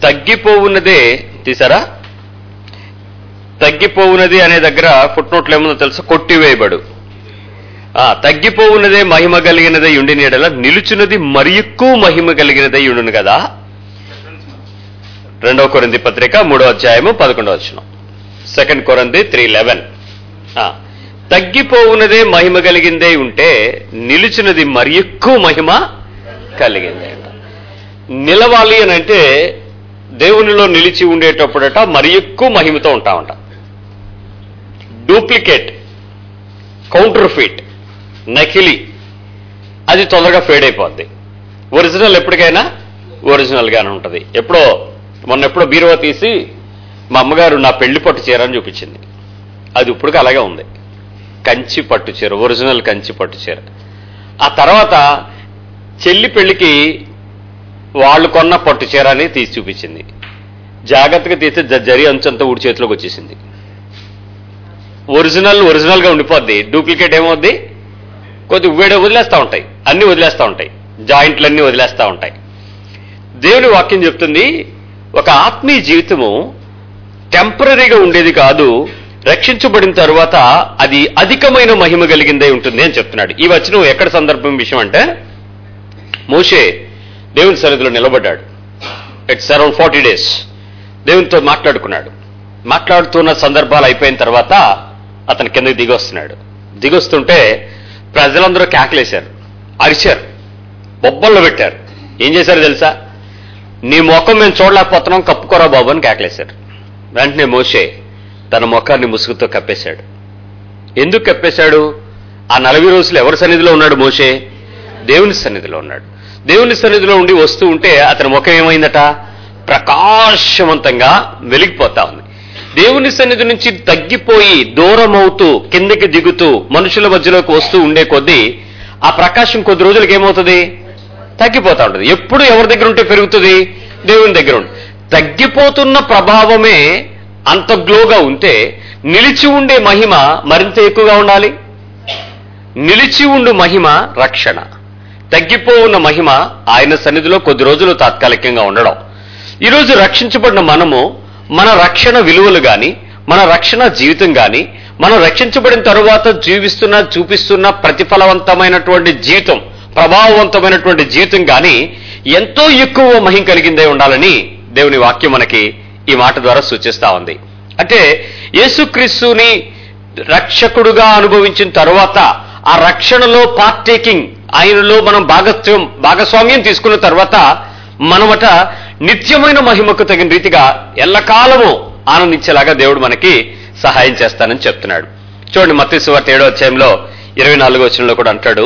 తగ్గిపోవున్నదే తీసారా తగ్గిపోవున్నది అనే దగ్గర ఫుట్నోట్లు ఏముందో తెలుసా కొట్టివేయబడు ఆ తగ్గిపోవున్నదే మహిమ కలిగినదై ఉండిన ఎడల నిలుచున్నది మరి ఎక్కువ మహిమ కలిగినదై ఉండును కదా రెండవ కొరింది పత్రిక మూడో అధ్యాయము పదకొండవ వచనం సెకండ్ కొరంది త్రీ లెవెన్ తగ్గిపోవున్నదే మహిమ కలిగిందే ఉంటే నిలిచినది మరి ఎక్కువ మహిమ కలిగిందే అంట నిలవాలి అని అంటే దేవునిలో నిలిచి ఉండేటప్పుడట మరి ఎక్కువ మహిమతో ఉంటామంట డూప్లికేట్ కౌంటర్ ఫీట్ నకిలీ అది తొందరగా ఫేడ్ అయిపోద్ది ఒరిజినల్ ఎప్పటికైనా ఒరిజినల్ గానే ఉంటది ఎప్పుడో మొన్న ఎప్పుడో బీరువా తీసి మా అమ్మగారు నా పెళ్లి పట్టు చీర అని చూపించింది అది ఇప్పటికి అలాగే ఉంది కంచి పట్టు చీర ఒరిజినల్ కంచి పట్టు చీర ఆ తర్వాత చెల్లి పెళ్లికి వాళ్ళు కొన్న పట్టు చీర అని తీసి చూపించింది జాగ్రత్తగా తీస్తే జ- జరి అంచంతా ఊడి చేతిలోకి వచ్చేసింది ఒరిజినల్ ఒరిజినల్ గా ఉండిపోద్ది డూప్లికేట్ ఏమవుద్ది కొద్ది వేడ వదిలేస్తూ ఉంటాయి అన్ని వదిలేస్తూ ఉంటాయి జాయింట్లన్నీ వదిలేస్తూ ఉంటాయి దేవుని వాక్యం చెప్తుంది ఒక ఆత్మీయ జీవితము టెంపరీగా ఉండేది కాదు రక్షించబడిన తరువాత అది అధికమైన మహిమ కలిగిందై ఉంటుంది అని చెప్తున్నాడు ఈ వచనం ఎక్కడ సందర్భం విషయం అంటే మోషే దేవుని సన్నిధిలో నిలబడ్డాడు ఇట్స్ అరౌండ్ ఫార్టీ డేస్ దేవునితో మాట్లాడుకున్నాడు మాట్లాడుతున్న సందర్భాలు అయిపోయిన తర్వాత అతను కిందకి దిగొస్తున్నాడు దిగొస్తుంటే ప్రజలందరూ కేకలేశారు అరిచారు బొబ్బల్లో పెట్టారు ఏం చేశారు తెలుసా నీ ముఖం మేము చూడలేకపోతున్నాం కప్పుకోరా బాబు అని కేకలేశారు వెంటనే మోషే తన ముఖాన్ని ముసుగుతో కప్పేశాడు ఎందుకు కప్పేశాడు ఆ నలభై రోజులు ఎవరి సన్నిధిలో ఉన్నాడు మోషే దేవుని సన్నిధిలో ఉన్నాడు దేవుని సన్నిధిలో ఉండి వస్తూ ఉంటే అతని ముఖం ఏమైందట ప్రకాశవంతంగా వెలిగిపోతా ఉంది దేవుని సన్నిధి నుంచి తగ్గిపోయి దూరం అవుతూ కిందకి దిగుతూ మనుషుల మధ్యలోకి వస్తూ ఉండే కొద్దీ ఆ ప్రకాశం కొద్ది రోజులకి ఏమవుతుంది తగ్గిపోతా ఉంటుంది ఎప్పుడు ఎవరి దగ్గర ఉంటే పెరుగుతుంది దేవుని దగ్గర ఉంటే తగ్గిపోతున్న ప్రభావమే అంత గ్లోగా ఉంటే నిలిచి ఉండే మహిమ మరింత ఎక్కువగా ఉండాలి నిలిచి ఉండు మహిమ రక్షణ తగ్గిపోవున్న మహిమ ఆయన సన్నిధిలో కొద్ది రోజులు తాత్కాలికంగా ఉండడం ఈరోజు రక్షించబడిన మనము మన రక్షణ విలువలు గాని మన రక్షణ జీవితం గాని మనం రక్షించబడిన తరువాత జీవిస్తున్న చూపిస్తున్న ప్రతిఫలవంతమైనటువంటి జీవితం ప్రభావవంతమైనటువంటి జీవితం గాని ఎంతో ఎక్కువ మహిం కలిగిందే ఉండాలని దేవుని వాక్యం మనకి ఈ మాట ద్వారా సూచిస్తా ఉంది అంటే యేసుక్రీస్తుని రక్షకుడుగా అనుభవించిన తరువాత ఆ రక్షణలో పార్టేకింగ్ ఆయనలో మనం భాగత్వం భాగస్వామ్యం తీసుకున్న తర్వాత మనమట నిత్యమైన మహిమకు తగిన రీతిగా ఎల్లకాలము ఆనందించేలాగా దేవుడు మనకి సహాయం చేస్తానని చెప్తున్నాడు చూడండి మత్స్సు వార్త ఏడో అధ్యాయంలో ఇరవై నాలుగో వచనంలో కూడా అంటాడు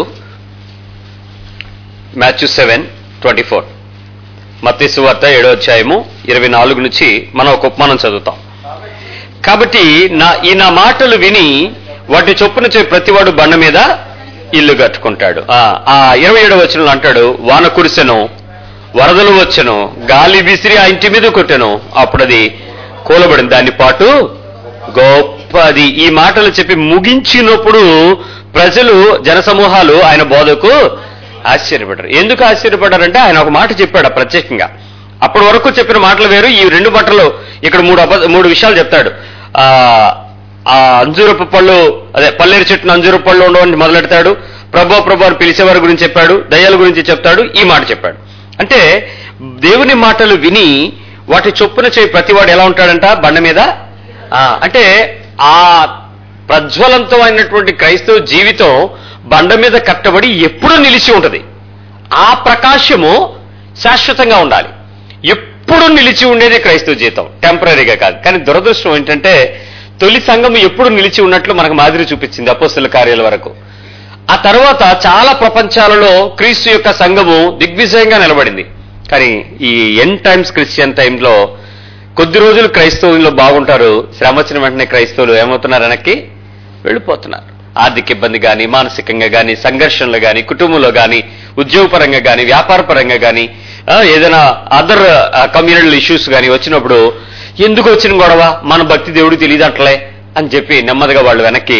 మాథ్యూ సెవెన్ ట్వంటీ ఫోర్ మత్స్సు వార్త ఏడో అధ్యాయము ఇరవై నాలుగు నుంచి మనం ఒక ఉపమానం చదువుతాం కాబట్టి నా ఈ నా మాటలు విని వాటి చొప్పున చే ప్రతివాడు బండ మీద ఇల్లు కట్టుకుంటాడు ఆ, ఆ ఇరవై ఏడవ వచనంలో అంటాడు వాన కురిసెను వరదలు వచ్చెను గాలి విసిరి ఆ ఇంటి మీద కొట్టెను అప్పుడు అది కూలబడింది దాని పాటు గొప్పది ఈ మాటలు చెప్పి ముగించినప్పుడు ప్రజలు జనసమూహాలు ఆయన బోధకు ఆశ్చర్యపడ్డారు ఎందుకు ఆశ్చర్యపడ్డారంటే ఆయన ఒక మాట చెప్పాడు ప్రత్యేకంగా అప్పటి వరకు చెప్పిన మాటలు వేరు ఈ రెండు మాటలు ఇక్కడ మూడు అబద్ధ మూడు విషయాలు చెప్తాడు ఆ ఆ అంజూరపు పళ్ళు అదే పల్లేరు చెట్టును అంజూరపు పళ్ళు ఉండవని మొదలెడతాడు ప్రభో ప్రభు అని పిలిచేవారి గురించి చెప్పాడు దయ్యాల గురించి చెప్తాడు ఈ మాట చెప్పాడు అంటే దేవుని మాటలు విని వాటి చొప్పున చేయి ప్రతివాడు ఎలా ఉంటాడంట బండ మీద ఆ, అంటే ఆ ప్రజ్వలంతమైనటువంటి క్రైస్తవ జీవితం బండ మీద కట్టబడి ఎప్పుడూ నిలిచి ఉంటది ఆ ప్రకాశము శాశ్వతంగా ఉండాలి ఎప్పుడు నిలిచి ఉండేది క్రైస్తవ జీవితం టెంపరీగా కాదు కానీ దురదృష్టం ఏంటంటే తొలి సంఘం ఎప్పుడు నిలిచి ఉన్నట్లు మనకు మాదిరి చూపించింది అపోస్తుల కార్యాల వరకు ఆ తర్వాత చాలా ప్రపంచాలలో క్రీస్తు యొక్క సంఘము దిగ్విజయంగా నిలబడింది కానీ ఈ ఎన్ టైమ్స్ క్రిస్టియన్ టైంలో కొద్ది రోజులు క్రైస్తవుల్లో బాగుంటారు శ్రమ వచ్చిన వెంటనే క్రైస్తవులు ఏమవుతున్నారు వెనక్కి వెళ్ళిపోతున్నారు ఆర్థిక ఇబ్బంది కానీ మానసికంగా కానీ సంఘర్షణలు కానీ కుటుంబంలో కానీ ఉద్యోగపరంగా కానీ వ్యాపార పరంగా కానీ ఏదైనా అదర్ కమ్యూనల్ ఇష్యూస్ కానీ వచ్చినప్పుడు ఎందుకు వచ్చిన గొడవ మన భక్తి దేవుడు తెలియదట్లే అని చెప్పి నెమ్మదిగా వాళ్ళు వెనక్కి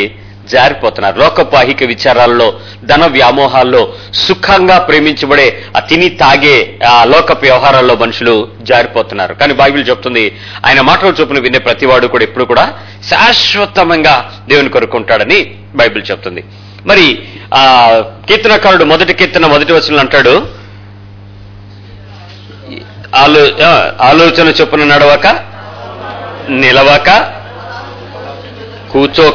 జారిపోతున్నారు లోకపాహిక విచారాల్లో ధన వ్యామోహాల్లో సుఖంగా ప్రేమించబడే ఆ తిని తాగే ఆ లోకపు వ్యవహారాల్లో మనుషులు జారిపోతున్నారు కానీ బైబిల్ చెప్తుంది ఆయన మాటలు చొప్పున వినే ప్రతివాడు కూడా ఎప్పుడు కూడా శాశ్వతంగా దేవుని కొరుకుంటాడని బైబిల్ చెప్తుంది మరి ఆ కీర్తనకారుడు మొదటి కీర్తన మొదటి వచనం అంటాడు ఆలో ఆ, ఆలోచన చొప్పున నడవక నిలవక కూర్చోక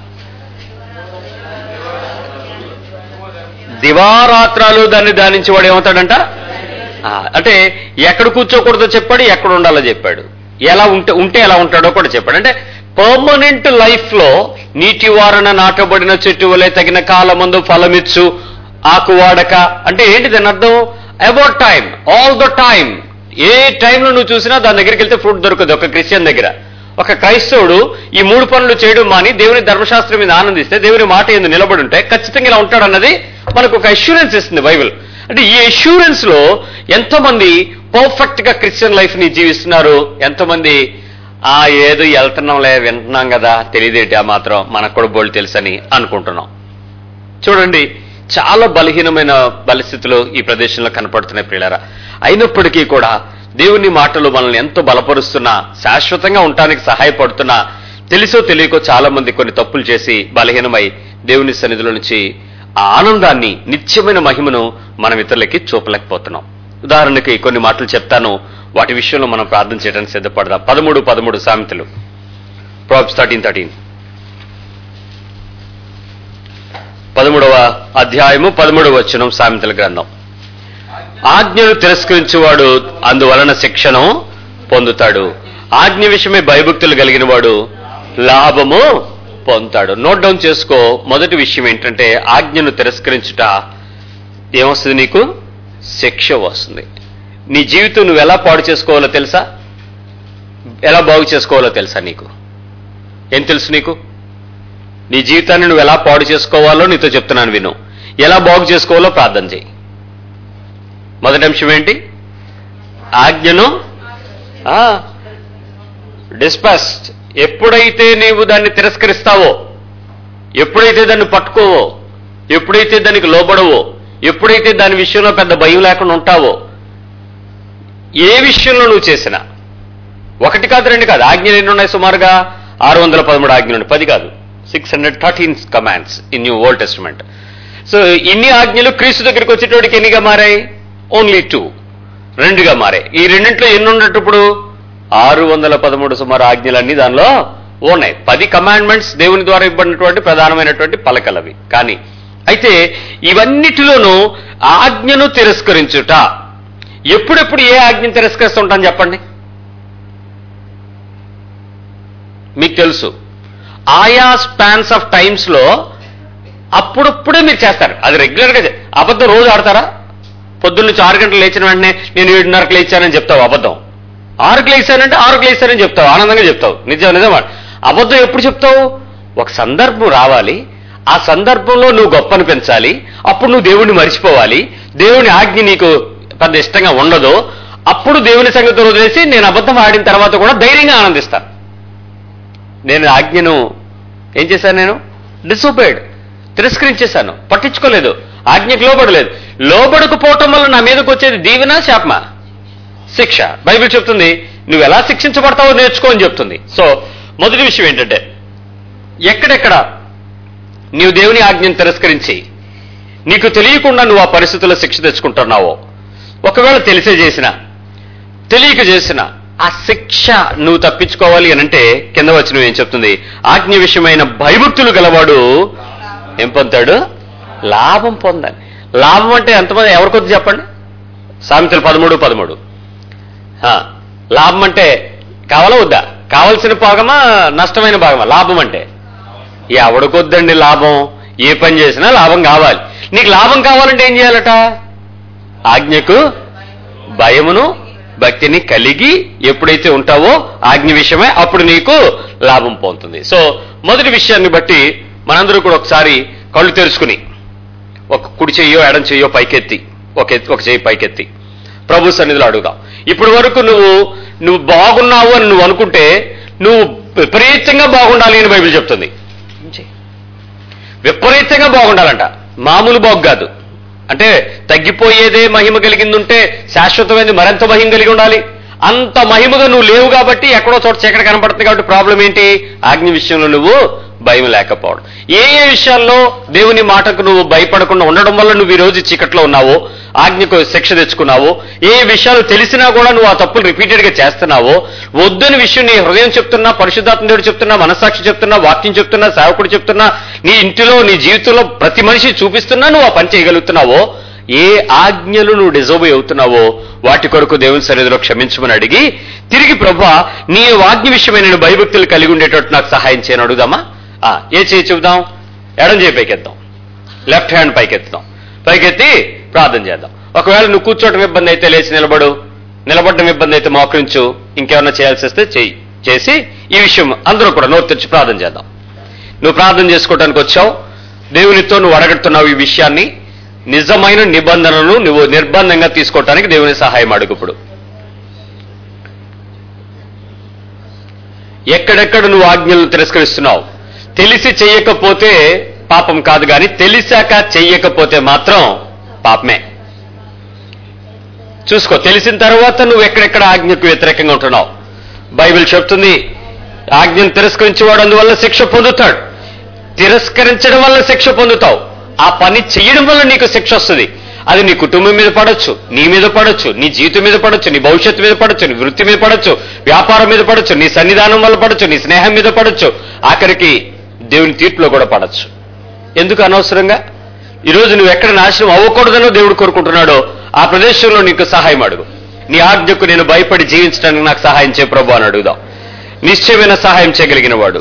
దివారాత్రాలు దాన్ని ధ్యానించి వాడు ఏమవుతాడంట ఆ, అంటే ఎక్కడ కూర్చోకూడదో చెప్పాడు ఎక్కడ ఉండాలో చెప్పాడు ఎలా ఉంటే ఉంటే ఎలా ఉంటాడో కూడా చెప్పాడు అంటే పర్మనెంట్ లైఫ్ లో నీటి వారన నాటబడిన చెట్టు వలె తగిన కాలమందు ఫలమిచ్చు ఆకు వాడక అంటే ఏంటి దాని అర్థం about time all the time ఏ టైంలో నువ్వు చూసినా దాని దగ్గరికి వెళ్తే ఫ్రూట్ దొరకదు ఒక క్రిస్టియన్ దగ్గర ఒక క్రైస్తవుడు ఈ మూడు పనులు చేయడం మాని దేవుని ధర్మశాస్త్రం మీద ఆనందిస్తే దేవుని మాట ఎందు నిలబడి ఉంటే ఖచ్చితంగా ఇలా ఉంటాడన్నది మనకు ఒక అష్యూరెన్స్ ఇస్తుంది బైబిల్ అంటే ఈ అష్యూరెన్స్ లో ఎంతమంది పర్ఫెక్ట్ గా క్రిస్టియన్ లైఫ్ ని జీవిస్తున్నారు ఎంతమంది ఆ ఏదో వెళ్తున్నాంలే వింటున్నాం కదా తెలియదేటి ఆ మాత్రం మనకు కూడా బోళ్ళు తెలుసని అనుకుంటున్నాం చూడండి చాలా బలహీనమైన పరిస్థితులు ఈ ప్రదేశంలో కనపడుతున్నాయి ప్రియులారా అయినప్పటికీ కూడా దేవుని మాటలు మనల్ని ఎంతో బలపరుస్తున్నా శాశ్వతంగా ఉండటానికి సహాయపడుతున్నా తెలుసో తెలియకో చాలా మంది కొన్ని తప్పులు చేసి బలహీనమై దేవుని సన్నిధిలో నుంచి ఆ ఆనందాన్ని నిత్యమైన మహిమను మనం ఇతరులకి చూపలేకపోతున్నాం ఉదాహరణకి కొన్ని మాటలు చెప్తాను వాటి విషయంలో మనం ప్రార్థన చేయడానికి సిద్ధపడదాం పదమూడు పదమూడు సామెతలు ప్రాబ్స్ థర్టీన్ థర్టీన్ పదమూడవ అధ్యాయము పదమూడవ వచనం సామెతల గ్రంథం ఆజ్ఞను తిరస్కరించేవాడు అందువలన శిక్షను పొందుతాడు ఆజ్ఞ విషయమే భయభక్తులు కలిగిన వాడు లాభము పొందుతాడు నోట్ డౌన్ చేసుకో మొదటి విషయం ఏంటంటే ఆజ్ఞను తిరస్కరించుట ఏమొస్తుంది నీకు శిక్ష వస్తుంది నీ జీవితం నువ్వు ఎలా పాడు చేసుకోవాలో తెలుసా ఎలా బాగు చేసుకోవాలో తెలుసా నీకు ఏం తెలుసు నీకు నీ జీవితాన్ని నువ్వు ఎలా పాడు చేసుకోవాలో నీతో చెప్తున్నాను విను ఎలా బాగు చేసుకోవాలో ప్రార్థన చేయి మొదటి అంశం ఏంటి ఆజ్ఞను డిస్పస్ట్ ఎప్పుడైతే నీవు దాన్ని తిరస్కరిస్తావో ఎప్పుడైతే దాన్ని పట్టుకోవో ఎప్పుడైతే దానికి లోబడవో ఎప్పుడైతే దాని విషయంలో పెద్ద భయం లేకుండా ఉంటావో ఏ విషయంలో నువ్వు చేసినా ఒకటి కాదు రెండు కాదు ఆజ్ఞలు ఎన్ని ఉన్నాయి సుమారుగా ఆరు వందల పదమూడు ఆజ్ఞలు ఉన్నాయి పది కాదు six hundred thirteen commands in new old testament so ఇన్ని ఆజ్ఞలు క్రీస్తు దగ్గరికి వచ్చేటోడికి ఎన్నిగా మారాయి ఓన్లీ టూ రెండుగా మారాయి ఈ రెండింటిలో ఎన్ని ఉన్నప్పుడు ఆరు వందల పదమూడు సుమారు ఆజ్ఞలన్నీ దానిలో ఉన్నాయి పది కమాండ్మెంట్స్ దేవుని ద్వారా ఇవ్వబడినటువంటి ప్రధానమైనటువంటి పలకలవి కానీ అయితే ఇవన్నిటిలోనూ ఆజ్ఞను తిరస్కరించుట ఎప్పుడెప్పుడు ఏ ఆజ్ఞను తిరస్కరిస్తుంటాను చెప్పండి మీకు తెలుసు ఆయా స్పాన్స్ ఆఫ్ టైమ్స్ లో అప్పుడప్పుడే మీరు చేస్తారు అది రెగ్యులర్ గా చే- అబద్ధం రోజు ఆడతారా పొద్దున్న నుంచి ఆరు గంటలు లేచిన వెంటనే నేను ఏడున్నరకు లేచానని చెప్తావు అబద్ధం ఆరుకు లేచానంటే ఆరుకు లేచానని చెప్తావు ఆనందంగా చెప్తావు నిజం నిజం అబద్ధం ఎప్పుడు చెప్తావు ఒక సందర్భం రావాలి ఆ సందర్భంలో నువ్వు గొప్పను పెంచాలి అప్పుడు నువ్వు దేవుణ్ణి మర్చిపోవాలి దేవుని ఆజ్ఞ నీకు పెద్ద ఇష్టంగా ఉండదు అప్పుడు దేవుని సంగతి వదిలేసి నేను అబద్ధం ఆడిన తర్వాత కూడా ధైర్యంగా ఆనందిస్తాను నేను ఆజ్ఞను ఏం చేశాను నేను డిసోబైడ్ తిరస్కరించేశాను పట్టించుకోలేదు ఆజ్ఞకు లోబడలేదు లోబడకపోవటం వల్ల నా మీదకి వచ్చేది దీవెన శాపమా శిక్ష బైబిల్ చెప్తుంది నువ్వు ఎలా శిక్షించబడతావో నేర్చుకో అని చెప్తుంది సో మొదటి విషయం ఏంటంటే ఎక్కడెక్కడ నీవు దేవుని ఆజ్ఞను తిరస్కరించి నీకు తెలియకుండా నువ్వు ఆ పరిస్థితుల్లో శిక్ష తెచ్చుకుంటున్నావో ఒకవేళ తెలిసే చేసిన తెలియక చేసిన ఆ శిక్ష నువ్వు తప్పించుకోవాలి అని అంటే కింద వచ్చి నువ్వు ఏం చెప్తుంది ఆజ్ఞ విషయమైన భయభక్తులు గలవాడు ఏం పొందుతాడు లాభం పొందాలి లాభం అంటే ఎంతమంది ఎవరికొద్దు చెప్పండి సామెతలు పదమూడు పదమూడు ఆ, లాభం అంటే కావాలా వద్దా కావలసిన భాగమా నష్టమైన భాగమా లాభం అంటే ఎవడికొద్దండి లాభం ఏ పని చేసినా లాభం కావాలి నీకు లాభం కావాలంటే ఏం చేయాలట ఆజ్ఞకు భయమును భక్తిని కలిగి ఎప్పుడైతే ఉంటావో ఆజ్ఞ విషయమే అప్పుడు నీకు లాభం పొందుతుంది సో మొదటి విషయాన్ని బట్టి మనందరూ కూడా ఒకసారి కళ్ళు తెరుచుకుని ఒక కుడి చెయ్యో ఎడం చెయ్యో పైకెత్తి ఒక ఎత్తి- ఒక చెయ్యి పైకెత్తి ప్రభు సన్నిధిలో అడుగుదాం ఇప్పటి వరకు నువ్వు నువ్వు బాగున్నావు అని నువ్వు అనుకుంటే నువ్వు విపరీతంగా బాగుండాలి అని బైబిల్ చెప్తుంది విపరీతంగా బాగుండాలంట మామూలు బాగు కాదు అంటే తగ్గిపోయేదే మహిమ కలిగిందుంటే శాశ్వతమైనది మరింత మహిమ కలిగి ఉండాలి అంత మహిమగా నువ్వు లేవు కాబట్టి ఎక్కడో చోట చీకటి కనపడుతుంది కాబట్టి ప్రాబ్లం ఏంటి ఆజ్ఞ విషయంలో నువ్వు భయం లేకపోవడం ఏ ఏ విషయాల్లో దేవుని మాటకు నువ్వు భయపడకుండా ఉండడం వల్ల నువ్వు ఈ రోజు చీకట్లో ఉన్నావో ఆజ్ఞకు శిక్ష తెచ్చుకున్నావో ఏ విషయాలు తెలిసినా కూడా నువ్వు ఆ తప్పులు రిపీటెడ్ గా చేస్తున్నావో వద్దని విషయం నీ హృదయం చెప్తున్నా పరిశుద్ధాత్మ దేవుడు చెప్తున్నా మనస్సాక్షి చెప్తున్నా వాక్యం చెప్తున్నా సేవకుడు చెప్తున్నా నీ ఇంటిలో నీ జీవితంలో ప్రతి మనిషి చూపిస్తున్నా నువ్వు ఆ పని చేయగలుగుతున్నావో ఏ ఆజ్ఞలు నువ్వు డిజర్వ్ అవుతున్నావో వాటి కొరకు దేవుని సన్నిధిలో క్షమించమని అడిగి తిరిగి ప్రభా నీ ఆజ్ఞ విషయమైన నేను భయభక్తులు కలిగి ఉండేటట్టు నాకు సహాయం చేయని అడుగుదామా ఆ, ఏ చేయి చెబుదాం ఎడం చేయి పైకెత్తాం లెఫ్ట్ హ్యాండ్ పైకెత్తుదాం పైకెత్తి ప్రార్థన చేద్దాం ఒకవేళ నువ్వు కూర్చోవటం ఇబ్బంది అయితే లేచి నిలబడు నిలబడటం ఇబ్బంది అయితే మోకరించు ఇంకేమన్నా చేయాల్సి వస్తే చెయ్యి చేసి ఈ విషయం అందరూ కూడా నోరు తెరిచి ప్రార్థన చేద్దాం నువ్వు ప్రార్థన చేసుకోవడానికి వచ్చావు దేవునితో నువ్వు అడగడుతున్నావు ఈ విషయాన్ని నిజమైన నిబంధనలను నువ్వు నిర్బంధంగా తీసుకోవటానికి దేవుని సహాయం అడుగు ఇప్పుడు ఎక్కడెక్కడ నువ్వు ఆజ్ఞలను తిరస్కరిస్తున్నావు తెలిసి చెయ్యకపోతే పాపం కాదు కానీ తెలిసాక చెయ్యకపోతే మాత్రం పాపమే చూసుకో తెలిసిన తర్వాత నువ్వు ఎక్కడెక్కడ ఆజ్ఞకు వ్యతిరేకంగా ఉంటున్నావు బైబిల్ చెప్తుంది ఆజ్ఞను తిరస్కరించేవాడు అందువల్ల శిక్ష పొందుతాడు తిరస్కరించడం వల్ల శిక్ష పొందుతావు ఆ పని చేయడం వల్ల నీకు శిక్ష వస్తుంది అది నీ కుటుంబం మీద పడొచ్చు నీ మీద పడొచ్చు నీ జీవితం మీద పడొచ్చు నీ భవిష్యత్తు మీద పడొచ్చు నీ వృత్తి మీద పడొచ్చు వ్యాపారం మీద పడొచ్చు నీ సన్నిధానం వల్ల పడొచ్చు నీ స్నేహం మీద పడొచ్చు ఆఖరికి దేవుని తీర్పులో కూడా పడొచ్చు ఎందుకు అనవసరంగా ఈరోజు నువ్వు ఎక్కడ నాశనం అవ్వకూడదనో దేవుడు కోరుకుంటున్నాడో ఆ ప్రదేశంలో నీకు సహాయం అడుగు నీ ఆజ్ఞకు నేను భయపడి జీవించడానికి నాకు సహాయం చే ప్రభు అని అడుగుదాం నిశ్చయమైన సహాయం చేయగలిగిన వాడు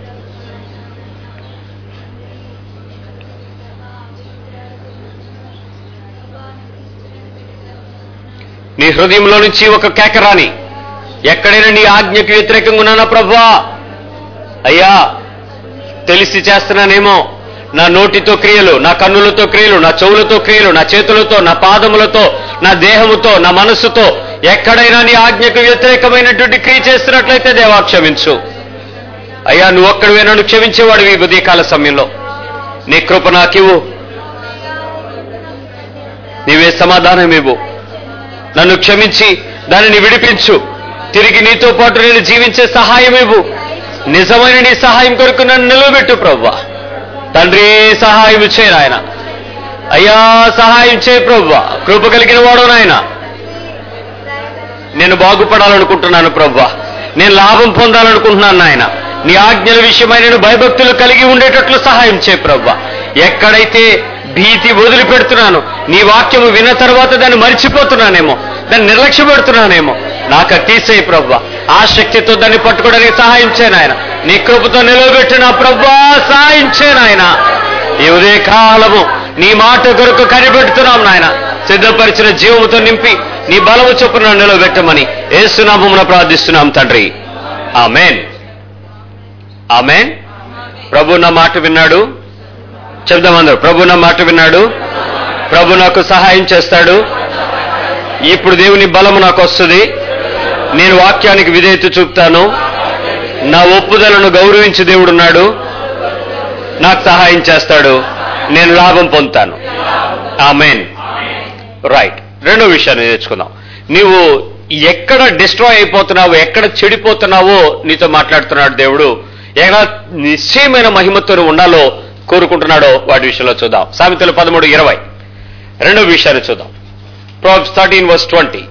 నీ హృదయంలో నుంచి ఒక కేక రాని ఎక్కడైనా నీ ఆజ్ఞకు వ్యతిరేకంగా ఉన్నానా ప్రభా అయ్యా తెలిసి చేస్తున్నానేమో నా నోటితో క్రియలు నా కన్నులతో క్రియలు నా చెవులతో క్రియలు నా చేతులతో నా పాదములతో నా దేహముతో నా మనస్సుతో ఎక్కడైనా నీ ఆజ్ఞకు వ్యతిరేకమైనటువంటి క్రియ చేస్తున్నట్లయితే దేవా క్షమించు అయ్యా నువ్వు ఒక్కడివే నన్ను క్షమించేవాడు ఈ ఉదయకాల సమయంలో నీ కృప నాకివ్వు నీవే సమాధానం ఇవ్వు నన్ను క్షమించి దానిని విడిపించు తిరిగి నీతో పాటు నేను జీవించే సహాయం ఇవ్వు నిజమైన నీ సహాయం కొరకు నన్ను నిలబెట్టు ప్రవ్వా తండ్రి సహాయం చేయి నాయన అయ్యా సహాయం చేయి ప్రవ్వా కృప కలిగిన వాడు నాయన నేను బాగుపడాలనుకుంటున్నాను ప్రవ్వా నేను లాభం పొందాలనుకుంటున్నాను నాయన నీ ఆజ్ఞల విషయమై నేను భయభక్తులు కలిగి ఉండేటట్లు సహాయం చేయి ప్రవ్వా ఎక్కడైతే భీతి వదిలిపెడుతున్నాను నీ వాక్యము విన్న తర్వాత దాన్ని మర్చిపోతున్నానేమో దాన్ని నిర్లక్ష్య పెడుతున్నానేమో నాకు అది తీసేయి ప్రవ్వా ఆ శక్తితో దాన్ని పట్టుకోవడానికి సహాయం చేయనాయన నీ కృపతో నిలవబెట్టిన ప్రవ్వా సహాయం చేయనాయన ఈ ఉదయ కాలము నీ మాట కొరకు కనిపెడుతున్నాం నాయన సిద్ధపరిచిన జీవముతో నింపి నీ బలము చొప్పున నిలబెట్టమని ఏసునామమున ప్రార్థిస్తున్నాం తండ్రి ఆమెన్ ఆమెన్ ప్రభు నా మాట విన్నాడు చెప్దాం అందరూ ప్రభు నా మాట విన్నాడు ప్రభు నాకు సహాయం చేస్తాడు ఇప్పుడు దేవుని బలము నాకు వస్తుంది నేను వాక్యానికి విధేయత చూపుతాను నా ఒప్పుదలను గౌరవించి దేవుడున్నాడు నాకు సహాయం చేస్తాడు నేను లాభం పొందుతాను ఆమెన్ రైట్ రెండో విషయాన్ని నేర్చుకుందాం నీవు ఎక్కడ డిస్ట్రాయ్ అయిపోతున్నావో ఎక్కడ చెడిపోతున్నావో నీతో మాట్లాడుతున్నాడు దేవుడు ఎక్కడ నిశ్చయమైన మహిమతో నువ్వు ఉండాలో కోరుకుంటున్నాడో వాటి విషయంలో చూద్దాం సామెతలు పదమూడు ఇరవై రెండో విషయాన్ని చూద్దాం ప్రాబ్స్ థర్టీన్ వర్స్ ట్వంటీ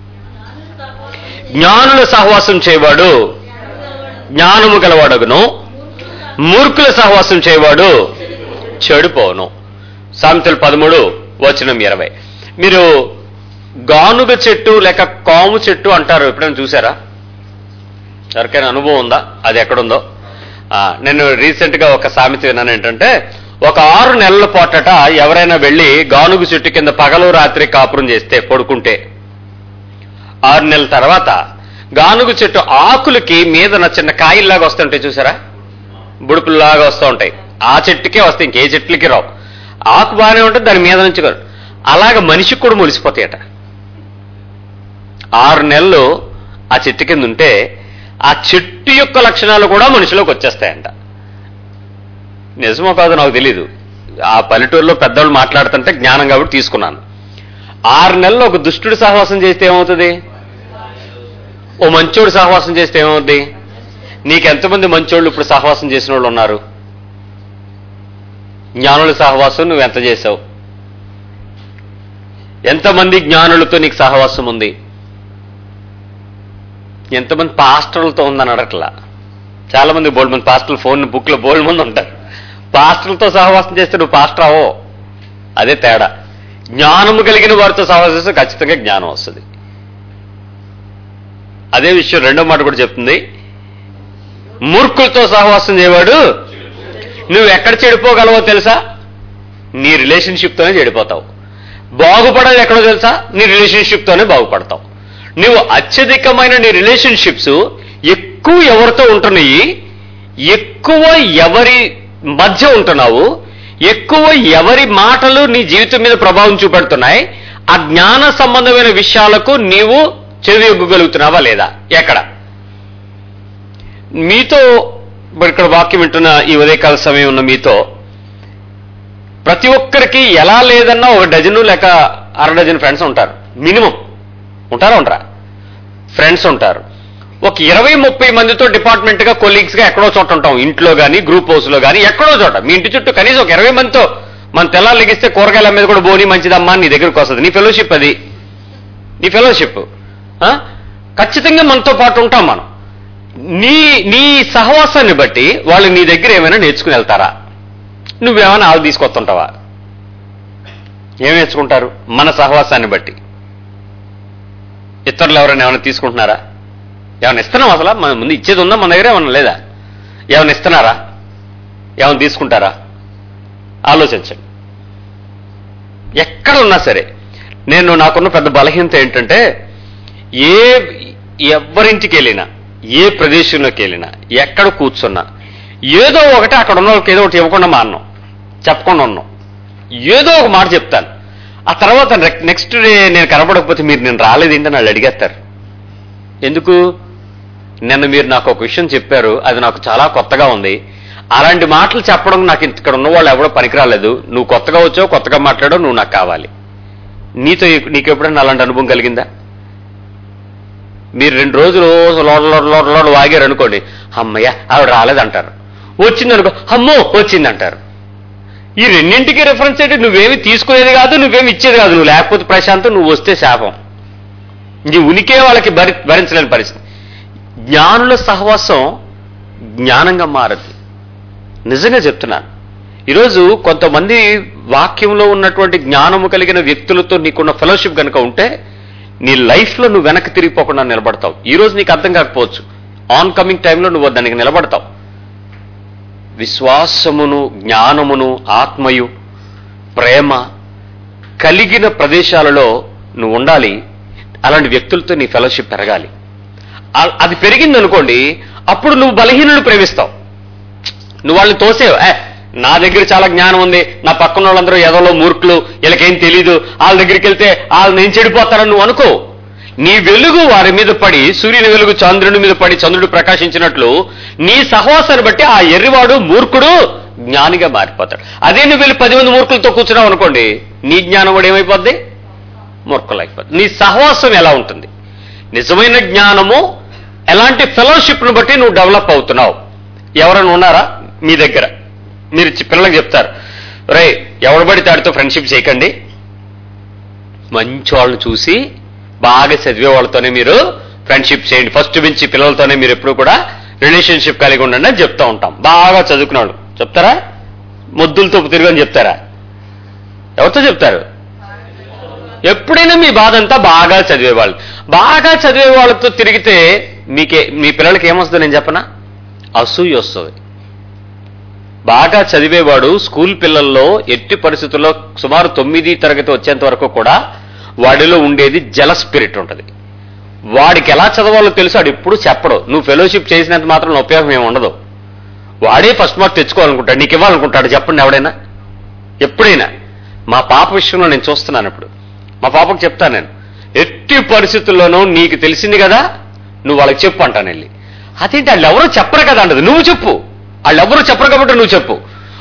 జ్ఞానుల సహవాసం చేయవాడు జ్ఞానము గలవాడగును మూర్ఖుల సహవాసం చేయవాడు చెడిపోను సామెతలు పదమూడు వచనం ఇరవై మీరు గానుగ చెట్టు లేక కాము చెట్టు అంటారు ఎప్పుడైనా చూసారా ఎవరికైనా అనుభవం ఉందా అది ఎక్కడుందో ఆ, నేను రీసెంట్ గా ఒక సామెత విన్నాను ఏంటంటే ఒక ఆరు నెలల పాటట ఎవరైనా వెళ్ళి గానుగు చెట్టు కింద పగలు రాత్రి కాపురం చేస్తే పడుకుంటే ఆరు నెలల తర్వాత గానుగు చెట్టు ఆకులకి మీదన చిన్న కాయల్లాగా వస్తుంటాయి చూసారా బుడుపుల్లాగా వస్తూ ఉంటాయి ఆ చెట్టుకే వస్తాయి ఇంకే చెట్లకి రావు ఆకు బాగానే ఉంటుంది దాని మీద నుంచి కూడా. అలాగ మనిషికి కూడా ములిసిపోతాయట ఆరు నెలలు ఆ చెట్టు కింద ఉంటే ఆ చెట్టు యొక్క లక్షణాలు కూడా మనిషిలోకి వచ్చేస్తాయంట నిజమో కాదో నాకు తెలియదు ఆ పల్లెటూరులో పెద్దవాళ్ళు మాట్లాడుతుంటే జ్ఞానం కాబట్టి తీసుకున్నాను ఆరు నెలలు ఒక దుష్టుడు సహవాసం చేస్తే ఏమవుతుంది ఓ మంచోడు సహవాసం చేస్తే ఏమవుద్ది నీకెంతమంది మంచోళ్ళు ఇప్పుడు సహవాసం చేసిన వాళ్ళు ఉన్నారు జ్ఞానుల సహవాసం నువ్వు ఎంత చేసావు ఎంతమంది జ్ఞానులతో నీకు సహవాసం ఉంది ఎంతమంది పాస్టర్లతో ఉందని అడగట్లా చాలా మంది బోల్డ్ మంది పాస్టర్లు ఫోన్ బుక్ లో బోల్డ్ మంది ఉంటారు పాస్టర్లతో సహవాసం చేస్తే నువ్వు పాస్టర్ అవో అదే తేడా జ్ఞానము కలిగిన వారితో సహవాసం చేస్తే ఖచ్చితంగా జ్ఞానం వస్తుంది అదే విషయం రెండో మాట కూడా చెప్తుంది మూర్ఖులతో సహవాసం చేయవాడు నువ్వు ఎక్కడ చెడిపోగలవో తెలుసా నీ రిలేషన్షిప్ తోనే చెడిపోతావు బాగుపడేది ఎక్కడో తెలుసా నీ రిలేషన్షిప్ తోనే బాగుపడతావు నువ్వు అత్యధికమైన నీ రిలేషన్షిప్స్ ఎక్కువ ఎవరితో ఉంటున్నాయి ఎక్కువ ఎవరి మధ్య ఉంటున్నావు ఎక్కువ ఎవరి మాటలు నీ జీవితం మీద ప్రభావం చూపెడుతున్నాయి ఆ జ్ఞాన సంబంధమైన విషయాలకు నీవు చెవియొగ్గగలుగుతున్నావా లేదా ఎక్కడ మీతో ఇప్పుడు ఇక్కడ వాక్యం వింటున్న ఈ ఉదయకాల సమయం ఉన్న మీతో ప్రతి ఒక్కరికి ఎలా లేదన్నా ఒక డజను లేక అర డజన్ ఫ్రెండ్స్ ఉంటారు మినిమం ఉంటారా ఉంటారా ఫ్రెండ్స్ ఉంటారు ఒక ఇరవై ముప్పై మందితో డిపార్ట్మెంట్ గా కొలీగ్స్ గా ఎక్కడో చోట ఉంటాం ఇంట్లో గానీ గ్రూప్ హౌస్ లో గానీ ఎక్కడో చోట మీ ఇంటి చుట్టూ కనీసం ఒక ఇరవై మందితో మన తెల్లాలు లెగిస్తే కూరగాయల మీద కూడా బోని మంచిదమ్మా అని నీ దగ్గరకు వస్తుంది నీ ఫెలోషిప్ అది నీ ఫెలోషిప్ ఖచ్చితంగా మనతో పాటు ఉంటాం మనం నీ నీ సహవాసాన్ని బట్టి వాళ్ళు నీ దగ్గర ఏమైనా నేర్చుకుని వెళ్తారా నువ్వేమైనా ఆవు తీసుకొస్తుంటావా ఏం నేర్చుకుంటారు మన సహవాసాన్ని బట్టి ఇతరులు ఎవరైనా ఏమైనా తీసుకుంటున్నారా ఏమైనా ఇస్తున్నాం అసలు మన ముందు ఇచ్చేది ఉందా మన దగ్గర ఏమన్నా లేదా ఏమైనా ఇస్తున్నారా ఏమైనా తీసుకుంటారా ఆలోచించండి ఎక్కడ ఉన్నా సరే నేను నాకున్న పెద్ద బలహీనత ఏంటంటే ఏ ఎవరింటికి వెళ్ళినా ఏ ప్రదేశంలోకి వెళ్ళినా ఎక్కడ కూర్చున్నా ఏదో ఒకటి అక్కడ ఉన్న వాళ్ళకి ఏదో ఒకటి ఇవ్వకుండా మాన్నాం చెప్పకుండా ఉన్నాం ఏదో ఒక మాట చెప్తాను ఆ తర్వాత నెక్స్ట్ డే నేను కనపడకపోతే మీరు నేను రాలేదేంటని వాళ్ళు అడిగేస్తారు ఎందుకు నిన్న మీరు నాకు ఒక విషయం చెప్పారు అది నాకు చాలా కొత్తగా ఉంది అలాంటి మాటలు చెప్పడం నాకు ఇక్కడ ఉన్న వాళ్ళు ఎవడో పనికిరాలేదు నువ్వు కొత్తగా వచ్చావు కొత్తగా మాట్లాడావు నువ్వు నాకు కావాలి నీతో నీకు ఎప్పుడైనా అలాంటి అనుభవం కలిగిందా మీరు రెండు రోజులు లోడ లోడ లోడ లోడ వాగారు అనుకోండి అమ్మయ్య ఆవిడ రాలేదంటారు వచ్చిందనుకో అమ్మో వచ్చిందంటారు ఈ రెండింటికి రెఫరెన్స్ ఏంటి నువ్వేమి తీసుకునేది కాదు నువ్వేమి ఇచ్చేది కాదు నువ్వు లేకపోతే ప్రశాంతం నువ్వు వస్తే శాపం నీ ఉనికే వాళ్ళకి భరి భరించలేని పరిస్థితి జ్ఞానుల సహవాసం జ్ఞానంగా మారద్ది నిజంగా చెప్తున్నాను ఈరోజు కొంతమంది వాక్యంలో ఉన్నటువంటి జ్ఞానము కలిగిన వ్యక్తులతో నీకున్న ఫెలోషిప్ కనుక ఉంటే నీ లైఫ్లో నువ్వు వెనక్కి తిరిగిపోకుండా నిలబడతావు ఈ రోజు నీకు అర్థం కాకపోవచ్చు ఆన్ కమింగ్ టైంలో నువ్వు దానికి నిలబడతావు విశ్వాసమును జ్ఞానమును ఆత్మయు ప్రేమ కలిగిన ప్రదేశాలలో నువ్వు ఉండాలి అలాంటి వ్యక్తులతో నీ ఫెలోషిప్ పెరగాలి ఆ- అది పెరిగిందనుకోండి అప్పుడు నువ్వు బలహీనులు ప్రేమిస్తావు నువ్వు వాళ్ళని తోసేవు ఏ నా దగ్గర చాలా జ్ఞానం ఉంది నా పక్కన వాళ్ళందరూ ఎదలో మూర్ఖులు వీళ్ళకేం తెలీదు వాళ్ళ దగ్గరికి వెళ్తే వాళ్ళు నేను చెడిపోతారని నువ్వు అనుకో నీ వెలుగు వారి మీద పడి సూర్యుని వెలుగు చంద్రుని మీద పడి చంద్రుడు ప్రకాశించినట్లు నీ సహవాసాన్ని బట్టి ఆ ఎర్రివాడు మూర్ఖుడు జ్ఞానిగా మారిపోతాడు అదే నువ్వు వెళ్ళి పది మంది మూర్ఖులతో కూర్చున్నావు అనుకోండి నీ జ్ఞానం కూడా ఏమైపోద్ది మూర్ఖులైపోద్ది నీ సహవాసం ఎలా ఉంటుంది నిజమైన జ్ఞానము ఎలాంటి ఫెలోషిప్ను బట్టి నువ్వు డెవలప్ అవుతున్నావు ఎవరైనా ఉన్నారా మీ దగ్గర మీరు చి- పిల్లలకు చెప్తారు రే ఎవడు పడితే ఆడితో ఫ్రెండ్షిప్ చేయకండి మంచి వాళ్ళని చూసి బాగా చదివే వాళ్ళతోనే మీరు ఫ్రెండ్షిప్ చేయండి ఫస్ట్ నుంచి పిల్లలతోనే మీరు ఎప్పుడు కూడా రిలేషన్షిప్ కలిగి ఉండండి అని చెప్తా ఉంటాం బాగా చదువుకున్నాడు చెప్తారా మొద్దులతో తిరగని చెప్తారా ఎవరితో చెప్తారు ఎప్పుడైనా మీ బాధ అంతా బాగా చదివేవాళ్ళు బాగా చదివే వాళ్ళతో తిరిగితే మీకే మీ పిల్లలకి ఏమొస్తుంది నేను చెప్పనా అసూయ వస్తుంది బాగా చదివేవాడు స్కూల్ పిల్లల్లో ఎట్టి పరిస్థితుల్లో సుమారు తొమ్మిది తరగతి వచ్చేంత వరకు కూడా వాడిలో ఉండేది జల స్పిరిట్ ఉంటుంది వాడికి ఎలా చదవాలో తెలుసు వాడు ఎప్పుడు చెప్పడు నువ్వు ఫెలోషిప్ చేసినంత మాత్రం ఉపయోగం ఏమి ఉండదు వాడే ఫస్ట్ మార్క్ తెచ్చుకోవాలనుకుంటాడు నీకు ఇవ్వాలనుకుంటాడు చెప్పండి ఎవడైనా ఎప్పుడైనా మా పాప విషయంలో నేను చూస్తున్నాను ఇప్పుడు మా పాపకు చెప్తాను నేను ఎట్టి పరిస్థితుల్లోనూ నీకు తెలిసింది కదా నువ్వు వాళ్ళకి చెప్పు అంటాను వెళ్ళి అదేంటి వాళ్ళు ఎవరో చెప్పరు కదా అంటది నువ్వు చెప్పు వాళ్ళు ఎవరు చెప్పరు కాబట్టి నువ్వు చెప్పు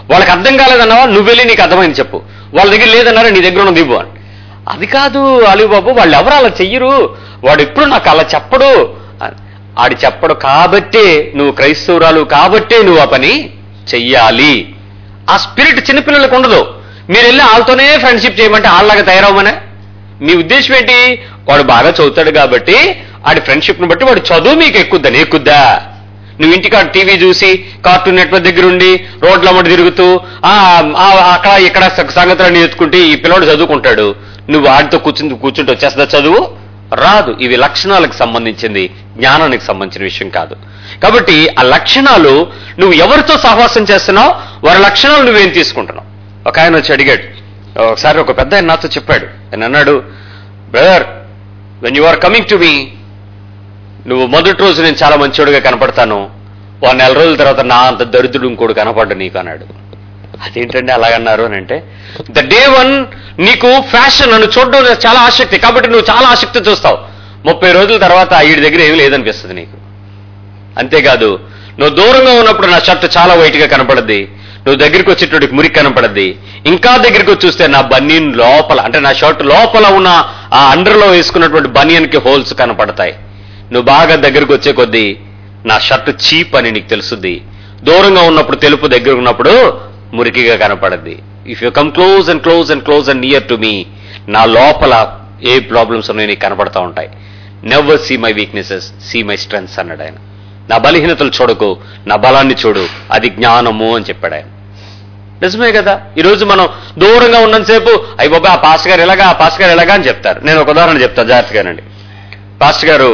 వాళ్ళకి అర్థం కాలేదన్నావా నువ్వు వెళ్ళి నీకు అర్థమైంది చెప్పు వాళ్ళ దగ్గర లేదన్నారా నీ దగ్గర ఉన్నది ఇవ్వు అని అది కాదు అలీబాబు వాళ్ళు ఎవరు అలా చెయ్యరు వాడు ఎప్పుడు నాకు అలా చెప్పడు ఆడి చెప్పడు కాబట్టే నువ్వు క్రైస్తవురాలు కాబట్టే నువ్వు ఆ పని చెయ్యాలి ఆ స్పిరిట్ చిన్నపిల్లలకు ఉండదు మీరు వెళ్ళి వాళ్ళతోనే ఫ్రెండ్షిప్ చేయమంటే వాళ్ళలాగా తయారవమనే మీ ఉద్దేశం ఏంటి వాడు బాగా చదువుతాడు కాబట్టి ఆడి ఫ్రెండ్షిప్ను బట్టి వాడు చదువు మీకు ఎక్కుద్దా ఎక్కుద్దా నువ్వు ఇంటికాడ టీవీ చూసి కార్టూన్ నెట్వర్క్ దగ్గర ఉండి రోడ్ల అమ్మటి తిరుగుతూ ఆ ఆ, అక్కడ ఇక్కడ స- సంగతులన్నీ ఎత్తుకుంటే ఈ పిల్లడు చదువుకుంటాడు నువ్వు వాడితో కూర్చుని కూర్చుంటే వచ్చేస్తుందా చదువు రాదు ఇవి లక్షణాలకు సంబంధించింది జ్ఞానానికి సంబంధించిన విషయం కాదు కాబట్టి ఆ లక్షణాలు నువ్వు ఎవరితో సహవాసం చేస్తున్నావు వారి లక్షణాలు నువ్వేం తీసుకుంటున్నావు ఒక ఆయన వచ్చి అడిగాడు ఒకసారి ఒక పెద్ద ఆయన నాతో చెప్పాడు ఆయన అన్నాడు brother when you are coming to me నువ్వు మొదటి రోజు నేను చాలా మంచోడుగా కనపడతాను ఓ నెల రోజుల తర్వాత నా అంత దరిద్రుడు ఇంకోడు కనపడ్డు నీకు అన్నాడు అదేంటండి అలాగన్నారు అని అంటే ద డే వన్ నీకు ఫ్యాషన్ నన్ను చూడడం నాకు చాలా ఆసక్తి కాబట్టి నువ్వు చాలా ఆసక్తి చూస్తావు ముప్పై రోజుల తర్వాత వీడి దగ్గర ఏమీ లేదనిపిస్తుంది నీకు అంతేకాదు నువ్వు దూరంగా ఉన్నప్పుడు నా షర్ట్ చాలా వైట్ గా కనపడద్ది నువ్వు దగ్గరికి వచ్చేటోడికి మురికి కనపడద్ది ఇంకా దగ్గరికి వచ్చి చూస్తే నా బనీన్ లోపల అంటే నా షర్ట్ లోపల ఉన్న ఆ అండర్లో వేసుకున్నటువంటి బనియన్ కి హోల్స్ కనపడతాయి నువ్వు బాగా దగ్గరికి వచ్చే కొద్దీ నా షర్ట్ చీప్ అని నీకు తెలుసుద్ది దూరంగా ఉన్నప్పుడు తెలుపు దగ్గర ఉన్నప్పుడు మురికిగా కనపడద్ది if you come close and close and close and near to me నా లోపల ఏ ప్రాబ్లమ్స్ ఉన్నాయో నీకు కనపడతా ఉంటాయి never see my weaknesses see my strengths అన్నాడు ఆయన నా బలహీనతలు చూడకు నా బలాన్ని చూడు అది జ్ఞానము అని చెప్పాడు ఆయన నిజమే కదా ఈరోజు మనం దూరంగా ఉన్నంతసేపు అయ్యి బాబా ఆ పాస్టర్ గారు ఎలాగా ఆ పాస్టర్ గారు ఎలాగా అని చెప్తారు నేను ఒక ఉదాహరణ చెప్తాను జాగ్రత్తగానండి పాస్టర్ గారు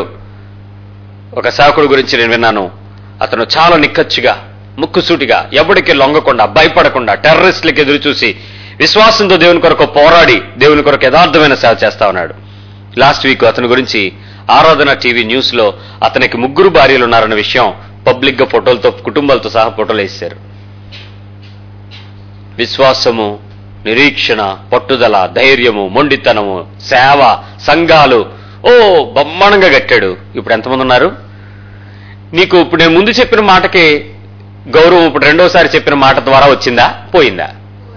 ఒక సేవకుడు గురించి నేను విన్నాను అతను చాలా నిక్కచ్చిగా ముక్కుసూటిగా ఎవడికి లొంగకుండా భయపడకుండా టెర్రరిస్టులకు ఎదురు చూసి విశ్వాసంతో దేవుని కొరకు పోరాడి దేవుని కొరకు యథార్థమైన సేవ చేస్తా ఉన్నాడు లాస్ట్ వీక్ అతని గురించి ఆరాధన టీవీ న్యూస్ లో అతనికి ముగ్గురు భార్యలు ఉన్నారన్న విషయం పబ్లిక్ గా ఫోటోలతో కుటుంబాలతో సహా ఫోటోలు వేశారు విశ్వాసము నిరీక్షణ పట్టుదల ధైర్యము మొండితనము సేవ సంఘాలు ఓ బ్రహ్మాండంగా కట్టాడు ఇప్పుడు ఎంతమంది ఉన్నారు నీకు ఇప్పుడు నేను ముందు చెప్పిన మాటకి గౌరవం ఇప్పుడు రెండోసారి చెప్పిన మాట ద్వారా వచ్చిందా పోయిందా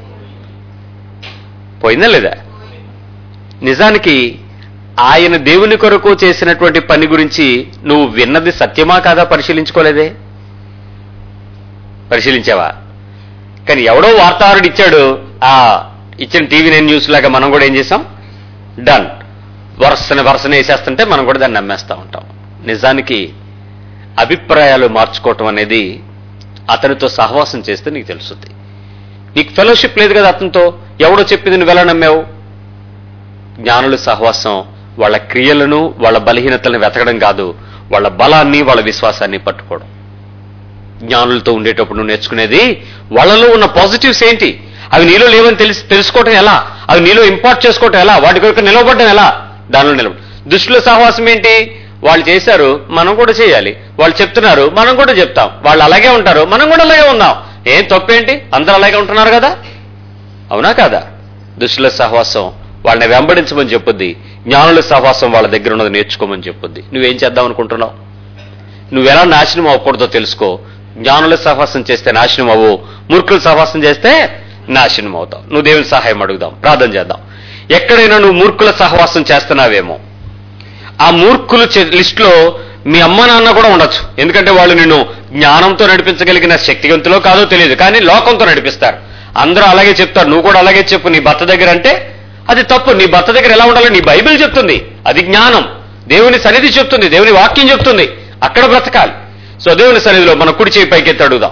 పోయిందా లేదా నిజానికి ఆయన దేవుని కొరకు చేసినటువంటి పని గురించి నువ్వు విన్నది సత్యమా కాదా పరిశీలించుకోలేదే పరిశీలించావా కానీ ఎవడో వార్తాహరుడు ఇచ్చాడు ఆ ఇచ్చిన టీవీ నైన్ న్యూస్ లాగా మనం కూడా ఏం చేసాం డన్ వరుసని వరుసన వేసేస్తుంటే మనం కూడా దాన్ని నమ్మేస్తా ఉంటాం నిజానికి అభిప్రాయాలు మార్చుకోవటం అనేది అతనితో సహవాసం చేస్తే నీకు తెలుస్తుంది నీకు ఫెలోషిప్ లేదు కదా అతనితో ఎవడో చెప్పింది నువ్వు ఎలా నమ్మావు జ్ఞానుల సహవాసం వాళ్ళ క్రియలను వాళ్ళ బలహీనతలను వెతకడం కాదు వాళ్ళ బలాన్ని వాళ్ళ విశ్వాసాన్ని పట్టుకోవడం జ్ఞానులతో ఉండేటప్పుడు నువ్వు నేర్చుకునేది వాళ్ళలో ఉన్న పాజిటివ్స్ ఏంటి అవి నీలో లేవని తెలిసి తెలుసుకోవటం ఎలా అవి నీలో ఇంపార్ట్ చేసుకోవటం ఎలా వాటి కొరకు నిలవబడడం ఎలా దానిలో నిలబ దుష్టుల సహవాసం ఏంటి వాళ్ళు చేశారు మనం కూడా చేయాలి వాళ్ళు చెప్తున్నారు మనం కూడా చెప్తాం వాళ్ళు అలాగే ఉంటారు మనం కూడా అలాగే ఉందాం ఏం తప్పేంటి అందరూ అలాగే ఉంటున్నారు కదా అవునా కాదా దుష్టుల సహవాసం వాళ్ళని వెంబడించమని చెప్పుద్ది జ్ఞానుల సహవాసం వాళ్ళ దగ్గర ఉన్నది నేర్చుకోమని చెప్పుద్ది నువ్వేం చేద్దాం అనుకుంటున్నావు నువ్వు ఎలా నాశనం అవ్వకూడదో తెలుసుకో జ్ఞానుల సహవాసం చేస్తే నాశనం అవ్వు మూర్ఖుల సహవాసం చేస్తే నాశనం అవుతావు నువ్వు దేవుని సహాయం అడుగుదాం ప్రార్థన చేద్దాం ఎక్కడైనా నువ్వు మూర్ఖుల సహవాసం చేస్తున్నావేమో ఆ మూర్ఖుల చె- లిస్టులో మీ అమ్మ నాన్న కూడా ఉండొచ్చు ఎందుకంటే వాళ్ళు నిన్ను జ్ఞానంతో నడిపించగలిగిన శక్తివంతులో కాదో తెలియదు కానీ లోకంతో నడిపిస్తారు అందరూ అలాగే చెప్తారు నువ్వు కూడా అలాగే చెప్పు నీ భర్త దగ్గర అంటే అది తప్పు నీ భర్త దగ్గర ఎలా ఉండాలో నీ బైబిల్ చెప్తుంది అది జ్ఞానం దేవుని సన్నిధి చెప్తుంది దేవుని వాక్యం చెప్తుంది అక్కడ బ్రతకాలి సో దేవుని సన్నిధిలో మన కుడి చేయి పైకెత్తి అడుగుదాం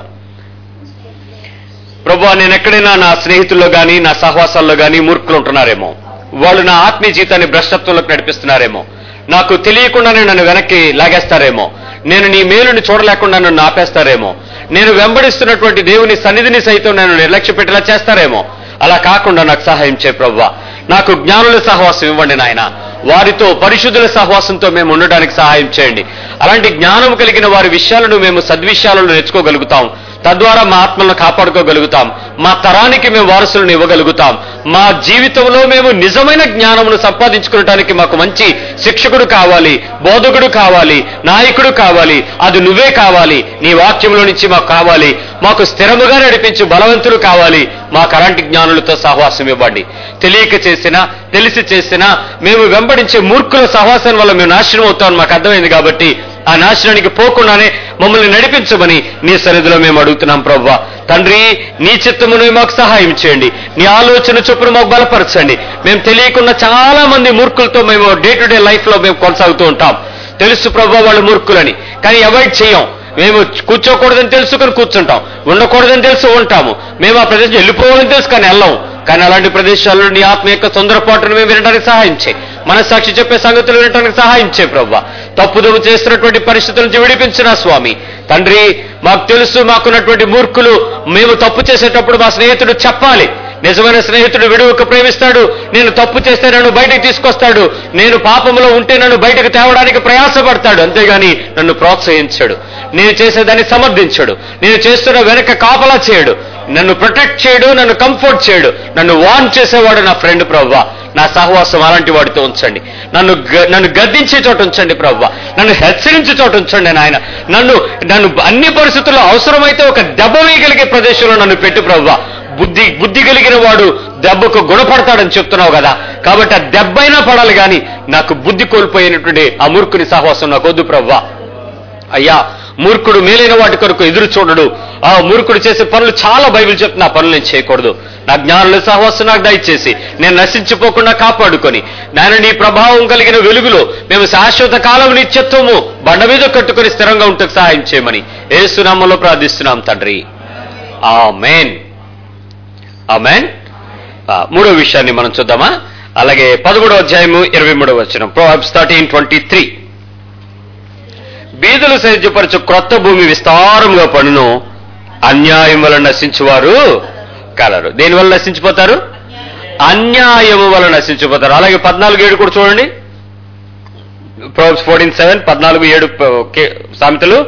ప్రభు నేను ఎక్కడైనా నా స్నేహితుల్లో గాని నా సహవాసాల్లో గాని మూర్ఖులు ఉంటున్నారేమో వాళ్ళు నా ఆత్మీయ జీవితాన్ని భ్రష్టత్వంలోకి నడిపిస్తున్నారేమో నాకు తెలియకుండానే నన్ను వెనక్కి లాగేస్తారేమో నేను నీ మేలుని చూడలేకుండా నన్ను ఆపేస్తారేమో నేను వెంబడిస్తున్నటువంటి దేవుని సన్నిధిని సైతం నేను నిర్లక్ష్య పెట్టేలా చేస్తారేమో అలా కాకుండా నాకు సహాయం చేయ ప్రవ్వా నాకు జ్ఞానుల సహవాసం ఇవ్వండి నాయన వారితో పరిశుద్ధుల సహవాసంతో మేము ఉండడానికి సహాయం చేయండి అలాంటి జ్ఞానం కలిగిన వారి విషయాలను మేము సద్విషయాలను నేర్చుకోగలుగుతాం తద్వారా మా ఆత్మలను కాపాడుకోగలుగుతాం మా తరానికి మేము వారసులను ఇవ్వగలుగుతాం మా జీవితంలో మేము నిజమైన జ్ఞానమును సంపాదించుకోవడానికి మాకు మంచి శిక్షకుడు కావాలి బోధకుడు కావాలి నాయకుడు కావాలి అది నువ్వే కావాలి నీ వాక్యంలో నుంచి మాకు కావాలి మాకు స్థిరముగా నడిపించు బలవంతులు కావాలి మాకు అలాంటి జ్ఞానులతో సహవాసం ఇవ్వండి తెలియక చేసినా తెలిసి చేసినా మేము వెంబడించే మూర్ఖుల సహవాసం వల్ల మేము నాశనం అవుతామని మాకు అర్థమైంది కాబట్టి ఆ నాశనానికి పోకుండానే మమ్మల్ని నడిపించమని నీ సన్నిధిలో మేము అడుగుతున్నాం ప్రవ్వా తండ్రి నీ చిత్తమును మాకు సహాయం చేయండి నీ ఆలోచన చొప్పున మాకు బలపరచండి మేము తెలియకుండా చాలా మంది మూర్ఖులతో మేము డే టు డే లైఫ్ లో మేము కొనసాగుతూ ఉంటాం తెలుసు ప్రభావ వాళ్ళు మూర్ఖులని కానీ అవాయిడ్ చేయం మేము కూర్చోకూడదని తెలుసుకొని కూర్చుంటాం ఉండకూడదని తెలుసు ఉంటాము మేము ఆ ప్రదేశం వెళ్ళిపోవాలని తెలుసు కానీ వెళ్ళాం కానీ అలాంటి ప్రదేశాల్లో నీ ఆత్మ యొక్క తొందరపాటును మేము వినడానికి సహాయం చేయి మనస్సాక్షి చెప్పే సంగతులు వినడానికి సహాయం చేయి ప్రభావ తప్పుదోవ చేస్తున్నటువంటి పరిస్థితుల నుంచి విడిపించిన స్వామి తండ్రి మాకు తెలుసు మాకున్నటువంటి మూర్ఖులు మేము తప్పు చేసేటప్పుడు మా స్నేహితుడు చెప్పాలి నిజమైన స్నేహితుడు విడువకు ప్రేమిస్తాడు నేను తప్పు చేస్తే నన్ను బయటకు తీసుకొస్తాడు నేను పాపంలో ఉంటే నన్ను బయటకు తేవడానికి ప్రయాసపడతాడు అంతేగాని నన్ను ప్రోత్సహించాడు నేను చేసేదాన్ని సమర్థించాడు నేను చేస్తున్న వెనక కాపలా చేయడు నన్ను ప్రొటెక్ట్ చేయడు నన్ను కంఫర్ట్ చేయడు నన్ను వాన్ చేసేవాడు నా ఫ్రెండ్ ప్రవ్వా నా సహవాసం అలాంటి వాడితో ఉంచండి నన్ను గ- నన్ను గద్దించే చోట ఉంచండి ప్రవ్వా నన్ను హెచ్చరించే చోట ఉంచండి నాయన నన్ను నన్ను అన్ని పరిస్థితుల్లో అవసరమైతే ఒక దెబ్బ వేయగలిగే ప్రదేశంలో నన్ను పెట్టు ప్రవ్వా బుద్ధి బుద్ధి కలిగిన వాడు దెబ్బకు గుణపడతాడని చెప్తున్నావు కదా కాబట్టి ఆ దెబ్బైనా పడాలి కానీ నాకు బుద్ధి కోల్పోయినటువంటి ఆ మూర్ఖుని సహవాసం నాకు వద్దు ప్రవ్వా అయ్యా మూర్ఖుడు మేలైన వాటి కొరకు ఎదురు చూడడు ఆ మూర్ఖుడు చేసే పనులు చాలా బైబిల్ చెప్తున్న ఆ పనులు నేను చేయకూడదు నా జ్ఞానుల సహవాసం నాకు దయచేసి నేను నశించిపోకుండా కాపాడుకొని నాయన నీ ప్రభావం కలిగిన వెలుగులో మేము శాశ్వత కాలం నిత్యత్వము బండ మీద కట్టుకొని స్థిరంగా ఉంటే సహాయం చేయమని ఏసునామంలో ప్రార్థిస్తున్నాం తండ్రి ఆ మేన్ ఆ మేన్ మూడో విషయాన్ని మనం చూద్దామా అలాగే పదమూడవ అధ్యాయము ఇరవై మూడవ వచ్చిన ప్రోహాబ్స్ థర్టీన్ ట్వంటీ త్రీ బీదలు సైజ్యపరచు క్రొత్త భూమి విస్తారముగా పడును అన్యాయం వలన నశించువారు కలరు దేని వల్ల నశించిపోతారు అన్యాయము వలన నశించిపోతారు అలాగే పద్నాలుగు ఏడు కూడా చూడండి ప్రోబ్స్ ఫోర్టీన్ సెవెన్ పద్నాలుగు ఏడు ప- కే- సామెతలు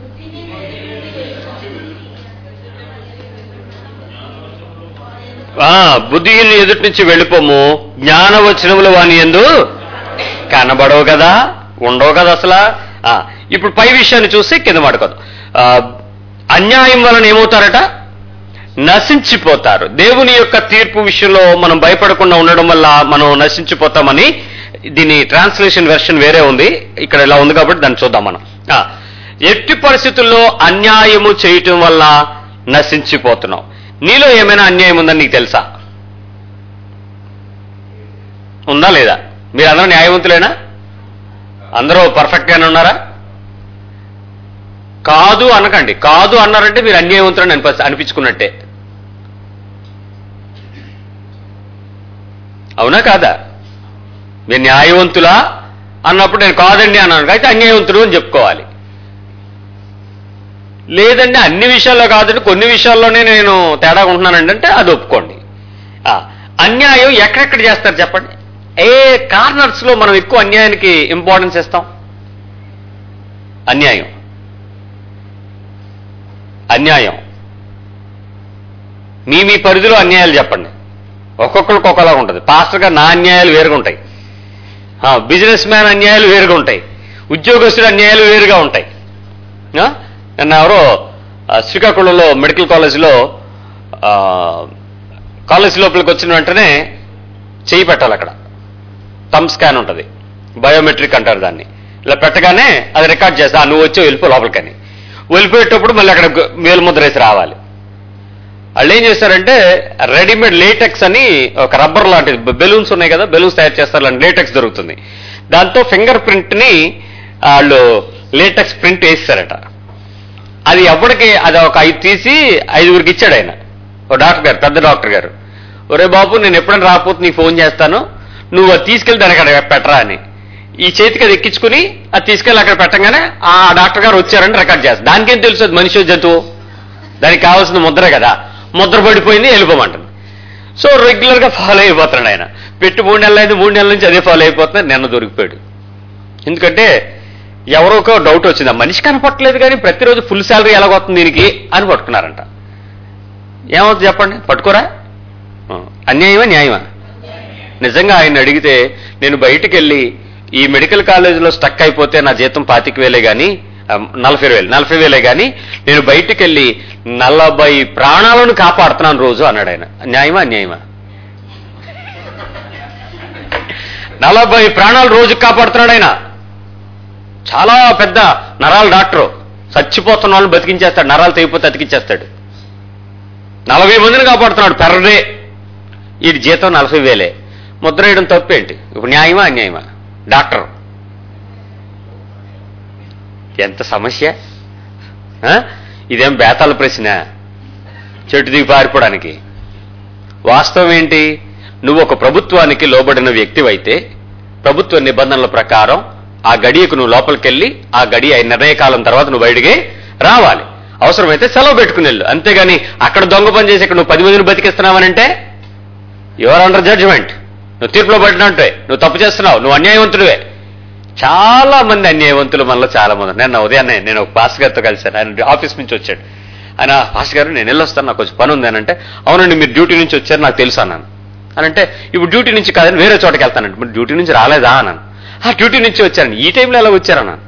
ఆ, బుద్ధిహీన ఎదుటి నుంచి వెళ్ళిపోము జ్ఞానవచనములు వాని ఎందు కనబడవు కదా ఉండవు కదా అసలు ఆ, ఇప్పుడు పై విషయాన్ని చూసి కింద మాడుకోదు అన్యాయం వలన ఏమవుతారట నశించిపోతారు దేవుని యొక్క తీర్పు విషయంలో మనం భయపడకుండా ఉండడం వల్ల మనం నశించిపోతామని దీని ట్రాన్స్లేషన్ వెర్షన్ వేరే ఉంది ఇక్కడ ఇలా ఉంది కాబట్టి దాన్ని చూద్దాం మనం ఆ, ఎట్టి పరిస్థితుల్లో అన్యాయము చేయటం వల్ల నశించిపోతున్నాం నీలో ఏమైనా అన్యాయం ఉందని నీకు తెలుసా ఉందా లేదా మీరు అందరూ న్యాయవంతులేనా అందరూ పర్ఫెక్ట్ గానే ఉన్నారా కాదు అనకండి కాదు అన్నారంటే మీరు అన్యాయవంతులని అనిపి అనిపించుకున్నట్టే అవునా కాదా మీరు న్యాయవంతులా అన్నప్పుడు నేను కాదండి అన్నాను అయితే అన్యాయవంతుడు అని చెప్పుకోవాలి లేదండి అన్ని విషయాల్లో కాదండి కొన్ని విషయాల్లోనే నేను తేడా ఉంటున్నానండి అంటే అది ఒప్పుకోండి ఆ, అన్యాయం ఎక్కడెక్కడ చేస్తారు చెప్పండి ఏ కార్నర్స్ లో మనం ఎక్కువ అన్యాయానికి ఇంపార్టెన్స్ ఇస్తాం అన్యాయం అన్యాయం మీ మీ పరిధిలో అన్యాయాలు చెప్పండి ఒక్కొక్కరికి ఒక్కొక్కలా ఉంటుంది పాస్టర్ గారు నా అన్యాయాలు వేరుగా ఉంటాయి బిజినెస్ మ్యాన్ అన్యాయాలు వేరుగా ఉంటాయి ఉద్యోగస్తుల అన్యాయాలు వేరుగా ఉంటాయి ఆ? నిన్న ఎవరో ఆ, శ్రీకాకుళంలో మెడికల్ కాలేజీలో ఆ, కాలేజ్ లోపలికి వచ్చిన వెంటనే చేయి పెట్టాలి అక్కడ థమ్ స్కాన్ ఉంటుంది బయోమెట్రిక్ అంటారు దాన్ని ఇలా పెట్టగానే అది రికార్డ్ చేస్తా "ఆ, నువ్వు వచ్చి వెళ్ళిపో లోపలికని వెళ్ళిపోయేటప్పుడు మళ్ళీ అక్కడ గు- వేలు ముద్ర వేసి రావాలి వాళ్ళు ఏం చేస్తారంటే రెడీమేడ్ లేటెక్స్ అని ఒక రబ్బర్ లాంటిది బెలూన్స్ ఉన్నాయి కదా బెలూన్స్ తయారు చేస్తారు అలాంటి లేటెక్స్ దొరుకుతుంది దాంతో ఫింగర్ ప్రింట్ ని వాళ్ళు లేటెక్స్ ప్రింట్ వేస్తారట అది ఎవరికి అది ఒక ఐదు తీసి ఐదుగురికి ఇచ్చాడు ఆయన ఓ డాక్టర్ గారు పెద్ద డాక్టర్ గారు ఒరే బాబు నేను ఎప్పుడైనా రాకపోతే నీకు ఫోన్ చేస్తాను నువ్వు అది తీసుకెళ్లి దానికి అక్కడ పెట్టరా అని ఈ చేతికి అది ఎక్కించుకుని అది తీసుకెళ్ళి అక్కడ పెట్టగానే ఆ డాక్టర్ గారు వచ్చారని రికార్డ్ చేస్తారు దానికేం తెలుసు అది మనిషి జంతువు దానికి కావాల్సిన ముద్ర కదా ముద్ర పడిపోయింది వెళ్ళిపోమంటుంది సో రెగ్యులర్ గా ఫాలో అయిపోతున్నాడు ఆయన పెట్టి మూడు నెలలు అయింది మూడు నెలల నుంచి అదే ఫాలో అయిపోతున్నాడు నిన్న దొరికిపోయాడు ఎందుకంటే ఎవరోకో డౌట్ వచ్చింది ఆ మనిషి కనపట్టలేదు కానీ ప్రతిరోజు ఫుల్ శాలరీ ఎలాగొస్తుంది దీనికి అని పట్టుకున్నారంట ఏమవుతుంది చెప్పండి పట్టుకోరా ఆ, అన్యాయమా న్యాయమా నిజంగా ఆయన అడిగితే నేను బయటికి వెళ్ళి ఈ మెడికల్ కాలేజీలో స్టక్ అయిపోతే నా జీతం పాతిక వేలే కానీ ఆ, నలభై వేలు నలభై వేలే కానీ నేను బయటికి వెళ్ళి నలభై ప్రాణాలను కాపాడుతున్నాను రోజు అన్నాడు ఆయన న్యాయమా అన్యాయమా నలభై ప్రాణాలు రోజు కాపాడుతున్నాడు ఆయన చాలా పెద్ద నరాల డాక్టరు చచ్చిపోతున్న వాళ్ళని బతికించేస్తాడు నరాలు తెగిపోతే అతికించేస్తాడు నలభై మందిని కాపాడుతున్నాడు పెర్ డే వీడి జీతం నలభై వేలే ముద్ర వేయడం తప్పేంటి ఇప్పుడు న్యాయమా అన్యాయమా డాక్టర్ ఎంత సమస్య ఆ? ఇదేం బేతాల ప్రశ్న చెట్టు దిగి పారిపోవడానికి వాస్తవం ఏంటి నువ్వు ఒక ప్రభుత్వానికి లోబడిన వ్యక్తివైతే ప్రభుత్వ నిబంధనల ప్రకారం ఆ గడియకు నువ్వు లోపలికెళ్ళి ఆ గడియ నిర్ణయకాలం తర్వాత నువ్వు బయటికి రావాలి అవసరమైతే సెలవు పెట్టుకుని వెళ్ళు అంతేగాని అక్కడ దొంగ పని చేసి ఇక్కడ నువ్వు పది మందిని బతికిస్తున్నావనంటే యువర్ అండర్ జడ్జిమెంట్ నువ్వు తీర్పులో పడినట్టే నువ్వు తప్పు చేస్తున్నావు నువ్వు అన్యాయవంతుడివే చాలా మంది అన్యాయవంతులు మనలో చాలా మంది ఉన్నారు. నిన్న ఉదయాన్నే నేను ఒక పాస్ గారితో కలిశాను ఆయన ఆఫీస్ నుంచి వచ్చాడు ఆయన పాస్ గారు నేను వెళ్ళొస్తాను నాకు కొంచెం పని ఉంది అని అంటే అవునండి మీరు డ్యూటీ నుంచి వచ్చారు నాకు తెలుసు అన్నాను అని అంటే ఇప్పుడు డ్యూటీ నుంచి కాదని వేరే చోటకి వెళ్తానండి మీరు డ్యూటీ నుంచి రాలేదా అన్నాను ఆ డ్యూటీ నుంచి వచ్చారండి ఈ టైంలో ఎలా వచ్చారన్నాను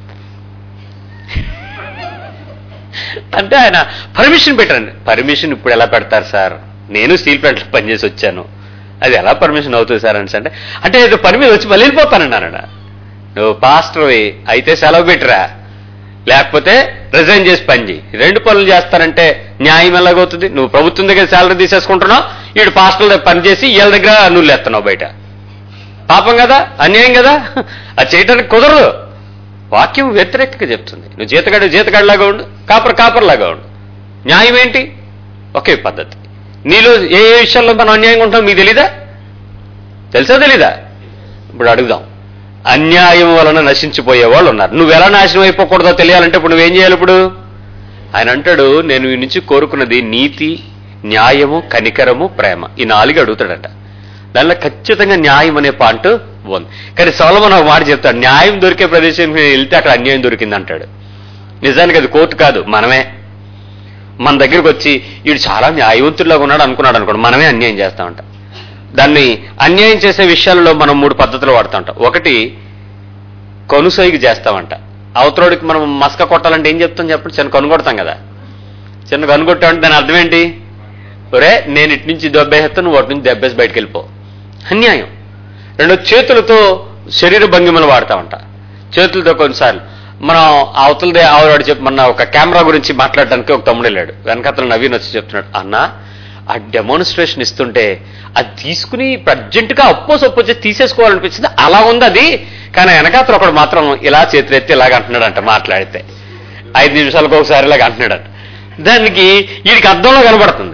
అంటే ఆయన పర్మిషన్ పెట్టారండి పర్మిషన్ ఇప్పుడు ఎలా పెడతారు సార్ నేను స్టీల్ ప్లాంట్లో పనిచేసి వచ్చాను అది ఎలా పర్మిషన్ అవుతుంది సార్ అని అంటే అంటే ఏదో పని మీద వచ్చి మళ్ళీ వెళ్ళిపోతానన్నాడు నువ్వు పాస్టర్ అయితే సెలవు పెట్టిరా లేకపోతే రిజైన్ చేసి పని చేయి రెండు పనులు చేస్తానంటే న్యాయం ఎలాగవుతుంది నువ్వు ప్రభుత్వం దగ్గర శాలరీ తీసేసుకుంటున్నావు వీడు పాస్టర్ల దగ్గర పని చేసి వీళ్ళ దగ్గర నువ్వు లేస్తున్నావు బయట పాపం కదా అన్యాయం కదా అది చేయటానికి కుదరదు వాక్యం వ్యతిరేకంగా చెప్తుంది నువ్వు జీతగాడు జీతగాడిలాగా ఉండు కాపర్ కాపర్లాగా ఉండు న్యాయం ఏంటి ఒకే పద్ధతి నీలో ఏ ఏ విషయాల్లో మనం అన్యాయంగా ఉంటాం మీకు తెలీదా తెలుసా తెలీదా ఇప్పుడు అడుగుదాం అన్యాయం వలన నశించిపోయే వాళ్ళు ఉన్నారు నువ్వు ఎలా నాశనం అయిపోకూడదో తెలియాలంటే ఇప్పుడు నువ్వేం చేయాలి ఇప్పుడు ఆయన అంటాడు నేను ఈ నుంచి కోరుకున్నది నీతి న్యాయము కనికరము ప్రేమ ఈ నాలుగు అడుగుతాడట దానిలో ఖచ్చితంగా న్యాయం అనే పాయింట్ ఉంది కానీ సోలమన్ ఒక మాట చెప్తాడు న్యాయం దొరికే ప్రదేశానికి వెళ్తే అక్కడ అన్యాయం దొరికింది అంటాడు నిజానికి అది కోర్టు కాదు మనమే మన దగ్గరికి వచ్చి వీడు చాలా న్యాయవంతుడిలాగా ఉన్నాడు అనుకున్నాడు అనుకోండి మనమే అన్యాయం చేస్తా ఉంటాం దాన్ని అన్యాయం చేసే విషయాలలో మనం మూడు పద్ధతులు వాడుతూ ఉంటాం ఒకటి కొనుసైకి చేస్తామంట అవతలోడికి మనం మస్క కొట్టాలంటే ఏం చెప్తాం చెప్పండి చిన్న కొనుగొడతాం కదా చిన్న కొనుగొట్టామంటే దాని అర్థం ఏంటి ఒరే నేను ఇటు నుంచి దెబ్బేస్తాను నువ్వు అటు నుంచి దెబ్బేసి బయటకు వెళ్ళిపో అన్యాయం రెండు చేతులతో శరీర భంగిమలు వాడతామంట చేతులతో కొన్నిసార్లు మనం అవతలదే ఆవిడ చెప్పి మన ఒక కెమెరా గురించి మాట్లాడడానికి ఒక తమ్ముడు వెళ్ళాడు వెనకతలు నవీన్ వచ్చి చెప్తున్నాడు అన్న ఆ డెమోన్స్ట్రేషన్ ఇస్తుంటే అది తీసుకుని అర్జెంట్ గా అప్పో సొప్పో చేసి తీసేసుకోవాలనిపించింది అలా ఉంది అది కానీ వెనకాతలు ఒకడు మాత్రం ఇలా చేతులు ఎత్తి ఇలాగ అంటున్నాడంట మాట్లాడితే ఐదు నిమిషాలకు ఒకసారి ఇలాగ అంటున్నాడంట దానికి వీడికి అర్థంలో కనబడుతుంది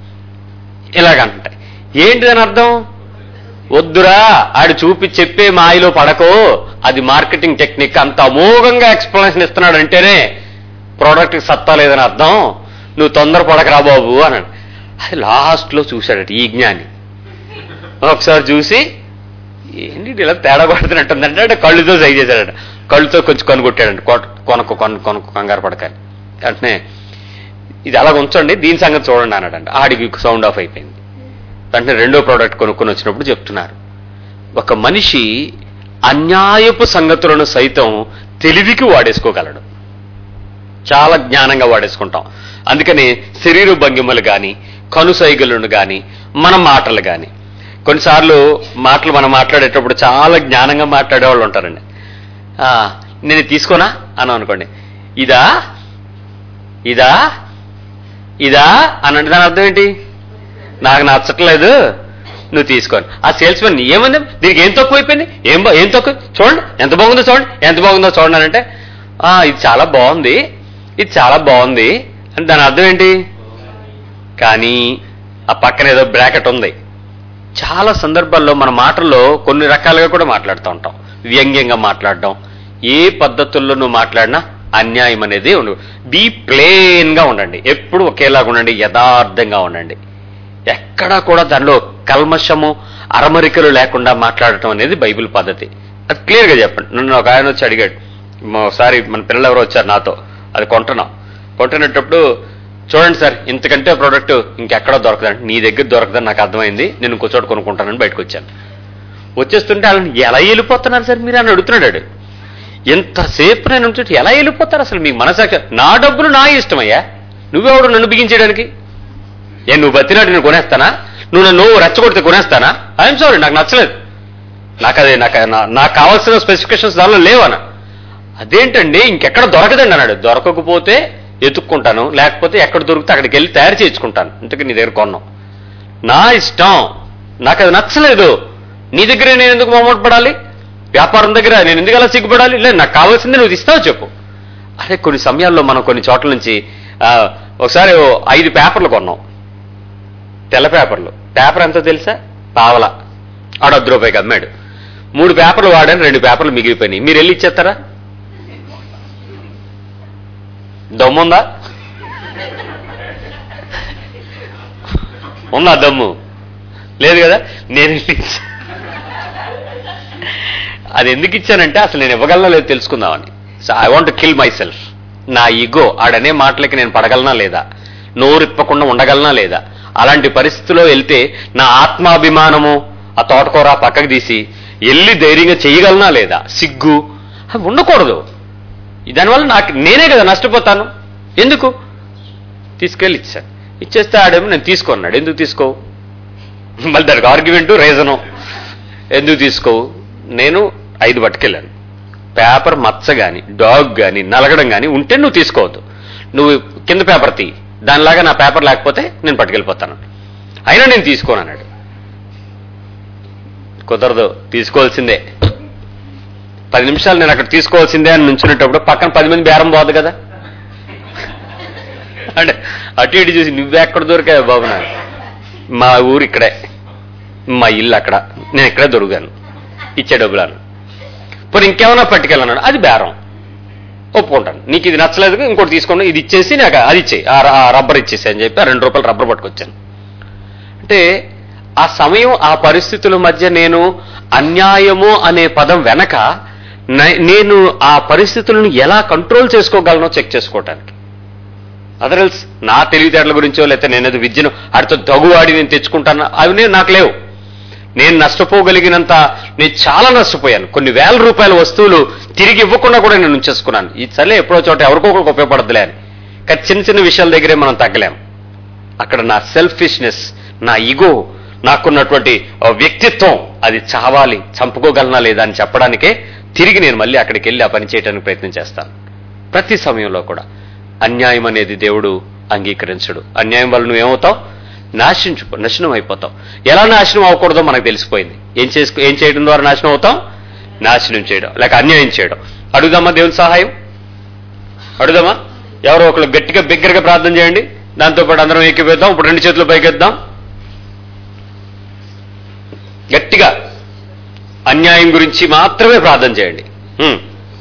ఇలాగ అంటాయి ఏంటి దాని అర్థం వద్దురా ఆడు చూపి చెప్పే మాయలో పడకో అది మార్కెటింగ్ టెక్నిక్ అంత అమోఘంగా ఎక్స్ప్లెనేషన్ ఇస్తున్నాడు అంటేనే ప్రోడక్ట్ సత్తా లేదని అర్థం నువ్వు తొందర పడకరా బాబు అన్నాడు అది లాస్ట్లో చూశాడట ఈ జ్ఞాని ఒకసారి చూసి ఏంటి ఇది ఇలా తేడా కొడుతున్నట్టుందంటే అంటే కళ్ళుతో సై చేశాడట కళ్ళుతో కొంచెం కొనుగొట్టాడంట కొ- కొనకు కొను కొనుక్కు కంగారు పడకని వెంటనే ఇది అలా ఉంచండి దీని సంగతి చూడండి అన్నాడంట ఆడికి సౌండ్ ఆఫ్ అయిపోయింది వెంటనే రెండో ప్రోడక్ట్ కొనుక్కొని వచ్చినప్పుడు చెప్తున్నారు ఒక మనిషి అన్యాయపు సంగతులను సైతం తెలివికి వాడేసుకోగలడు చాలా జ్ఞానంగా వాడేసుకుంటాం అందుకని శరీర భంగిమలు కానీ కనుసైగలను కానీ మన మాటలు కానీ కొన్నిసార్లు మాటలు మనం మాట్లాడేటప్పుడు చాలా జ్ఞానంగా మాట్లాడే వాళ్ళు ఉంటారండి ఆ, నేను ఇది తీసుకోనా అని అనుకోండి ఇదా ఇదా ఇదా అని అంటే దాని అర్థం ఏంటి నాకు నచ్చట్లేదు నువ్వు తీసుకోండి ఆ సేల్స్ మెన్ ఏమంది దీనికి ఏం తక్కువ అయిపోయింది ఏం బా- ఏం తక్కువ చూడండి ఎంత బాగుందో చూడండి ఎంత బాగుందో చూడండి అని అంటే "ఆ, ఇది చాలా బాగుంది ఇది చాలా బాగుంది అని దాని అర్థం ఏంటి కానీ ఆ పక్కన ఏదో బ్రాకెట్ ఉంది చాలా సందర్భాల్లో మన మాటల్లో కొన్ని రకాలుగా కూడా మాట్లాడుతూ ఉంటాం వ్యంగ్యంగా మాట్లాడడం ఏ పద్ధతుల్లో నువ్వు మాట్లాడినా అన్యాయం అనేది ఉండు బీ ప్లేన్ గా ఉండండి ఎప్పుడు ఒకేలాగా ఉండండి యథార్థంగా ఉండండి ఎక్కడా కూడా దానిలో కల్మషము అరమరికలు లేకుండా మాట్లాడటం అనేది బైబిల్ పద్ధతి అది క్లియర్ గా చెప్పండి నన్ను ఒక ఆయన వచ్చి అడిగాడు ఒకసారి మన పిల్లలు ఎవరో వచ్చారు నాతో అది కొంటున్నాం కొంటున్నప్పుడు చూడండి సార్ ఇంతకంటే ప్రోడక్ట్ ఇంకెక్కడా దొరకదండి నీ దగ్గర దొరకదని నాకు అర్థమైంది నేను ఇంకో చోట కొనుక్కుంటానని బయటకు వచ్చాను వచ్చేస్తుంటే వాళ్ళని ఎలా వెళ్ళిపోతున్నారు సార్ మీరు అని అడుగుతున్నాడు వాడు. ఎంతసేపు నేను ఉంటుంటే ఎలా వెళ్ళిపోతారు అసలు మీ మనసాక్షి నా డబ్బులు నా ఇష్టమయ్యా నువ్వెవడు నన్ను బిగించడానికి ఏ నువ్వు బతినాడు నేను కొనేస్తానా నువ్వు నన్ను రెచ్చగొడితే కొనేస్తానా ఐఎమ్ సారీ నాకు నచ్చలేదు నాకు అదే నాకు నా- నాకు కావాల్సిన స్పెసిఫికేషన్స్ దానిలో లేవనా అదేంటండి ఇంకెక్కడ దొరకదండి అన్నాడు దొరకకపోతే ఎత్తుక్కుంటాను లేకపోతే ఎక్కడ దొరికితే అక్కడికి వెళ్ళి తయారు చేయించుకుంటాను ఇంతకీ నీ దగ్గర కొన్నాం నా ఇష్టం నాకు అది నచ్చలేదు నీ దగ్గరే నేను ఎందుకు మొమ్మట పడాలి వ్యాపారం దగ్గర నేను ఎందుకు అలా సిగ్గుపడాలి లేదు నాకు కావాల్సింది నువ్వు ఇస్తావు చెప్పు అదే కొన్ని సమయాల్లో మనం కొన్ని చోట్ల నుంచి ఆ, ఒకసారి ఓ ఐదు పేపర్లు కొన్నాం తెల్ల పేపర్లు పేపర్ ఎంతో తెలుసా పావల ఆడ వద్ద రూపాయికి అమ్మాడు మూడు పేపర్లు వాడాను రెండు పేపర్లు మిగిలిపోయినాయి మీరు వెళ్ళి ఇచ్చేస్తారా దమ్ముందా ఉందా దమ్ము లేదు కదా నేను వెళ్ళి ఇచ్చా. అది ఎందుకు ఇచ్చానంటే అసలు నేను ఇవ్వగలనా లేదు తెలుసుకుందామని so I want kill myself నా ఈగో ఆడనే మాటలకి నేను పడగలనా లేదా నోరిప్పకుండా ఉండగలనా లేదా అలాంటి పరిస్థితిలో వెళ్తే నా ఆత్మాభిమానము ఆ తోటకూర పక్కకు తీసి వెళ్ళి ధైర్యంగా చేయగలనా లేదా సిగ్గు అవి ఉండకూడదు దానివల్ల నాకు నేనే కదా నష్టపోతాను ఎందుకు తీసుకెళ్ళి ఇచ్చాను ఇచ్చేస్తే ఆడేమో నేను తీసుకున్నాడు ఎందుకు తీసుకో మళ్ళీ దానికి ఆర్గ్యుమెంట్ రీజను ఎందుకు తీసుకోవు నేను ఐదు పట్టుకెళ్ళాను పేపర్ మచ్చ గాని డాగ్ గాని నలగడం గాని ఉంటే నువ్వు తీసుకోవద్దు నువ్వు కింద పేపర్ తీ దానిలాగా నా పేపర్ లేకపోతే నేను పట్టుకెళ్ళిపోతాను అయినా నేను తీసుకోను అన్నాడు కుదరదు తీసుకోవాల్సిందే పది నిమిషాలు నేను అక్కడ తీసుకోవాల్సిందే అని నుంచునేటప్పుడు పక్కన పది మంది బేరం పోదు కదా అంటే అటు ఇటు చూసి నువ్వెక్కడ దొరికావు బాబు నాకు మా ఊరు ఇక్కడే మా ఇల్లు అక్కడ నేను ఇక్కడే దొరికాను ఇచ్చే డబ్బులను పోనీ ఇంకేమైనా పట్టుకెళ్ళన్నాడు అది బేరం ఒప్పుకుంటాను నీకు ఇది నచ్చలేదు ఇంకోటి తీసుకోండి ఇది ఇచ్చేసి నాకు అది ఇచ్చేయి ఆ ర- ఆ రబ్బర్ ఇచ్చేసి అని చెప్పి ఆ రెండు రూపాయలు రబ్బర్ పట్టుకొచ్చాను అంటే ఆ సమయం ఆ పరిస్థితుల మధ్య నేను అన్యాయము అనే పదం వెనక నే- నేను ఆ పరిస్థితులను ఎలా కంట్రోల్ చేసుకోగలనో చెక్ చేసుకోవటానికి అదర్స్ నా తెలివితేటల గురించో లేకపోతే నేను ఏదో విద్యను ఆడితో దగువాడి నేను తెచ్చుకుంటాను అవి నేను నాకు లేవు నేను నష్టపోగలిగినంత నేను చాలా నష్టపోయాను కొన్ని వేల రూపాయల వస్తువులు తిరిగి ఇవ్వకుండా కూడా నేను ఉంచేసుకున్నాను ఈ సరే ఎప్పుడో చోట ఎవరికో ఒకరికి ఉపయోగపడదులే అని కానీ చిన్న చిన్న విషయాల దగ్గరే మనం తగ్గలేం అక్కడ నా సెల్ఫిష్నెస్ నా ఈగో నాకున్నటువంటి ఆ వ్యక్తిత్వం అది చావాలి చంపుకోగలనా లేదా అని చెప్పడానికే తిరిగి నేను మళ్ళీ అక్కడికి వెళ్ళి ఆ పని చేయడానికి ప్రయత్నం చేస్తాను ప్రతి సమయంలో కూడా అన్యాయం అనేది దేవుడు అంగీకరించడు అన్యాయం వల్ల నువ్వేమవుతావు నాశించు నాశనం అయిపోతావు ఎలా నాశనం అవ్వకూడదో మనకు తెలిసిపోయింది ఏం చేసుకో ఏం చేయడం ద్వారా నాశనం అవుతాం నాశనం చేయడం లేక అన్యాయం చేయడం అడుగుదామా దేవుని సహాయం అడుగుదామా ఎవరో ఒకరు గట్టిగా బిగ్గరగా ప్రార్థన చేయండి దాంతోపాటు అందరం ఎక్కిపోతాం ఇప్పుడు రెండు చేతులు పైకెద్దాం గట్టిగా అన్యాయం గురించి మాత్రమే ప్రార్థన చేయండి హ్మ్.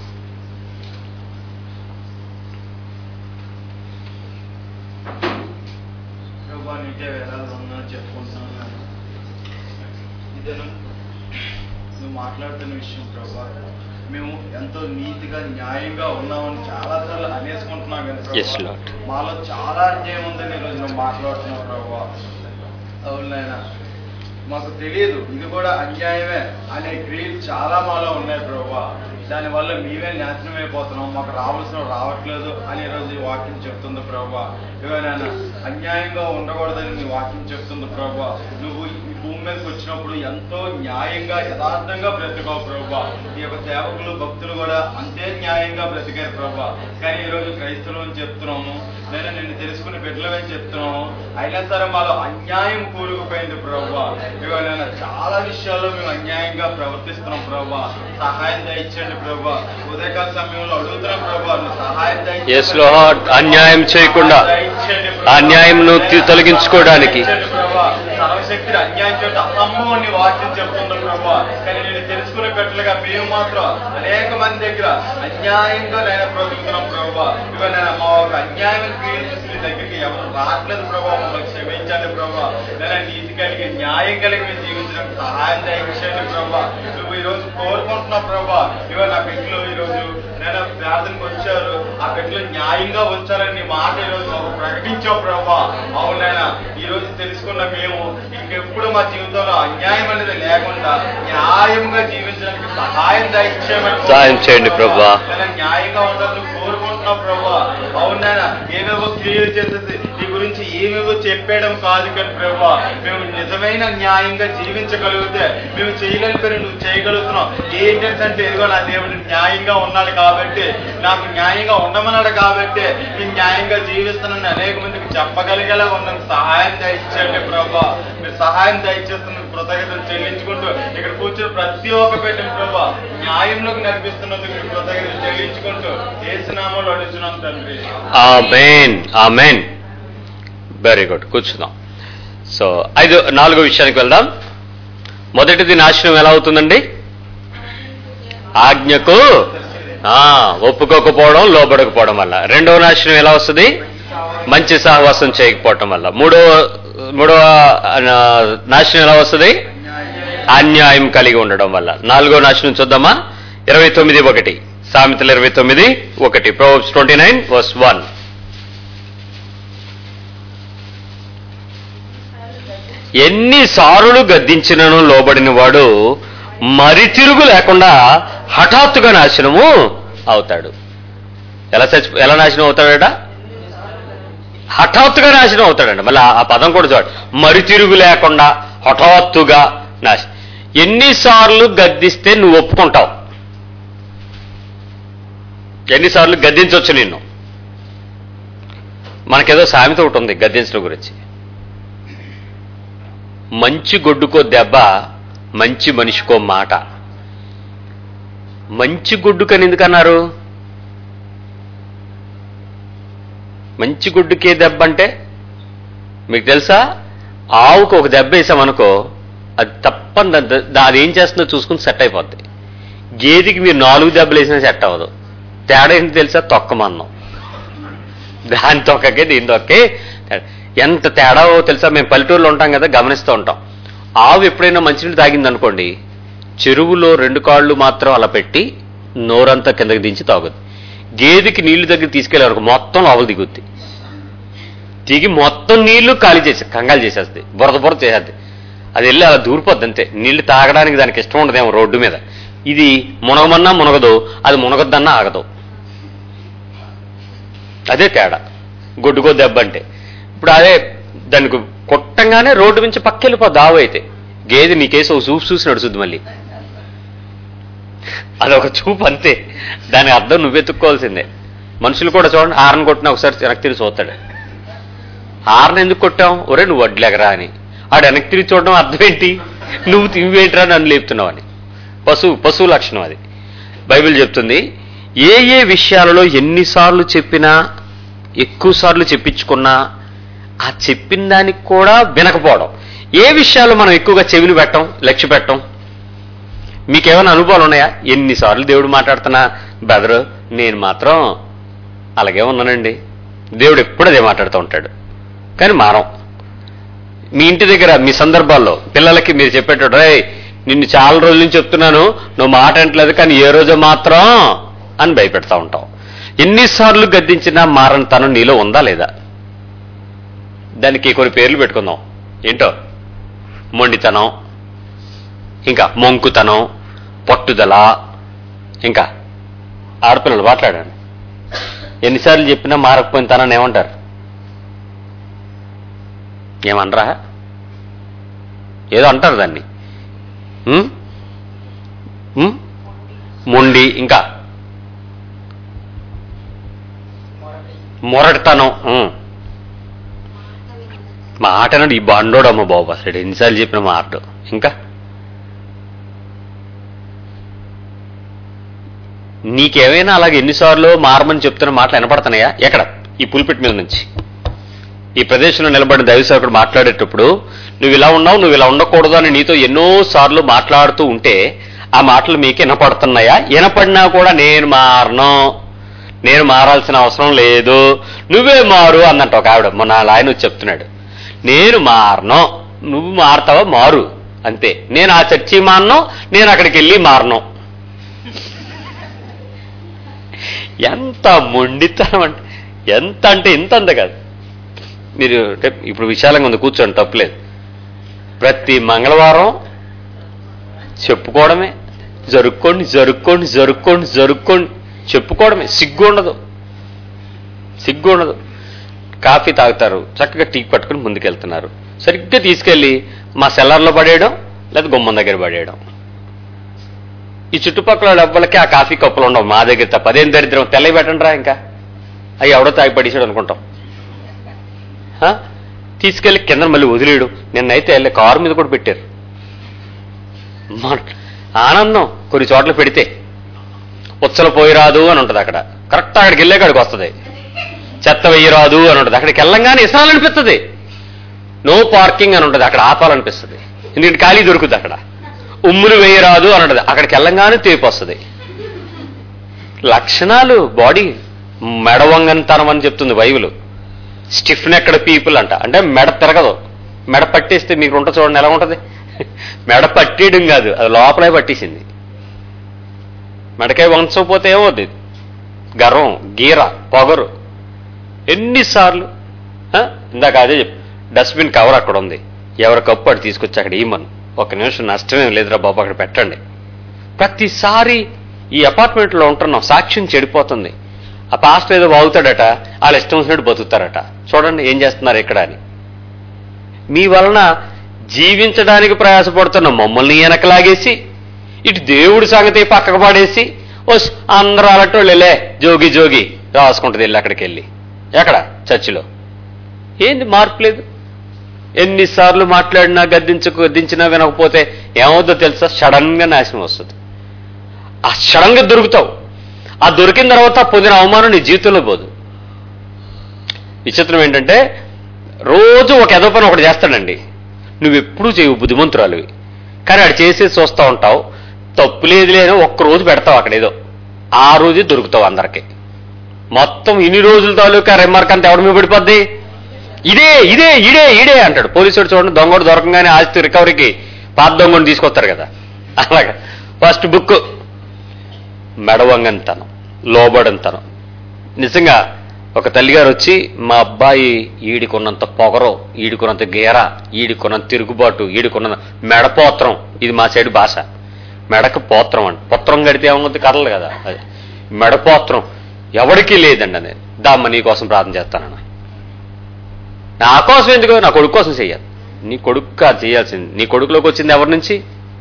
ప్రభా నీకే వేలాలు ఉన్నా చెప్పుకుంటున్నాను ఇదేను నువ్వు మాట్లాడుతున్న విషయం ప్రభా మేము ఎంతో నీతిగా న్యాయంగా ఉన్నామని చాలా సార్లు అనేసుకుంటున్నాం కానీ Yes, ప్రభా Lord. మాలో చాలా అన్యాయం ఉందని ఈరోజు నువ్వు మాట్లాడుతున్నావు ప్రభా అవును నాయనా మాకు తెలియదు ఇది కూడా అన్యాయమే అనే క్రియలు చాలా మాలో ఉన్నాయి ప్రభా దానివల్ల మేమే నాశనం అయిపోతున్నాం మాకు రావాల్సిన రావట్లేదు అని ఈరోజు ఈ వాక్యం చెప్తుంది ప్రభా ఇవైనా అన్యాయంగా ఉండకూడదని నీ వాక్యం చెప్తుంది ప్రభా నువ్వు ఈ భూమి మీదకి వచ్చినప్పుడు ఎంతో న్యాయంగా యథార్థంగా బ్రతికావు ప్రభా ఈ యొక్క సేవకులు భక్తులు కూడా అంతే న్యాయంగా బ్రతికారు ప్రభా కానీ ఈరోజు క్రైస్తవులు అని చెప్తున్నాము నేను నిన్ను తెలుసుకుని బిడ్డలమని చెప్తున్నాము అయినా సరే మాలో అన్యాయం కూరుకుపోయింది ప్రభా ఇవాళ చాలా విషయాల్లో మేము అన్యాయంగా ప్రవర్తిస్తున్నాం ప్రభా సహాయం దయచేయండి ప్రభా ఉదయకాల సమయంలో అడుగుతున్నాం ప్రభా నువ్వు సహాయం Yes, Lord. అన్యాయం చేయకుండా అన్యాయంను తి- తొలగించుకోవడానికి. దయచేయండి ప్రభా. సర్వశక్తిని అన్యాయం చేయడం అసంభవం నీ వాక్యం చెప్తుంది ప్రభా కానీ నేను తెలుసుకునే బిడ్డలుగా మేము మాత్రం అనేక మంది దగ్గర అన్యాయంగా నేను బ్రతుకుతున్నాం ప్రభా ఇవాళ నేను మా ఒక అన్యాయం క్రియేట్ చేసి నీ దగ్గరికి ఎవరు రావట్లేదు ప్రభా మమ్మల్ని క్షమించండి ప్రభా నేను నీతి కలిగి న్యాయం కలిగి మేము జీవించడానికి సహాయం దయచేయండి ప్రభా నువ్వు ఈ రోజు కోరుకుంటున్నావు ప్రభా ఇవాళ నా బిడ్డలు ఈ రోజు నేను ప్రార్థనకు వచ్చారు ఆ బిడ్డలు న్యాయంగా ఉంచాలని నీ మాట ఈ రోజు మాకు ప్రకటించావు ప్రభా అవునైనా ఈ రోజు తెలుసుకున్న మేము ఇంకెప్పుడు మా జీవితంలో అన్యాయం అనేది లేకుండా న్యాయంగా జీవించడానికి సహాయం దయచేయమని సహాయం చేయండి ప్రభా. నేను న్యాయంగా ఉండాలని కోరుకుంటున్నావు ప్రభా అవునాయన ఏవేవో క్రియలు చేసేసి నీ గురించి ఏవేవో చెప్పేయడం కాదు కానీ ప్రభా మేము నిజమైన న్యాయంగా జీవించగలిగితే మేము చేయలేని పని నువ్వు చేయగలుగుతున్నావు ఏంటంటే ఇదిగో నా దేవుడు న్యాయంగా ఉన్నాడు కాబట్టి నాకు న్యాయంగా ఉండమన్నాడు కాబట్టి నేను న్యాయంగా జీవిస్తున్నాను అనేక మందికి చెప్పగలిగేలా ఉన్నాను సహాయం దయచేయండి ప్రభా మీరు సహాయం దయచేస్తున్న కృతజ్ఞతలు చెల్లించుకుంటూ ఇక్కడ కూర్చుని ప్రతి ఒక్క పెట్టిన ప్రభా న్యాయంలోకి నడిపిస్తున్నందుకు మీరు కృతజ్ఞతలు చెల్లించుకుంటూ ఏసునామాలు అడుగుతున్నాం తండ్రి ఆమెన్ ఆమెన్ వెరీ గుడ్ కూర్చుందాం సో ఐదు నాలుగో విషయానికి వెళ్దాం మొదటిది నాశనం ఎలా అవుతుందండి ఆజ్ఞకు ఆ, ఒప్పుకోకపోవడం లోబడకపోవడం వల్ల రెండవ నాశనం ఎలా వస్తుంది మంచి సహవాసం చేయకపోవటం వల్ల మూడవ మూడవ ఆ, నాశనం ఎలా వస్తుంది అన్యాయం కలిగి ఉండడం వల్ల నాలుగో నాశనం చూద్దామా ఇరవై తొమ్మిది ఒకటి సామెతలు ఇరవై తొమ్మిది ఒకటి Proverbs twenty nine verse one ఎన్నిసార్లు గద్దించినను లోబడిన వాడు మరి తిరుగు లేకుండా హఠాత్తుగా నాశనము అవుతాడు ఎలా చచ్చి ఎలా నాశనం అవుతాడట హఠాత్తుగా నాశనం అవుతాడండి మళ్ళీ ఆ- ఆ పదం కూడా చూడండి మరి తిరుగు లేకుండా హఠాత్తుగా నాశనం ఎన్నిసార్లు గద్దిస్తే నువ్వు ఒప్పుకుంటావు ఎన్నిసార్లు గద్దించవచ్చు నిన్ను మనకేదో సామెత ఒకటి ఉంది గద్దించడం గురించి మంచి గొడ్డుకో దెబ్బ మంచి మనిషికో మాట మంచి గొడ్డుకని ఎందుకన్నారు మంచి గుడ్డుకే దెబ్బ అంటే మీకు తెలుసా ఆవుకు ఒక దెబ్బ వేసామనుకో అది తప్పని దా- దా- అది ఏం చేస్తుందో చూసుకుని సెట్ అయిపోద్ది గేదెకి మీరు నాలుగు దెబ్బలు వేసినా సెట్ అవ్వదు తేడా ఏంటి తెలుసా తొక్క మందం దాని తొక్కకే దీని తొక్కే ఎంత తేడావో తెలుసా మేము పల్లెటూరులో ఉంటాం కదా గమనిస్తూ ఉంటాం ఆవు ఎప్పుడైనా మంచినీళ్ళు తాగింది అనుకోండి చెరువులో రెండు కాళ్ళు మాత్రం అలా పెట్టి నోరంతా కిందకి దించి తాగుద్ది గేదెకి నీళ్లు దగ్గర తీసుకెళ్లే వరకు మొత్తం లోపల దిగుద్ది దిగి మొత్తం నీళ్లు ఖాళీ చేసి కంగాలు చేసేస్తుంది బురద బురద చేసేద్ది అది వెళ్ళి అలా దూరిపోద్ది అంతే నీళ్లు తాగడానికి దానికి ఇష్టం ఉండదేమో రోడ్డు మీద ఇది మునగమన్నా మునగదు అది మునగద్దన్నా ఆగదు అదే తేడా గొడ్డుకో దెబ్బ అంటే ఇప్పుడు అదే దానికి కొట్టంగానే రోడ్డు నుంచి పక్కెళ్ళిపోద్ది ఆవు అయితే గేదె నీకేసి ఒక చూపు చూసి నడుచుద్ది మళ్ళీ అదొక చూపు అంతే దాని అర్థం నువ్వెత్తుక్కోవాల్సిందే మనుషులు కూడా చూడండి హారన్ కొట్టినా ఒకసారి వెనక్కి తిరిగి చూస్తాడు హారన్ ఎందుకు కొట్టాం ఒరే నువ్వు వడ్లేకరా అని ఆడు వెనక్కి తిరిగి చూడడం అర్థం ఏంటి నువ్వు తివ్వేంట్రా నన్ను లేపుతున్నావు అని పశువు పశువు లక్షణం అది బైబిల్ చెప్తుంది ఏ ఏ విషయాలలో ఎన్నిసార్లు చెప్పినా ఎక్కువ సార్లు చెప్పించుకున్నా ఆ చెప్పిన దానికి కూడా వినకపోవడం ఏ విషయాలు మనం ఎక్కువగా చెవిని పెట్టం లక్ష్య పెట్టం మీకేమైనా అనుభవాలు ఉన్నాయా ఎన్నిసార్లు దేవుడు మాట్లాడుతున్నా బెదరు నేను మాత్రం అలాగే ఉన్నానండి దేవుడు ఎప్పుడు అదే మాట్లాడుతూ ఉంటాడు కానీ మారం మీ ఇంటి దగ్గర మీ సందర్భాల్లో పిల్లలకి మీరు చెప్పేటప్పుడు "రేయ్, నిన్ను చాలా రోజుల నుంచి చెప్తున్నాను నువ్వు మాట అంటలేదు కానీ ఏ రోజు మాత్రం అని భయపెడతా ఉంటాం ఎన్నిసార్లు గద్దించినా మారని తను నీలో ఉందా లేదా దానికి కొన్ని పేర్లు పెట్టుకుందాం ఏంటో మొండితనం ఇంకా మొంకుతనం పట్టుదల ఇంకా ఆడపిల్లలు మాట్లాడండి ఎన్నిసార్లు చెప్పినా మారకపోయిన తనని ఏమంటారు ఏమనరా ఏదో అంటారు దాన్ని ఉం? ఉం? మొండి ఇంకా మొరటితనం ఉం. మాటనండి ఈ బండోడమ్మ బాబు అసలు ఎన్నిసార్లు చెప్పిన మాట ఇంకా నీకేమైనా అలాగే ఎన్నిసార్లు మారమని చెప్తున్న మాటలు వినపడుతున్నాయా ఎక్కడ ఈ పులిపిట్ మీద నుంచి ఈ ప్రదేశంలో నిలబడిన దైవసేవకుడు మాట్లాడేటప్పుడు నువ్వు ఇలా ఉన్నావు నువ్వు ఇలా ఉండకూడదు అని నీతో ఎన్నో సార్లు మాట్లాడుతూ ఉంటే ఆ మాటలు మీకు వినపడుతున్నాయా వినపడినా కూడా నేను మారను నేను మారాల్సిన అవసరం లేదు నువ్వే మారు అన్నట్టు ఒక ఆవిడ మొన్న వాళ్ళ ఆయన వచ్చి చెప్తున్నాడు నేను మారను నువ్వు మారతావా మారు అంతే నేను ఆ చర్చి మారను నేను అక్కడికి వెళ్ళి మారను ఎంత మొండితనం అంటే ఎంత అంటే ఇంత అంత కాదు మీరు అంటే ఇప్పుడు విశాలంగా ఉంది కూర్చోండి తప్పులేదు ప్రతి మంగళవారం చెప్పుకోవడమే జరుక్కోండి జరుక్కోండి జరుక్కోండి జరుక్కోండి చెప్పుకోవడమే సిగ్గు ఉండదు సిగ్గు ఉండదు కాఫీ తాగుతారు చక్కగా టీ పట్టుకుని ముందుకెళ్తున్నారు సరిగ్గా తీసుకెళ్లి మా సెల్లర్లో పడేయడం లేదా గుమ్మం దగ్గర పడేయడం ఈ చుట్టుపక్కల ఎవ్వరికి ఆ కాఫీ కప్పులు ఉండవు మా దగ్గర తప్ప అదేం దరిద్రం తెల్లవి పెట్టండి రా ఇంకా అవి ఎవడో తాగి పడేసాడు అనుకుంటాం హ? తీసుకెళ్లి కింద మళ్ళీ వదిలేయడం నిన్నైతే వెళ్ళి కారు మీద కూడా పెట్టారు మన- ఆనందం కొన్ని చోట్ల పెడితే ఉచ్చలు పోయి రాదు అని ఉంటుంది అక్కడ కరెక్ట్ అక్కడికి వెళ్ళే కాడికి వస్తుంది చెత్త వెయ్యి రాదు అని ఉంటుంది అక్కడికి వెళ్ళంగానే ఇసాలనిపిస్తుంది నో పార్కింగ్ అని ఉంటుంది అక్కడ ఆపాలనిపిస్తుంది ఎందుకంటే ఖాళీ దొరుకుతుంది అక్కడ ఉమ్ములు వేయరాదు అని ఉంటుంది అక్కడికి వెళ్ళంగానే తేపు వస్తుంది లక్షణాలు బాడీ మెడవంగంతనం అని చెప్తుంది బైబిల్ స్టిఫ్ నెక్కడ పీపుల్ అంట అంటే మెడ తిరగదు మెడ పట్టేస్తే మీకు ఉంట చూడండి ఎలా ఉంటది మెడ పట్టేయడం కాదు అది లోపలే పట్టేసింది మెడకాయ వంచకపోతే ఏమవుద్ది గర్వం గీర పొగరు ఎన్నిసార్లు ఆ? ఇందాక అదే చెప్పు డస్ట్బిన్ కవర్ అక్కడ ఉంది ఎవరి కప్పు అటు తీసుకొచ్చి అక్కడ ఇమ్మను ఒక నిమిషం నష్టమేం లేదురా బాబు అక్కడ పెట్టండి ప్రతిసారి ఈ అపార్ట్మెంట్లో ఉంటున్నాం సాక్ష్యం చెడిపోతుంది ఆ పాస్టర్ ఏదో బాగుతాడట వాళ్ళు ఇష్టం వచ్చినట్టు బతుకుతారట చూడండి ఏం చేస్తున్నారు ఇక్కడ అని మీ వలన జీవించడానికి ప్రయాసపడుతున్న మమ్మల్ని వెనకలాగేసి ఇటు దేవుడి సంగతి పక్కకు పడేసి ఓస్ అందరూ అలటోళ్ళే జోగి జోగి రాసుకుంటుంది వెళ్ళి అక్కడికి వెళ్ళి ఎక్కడ చర్చిలో ఏంది మార్పు లేదు ఎన్నిసార్లు మాట్లాడినా గద్దించకు గద్దించినా వినకపోతే ఏమవుద్దో తెలుసా సడన్ గా నాశనం వస్తుంది ఆ సడన్ గా దొరుకుతావు ఆ దొరికిన తర్వాత పొందిన అవమానం నీ జీవితంలో పోదు విచిత్రం ఏంటంటే రోజు ఒక ఎదో పని ఒకటి చేస్తాడండి నువ్వు ఎప్పుడూ చేయవు బుద్ధిమంతురాలివి కానీ ఆడు చేసేసి చూస్తూ ఉంటావు తప్పు లేదు లేని ఒక్క రోజు పెడతావు అక్కడ ఏదో ఆ రోజే దొరుకుతావు అందరికి మొత్తం ఇన్ని రోజుల తాలూకా రిమార్క్ అంతా ఎవడి మీద పడిపోద్ది ఇదే ఇదే ఇడే ఇడే అంటాడు పోలీసుడు చూడండి దొంగడు దొరకంగానే ఆస్తి రికవరీకి పాత దొంగను తీసుకొస్తారు కదా అలాగా ఫస్ట్ బుక్ మెడవంగంతనం లోబడంతనం నిజంగా ఒక తల్లిగారు వచ్చి మా అబ్బాయి ఈడికున్నంత పొగరు ఈడికున్నంత గేర ఈడికున్నంత తిరుగుబాటు ఈడికున్నంత మెడపోత్రం ఇది మా సైడ్ భాష మెడకు పోత్రం అంట పొత్రం కడితే ఏమవుతుంది కదలదు కదా అది మెడపోత్రం ఎవరికీ లేదండి అని దామ్మ నీ కోసం ప్రార్థన చేస్తానన్న నా కోసం ఎందుకు నా కొడుకు కోసం చెయ్యాలి నీ కొడుకు కాదు చేయాల్సింది నీ కొడుకులోకి వచ్చింది ఎవరి నుంచి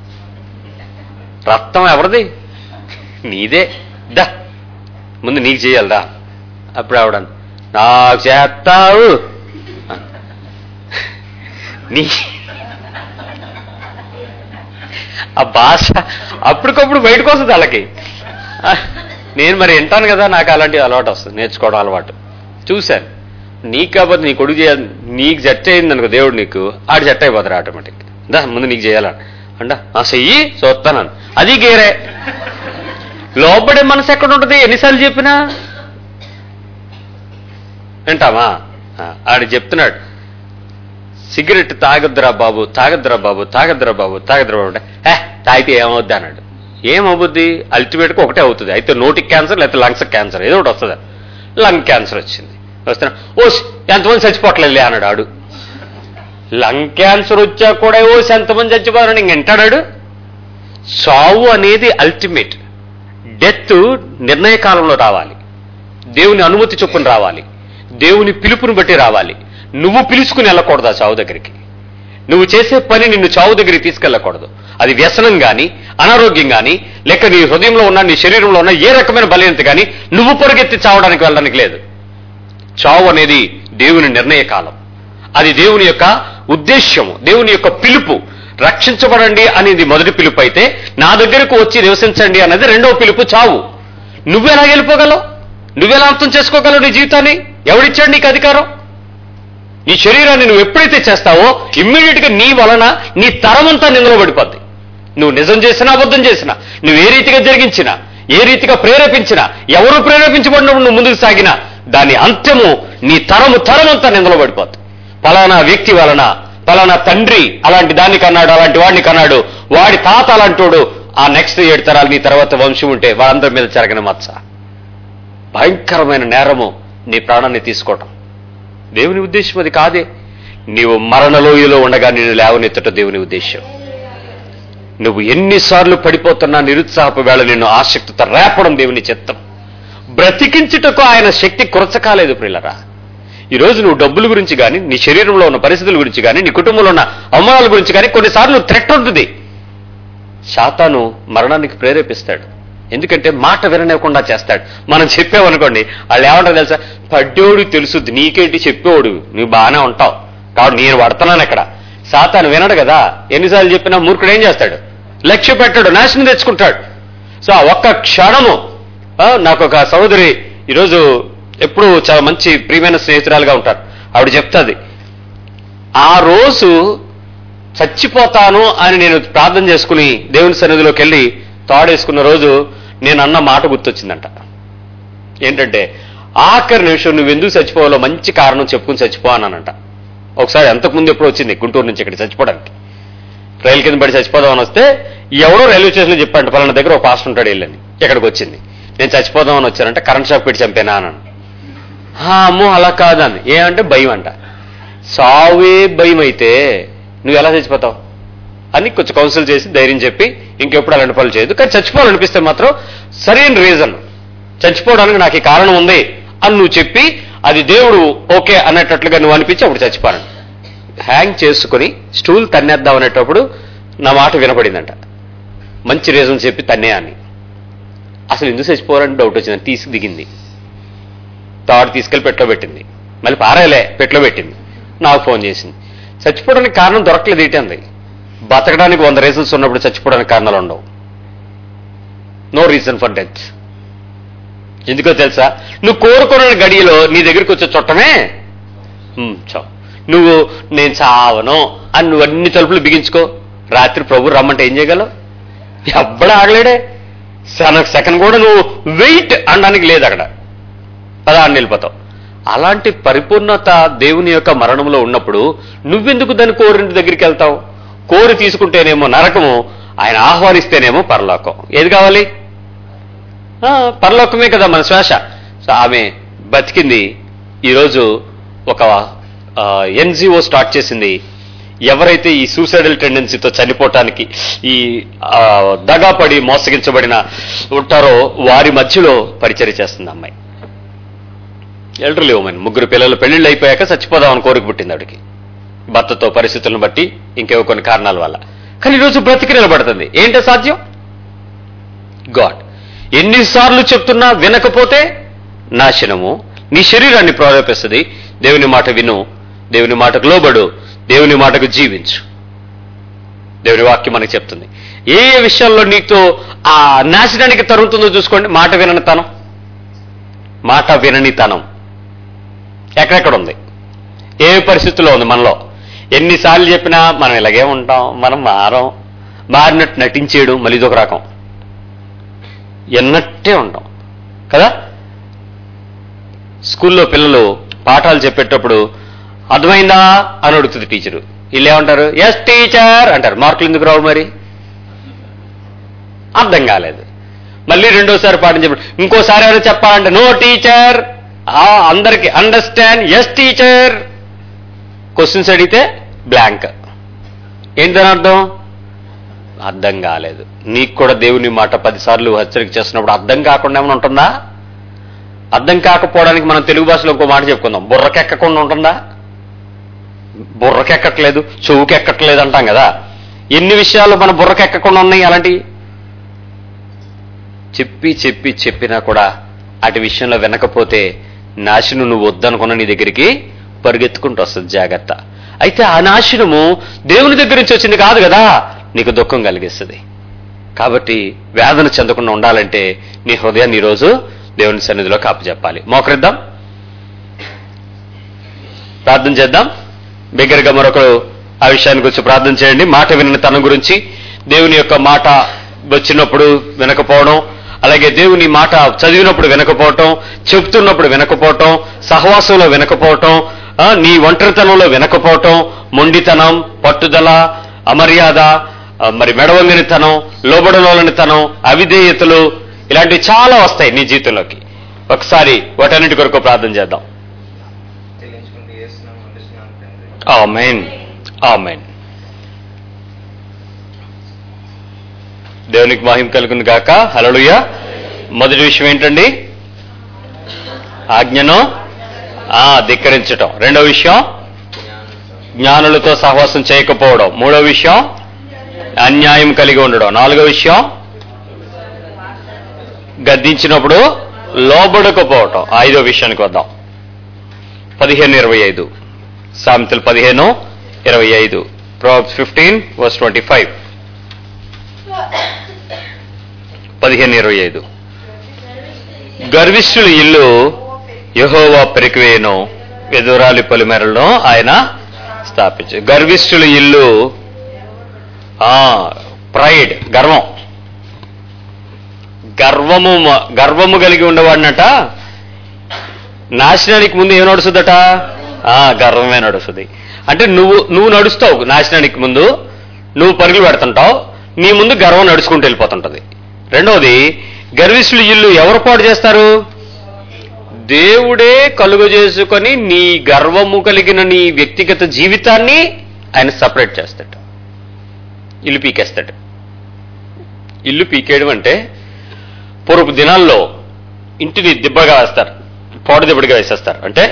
రక్తం ఎవరిది నీదే దా ముందు నీకు చేయాలిదా అప్పుడు ఆవిడ అంది, నాకు చేస్తావు నీ ఆ భాష అప్పటికప్పుడు బయటకు వస్తుంది వాళ్ళకి ఆ, నేను మరి వింటాను కదా నాకు అలాంటి అలవాటు వస్తుంది నేర్చుకోవడం అలవాటు చూశాను నీకు కాకపోతే నీ కొడుకు చేయాలి నీకు జట్ అయింది అనుకో దేవుడు నీకు ఆడు జట్ అయిపోతారు ఆటోమేటిక్ దా ముందు నీకు చేయాలని అంట ఆ చెయ్యి చూస్తాను అది గేరే లోపడే మనసు ఎక్కడ ఉంటుంది ఎన్నిసార్లు చెప్పినా వింటామా ఆ, ఆడు చెప్తున్నాడు సిగరెట్ తాగద్దురా బాబు తాగద్దురా బాబు తాగద్దురా బాబు తాగద్దురా బాబు అంటే హే తాగితే ఏమవుద్ది అన్నాడు ఏమవుద్ది అల్టిమేట్గా ఒకటే అవుతుంది అయితే నోటికి క్యాన్సర్ లేకపోతే లంగ్స్ క్యాన్సర్ ఏదో ఒకటి వస్తుంది లంగ్ క్యాన్సర్ వచ్చింది వస్తున్నా ఓ ఎంతమంది చచ్చిపోవట్లేదులే అన్నాడు ఆడు లంగ్ క్యాన్సర్ వచ్చా కూడా ఓ ఎంతమంది చచ్చిపోతారని ఇంక వింటాడాడు చావు అనేది అల్టిమేట్ డెత్ నిర్ణయ కాలంలో రావాలి దేవుని అనుమతి చొప్పున రావాలి దేవుని పిలుపుని బట్టి రావాలి నువ్వు పిలుచుకుని వెళ్ళకూడదు ఆ చావు దగ్గరికి నువ్వు చేసే పని నిన్ను చావు దగ్గరికి తీసుకెళ్ళకూడదు అది వ్యసనం గాని అనారోగ్యం గాని లేక నీ హృదయంలో ఉన్న నీ శరీరంలో ఉన్న ఏ రకమైన బలహీనత గాని నువ్వు పొరుగెత్తి చావడానికి వెళ్ళడానికి లేదు చావు అనేది దేవుని నిర్ణయ కాలం అది దేవుని యొక్క ఉద్దేశ్యము దేవుని యొక్క పిలుపు రక్షించబడండి అనేది మొదటి పిలుపు అయితే నా దగ్గరకు వచ్చి నివసించండి అన్నది రెండవ పిలుపు చావు నువ్వెలా వెళ్ళిపోగలవు నువ్వెలా అర్థం చేసుకోగలవు నీ జీవితాన్ని ఎవడిచ్చాడు నీకు అధికారం నీ శరీరాన్ని నువ్వు ఎప్పుడైతే చేస్తావో ఇమ్మీడియట్ గా నీ వలన నీ తరమంతా నిందలో పడిపోద్ది నువ్వు నిజం చేసినా అబద్ధం చేసినా నువ్వు ఏ రీతిగా జరిగించినా ఏ రీతిగా ప్రేరేపించినా ఎవరు ప్రేరేపించబడినప్పుడు నువ్వు ముందుకు సాగినా దాని అంత్యము నీ తరము తరమంతా నిందలో పడిపోద్ది పలానా వ్యక్తి వలన పలానా తండ్రి అలాంటి దాన్ని కన్నాడు అలాంటి వాడిని కన్నాడు వాడి తాత అలాంటోడు ఆ నెక్స్ట్ ఏడు తరాలు నీ తర్వాత వంశం ఉంటే వాళ్ళందరి మీద చెరగని మచ్చ భయంకరమైన నేరము నీ ప్రాణాన్ని తీసుకోవటం దేవుని ఉద్దేశం అది కాదే నీవు మరణలోయలో ఉండగా నిన్ను లేవనెత్తట దేవుని ఉద్దేశం నువ్వు ఎన్నిసార్లు పడిపోతున్నా నిరుత్సాహపు వేళ నిన్ను ఆసక్తితో రేపడం దేవుని చిత్తం బ్రతికించుటకు ఆయన శక్తి కురచకాలేదు ప్రిల్లరా ఈరోజు నువ్వు డబ్బుల గురించి కానీ నీ శరీరంలో ఉన్న పరిస్థితుల గురించి కానీ నీ కుటుంబంలో ఉన్న అవమానాల గురించి కానీ కొన్నిసార్లు థ్రెట్ ఉంటుంది శాతాను మరణానికి ప్రేరేపిస్తాడు ఎందుకంటే మాట విననివ్వకుండా చేస్తాడు మనం చెప్పామనుకోండి వాళ్ళు ఏమంటారు తెలుసా పడ్డోడు తెలుసుద్ది నీకేంటి చెప్పేవాడు నువ్వు బాగానే ఉంటావు కాబట్టి నేను పడుతున్నాను ఇక్కడ సాతాను వినడు కదా ఎన్నిసార్లు చెప్పినా మూర్ఖుడు ఏం చేస్తాడు లక్ష్య పెట్టాడు నాశనం తెచ్చుకుంటాడు సో ఆ ఒక్క క్షణము ఆ, నాకు ఒక సహోదరి ఈరోజు ఎప్పుడు చాలా మంచి ప్రియమైన స్నేహితురాలుగా ఉంటారు ఆవిడ చెప్తాది ఆ రోజు చచ్చిపోతాను అని నేను ప్రార్థన చేసుకుని దేవుని సన్నిధిలోకి వెళ్ళి తాడేసుకున్న రోజు నేను అన్న మాట గుర్తొచ్చిందంట ఏంటంటే ఆఖరి నిమిషం నువ్వు ఎందుకు చచ్చిపోవాలో మంచి కారణం చెప్పుకుని చచ్చిపో అన్నానంట ఒకసారి అంతకుముందు ఎప్పుడు వచ్చింది గుంటూరు నుంచి ఇక్కడ చచ్చిపోవడానికి రైలు కింద పడి చచ్చిపోదామని వస్తే ఎవడో రైల్వే స్టేషన్లో చెప్పాడు పలానా దగ్గర ఒక పాస్టర్ ఉంటాడు వెళ్ళని ఇక్కడికి వచ్చింది నేను చచ్చిపోదామని వచ్చానంటే కరెంట్ షాక్ పెట్టి చంపేనా అన్నాను "ఆ, అమ్మో అలా కాదని ఏమంటే భయం అంట సావే భయం అయితే నువ్వు ఎలా చచ్చిపోతావు అని కొంచెం కౌన్సిల్ చేసి ధైర్యం చెప్పి ఇంకెప్పుడు అలాంటి పనులు చేయదు కానీ చచ్చిపోవాలనిపిస్తే మాత్రం సరైన రీజన్ చచ్చిపోవడానికి నాకు ఈ కారణం ఉంది అని నువ్వు చెప్పి అది దేవుడు ఓకే అన్నట్లుగా నువ్వు అనిపించి అప్పుడు చచ్చిపోను హ్యాంగ్ చేసుకుని స్టూల్ తన్నేద్దాం అనేటప్పుడు నా మాట వినపడిందంట మంచి రీజన్ చెప్పి తన్నే అని అసలు ఎందుకు చచ్చిపోవాలని డౌట్ వచ్చింది తీసి దిగింది తాడు తీసుకెళ్లి పెట్లో పెట్టింది మళ్ళీ పారేలే పెట్లో పెట్టింది నాకు ఫోన్ చేసింది చచ్చిపోవడానికి కారణం దొరకలేదు ఏంటి బతకడానికి వంద రీజన్స్ ఉన్నప్పుడు చచ్చిపోవడానికి కారణాలు ఉండవు నో రీజన్ ఫర్ డెత్ ఎందుకో తెలుసా నువ్వు కోరుకున్న గడియలో నీ దగ్గరికి వచ్చే చుట్టమే ఉమ్, చావు నువ్వు నేను చావను అని నువ్వు అన్ని తలుపులు బిగించుకో రాత్రి ప్రభు రమ్మంటే ఏం చేయగలవు ఎవ్వడు ఆగలేడే సన సెకండ్ కూడా నువ్వు వెయిట్ అనడానికి లేదు అక్కడ పదాన్ని వెళ్ళిపోతావు అలాంటి పరిపూర్ణత దేవుని యొక్క మరణంలో ఉన్నప్పుడు నువ్వెందుకు దాని కోరింటి దగ్గరికి వెళ్తావు కోరి తీసుకుంటేనేమో నరకము ఆయన ఆహ్వానిస్తేనేమో పరలోకం ఏది కావాలి ఆ, పరలోకమే కదా మన శ్వాస సో ఆమె బతికింది ఈరోజు ఒక ఎన్జిఓ స్టార్ట్ చేసింది ఎవరైతే ఈ సూసైడల్ టెండెన్సీతో చనిపోవటానికి ఈ ఆ, దగాపడి మోసగించబడిన ఉంటారో వారి మధ్యలో పరిచర్య చేస్తుంది ఆ అమ్మాయి ఎల్డర్లీ ఉమెన్ ముగ్గురు పిల్లలు పెళ్లిళ్ళు అయిపోయాక చచ్చిపోదామని కోరిక పుట్టింది ఆవిడకి భర్తతో పరిస్థితులను బట్టి ఇంకేవో కొన్ని కారణాల వల్ల కానీ ఈరోజు బ్రతికి నిలబడుతుంది ఏంటో సాధ్యం గాడ్ ఎన్నిసార్లు చెప్తున్నా వినకపోతే నాశనము నీ శరీరాన్ని ప్రేరేపిస్తుంది దేవుని మాట విను దేవుని మాటకు లోబడు దేవుని మాటకు జీవించు దేవుని వాక్యం మనకి చెప్తుంది ఏ ఏ విషయాల్లో నీతో ఆ నాశనానికి తరుగుతుందో చూసుకోండి మాట విననితనం మాట విననితనం ఎక్కడెక్కడ ఉంది ఏ పరిస్థితుల్లో ఉంది మనలో ఎన్నిసార్లు చెప్పినా మనం ఇలాగే ఉంటాం మనం మారం మారినట్టు నటించేయడం మళ్ళీ ఇదొక రకం ఎన్నట్టే ఉంటాం కదా స్కూల్లో పిల్లలు పాఠాలు చెప్పేటప్పుడు అర్థమైందా అని అడుగుతుంది టీచరు వీళ్ళు ఏమంటారు ఎస్ టీచర్ అంటారు మార్కులు ఎందుకు రావు మరి అర్థం కాలేదు మళ్ళీ రెండోసారి పాఠం చెప్పండి ఇంకోసారి ఎవరు చెప్పాలంటే నో టీచర్ అందరికి అండర్స్టాండ్ ఎస్ టీచర్ క్వశ్చన్స్ అడిగితే బ్లాంక్ ఏంటి దాని అర్థం అర్థం కాలేదు నీకు కూడా దేవుని మాట పదిసార్లు హెచ్చరిక చేస్తున్నప్పుడు అర్థం కాకుండా ఏమైనా ఉంటుందా అర్థం కాకపోవడానికి మనం తెలుగు భాషలో ఇంకో మాట చెప్పుకుందాం బుర్రకెక్కకుండా ఉంటుందా బుర్రకెక్కట్లేదు చెవుకెక్కట్లేదు అంటాం కదా ఎన్ని విషయాలు మన బుర్రకెక్కకుండా ఉన్నాయి అలాంటి చెప్పి చెప్పి చెప్పినా కూడా అటు విషయంలో వినకపోతే నాశనం నువ్వు వద్దనుకున్న నీ దగ్గరికి పరిగెత్తుకుంటూ వస్తుంది జాగ్రత్త అయితే ఆ నాశనము దేవుని దగ్గర నుంచి వచ్చింది కాదు కదా నీకు దుఃఖం కలిగిస్తుంది కాబట్టి వేదన చెందకుండా ఉండాలంటే నీ హృదయాన్ని ఈరోజు దేవుని సన్నిధిలో కాపుచెప్పాలి మోకరిద్దాం ప్రార్థన చేద్దాం బిగ్గరగా మరొకరు ఆ విషయాన్ని గురించి ప్రార్థన చేయండి మాట వినని తన గురించి దేవుని యొక్క మాట వచ్చినప్పుడు వినకపోవడం అలాగే దేవుని మాట చదివినప్పుడు వినకపోవటం చెప్తున్నప్పుడు వినకపోవటం సహవాసంలో వినకపోవటం ఆ, నీ ఒంటరితనంలో వినకపోవటం మొండితనం పట్టుదల అమర్యాద ఆ, మరి మెడవంగినితనం లోబడలోనితనం అవిధేయతలు ఇలాంటివి చాలా వస్తాయి నీ జీవితంలోకి ఒకసారి వాటన్నిటి కొరకు ప్రార్థన చేద్దాం చెల్లించుకుంటూ చేస్తున్నాం అందిస్తున్నాం తండ్రి ఆమెన్ ఆమెన్ దేవునికి మహిమ కలుగును గాక హలలుయ మొదటి విషయం ఏంటండి ఆజ్ఞను ఆ ధిక్కరించటం రెండో విషయం జ్ఞానులతో సహవాసం చేయకపోవడం మూడో విషయం అన్యాయం కలిగి ఉండడం నాలుగో విషయం గద్దించినప్పుడు లోబడకపోవటం ఐదో విషయానికి వద్దాం పదిహేను ఇరవై ఐదు సామెతలు పదిహేను ఇరవై ఐదు Proverbs fifteen verse twenty five పదిహేను ఇరవై ఐదు గర్విష్ఠుల ఇల్లు యహోవా పెరికివేయను ఎదురాలి పొలిమేరలను ఆయన స్థాపించు గర్విష్ఠుల ఇల్లు ప్రైడ్ గర్వం గర్వము మ- గర్వము కలిగి ఉండవాడినట నాశనానికి ముందు ఏం నడుస్తుందట ఆ గర్వమే నడుస్తుంది అంటే నువ్వు నువ్వు నడుస్తావు నాశనానికి ముందు నువ్వు పరుగులు పెడుతుంటావు నీ ముందు గర్వం నడుచుకుంటూ వెళ్ళిపోతుంటది రెండవది గర్విష్ఠులు ఇల్లు ఎవరు పాడు చేస్తారు దేవుడే కలుగు చేసుకొని నీ గర్వము కలిగిన నీ వ్యక్తిగత జీవితాన్ని ఆయన సపరేట్ చేస్తాడు ఇల్లు పీకేస్తాడు ఇల్లు పీకేయడం అంటే పూర్వపు దినాల్లో ఇంటిని దిబ్బగా వేస్తారు పోడ దిబ్బడిగా వేసేస్తారు అంటే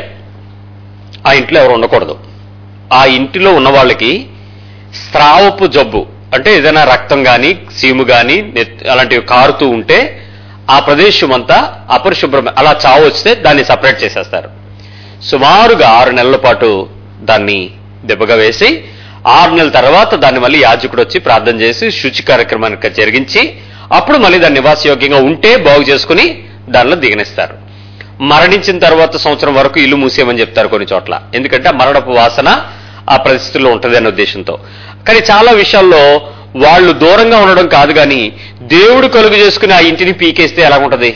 ఆ ఇంట్లో ఎవరు ఉండకూడదు ఆ ఇంటిలో ఉన్న వాళ్ళకి స్రావపు జబ్బు అంటే ఏదైనా రక్తం కానీ సీము కానీ అలాంటివి కారుతూ ఉంటే ఆ ప్రదేశం అంతా అపరిశుభ్రం అలా చావు వస్తే దాన్ని సపరేట్ చేసేస్తారు సుమారుగా ఆరు నెలల పాటు దాన్ని దెబ్బగా వేసి ఆరు నెలల తర్వాత దాన్ని మళ్ళీ యాజకుడు వచ్చి ప్రార్థన చేసి శుచి కార్యక్రమానికి జరిగించి అప్పుడు మళ్ళీ దాన్ని నివాసయోగ్యంగా ఉంటే బాగు చేసుకుని దానిలో దిగనిస్తారు మరణించిన తర్వాత సంవత్సరం వరకు ఇల్లు మూసేయమని చెప్తారు కొన్ని చోట్ల ఎందుకంటే ఆ మరణపు వాసన ఆ పరిస్థితుల్లో ఉంటుంది అనే ఉద్దేశంతో కానీ చాలా విషయాల్లో వాళ్ళు దూరంగా ఉండడం కాదు కానీ దేవుడు కలుగు చేసుకుని ఆ ఇంటిని పీకేస్తే ఎలా ఉంటది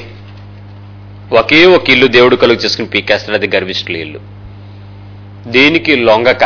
ఒకే ఒక ఇల్లు దేవుడు కలుగు చేసుకుని పీకేస్తాడు అది గర్విష్ఠుల ఇల్లు దేనికి లొంగక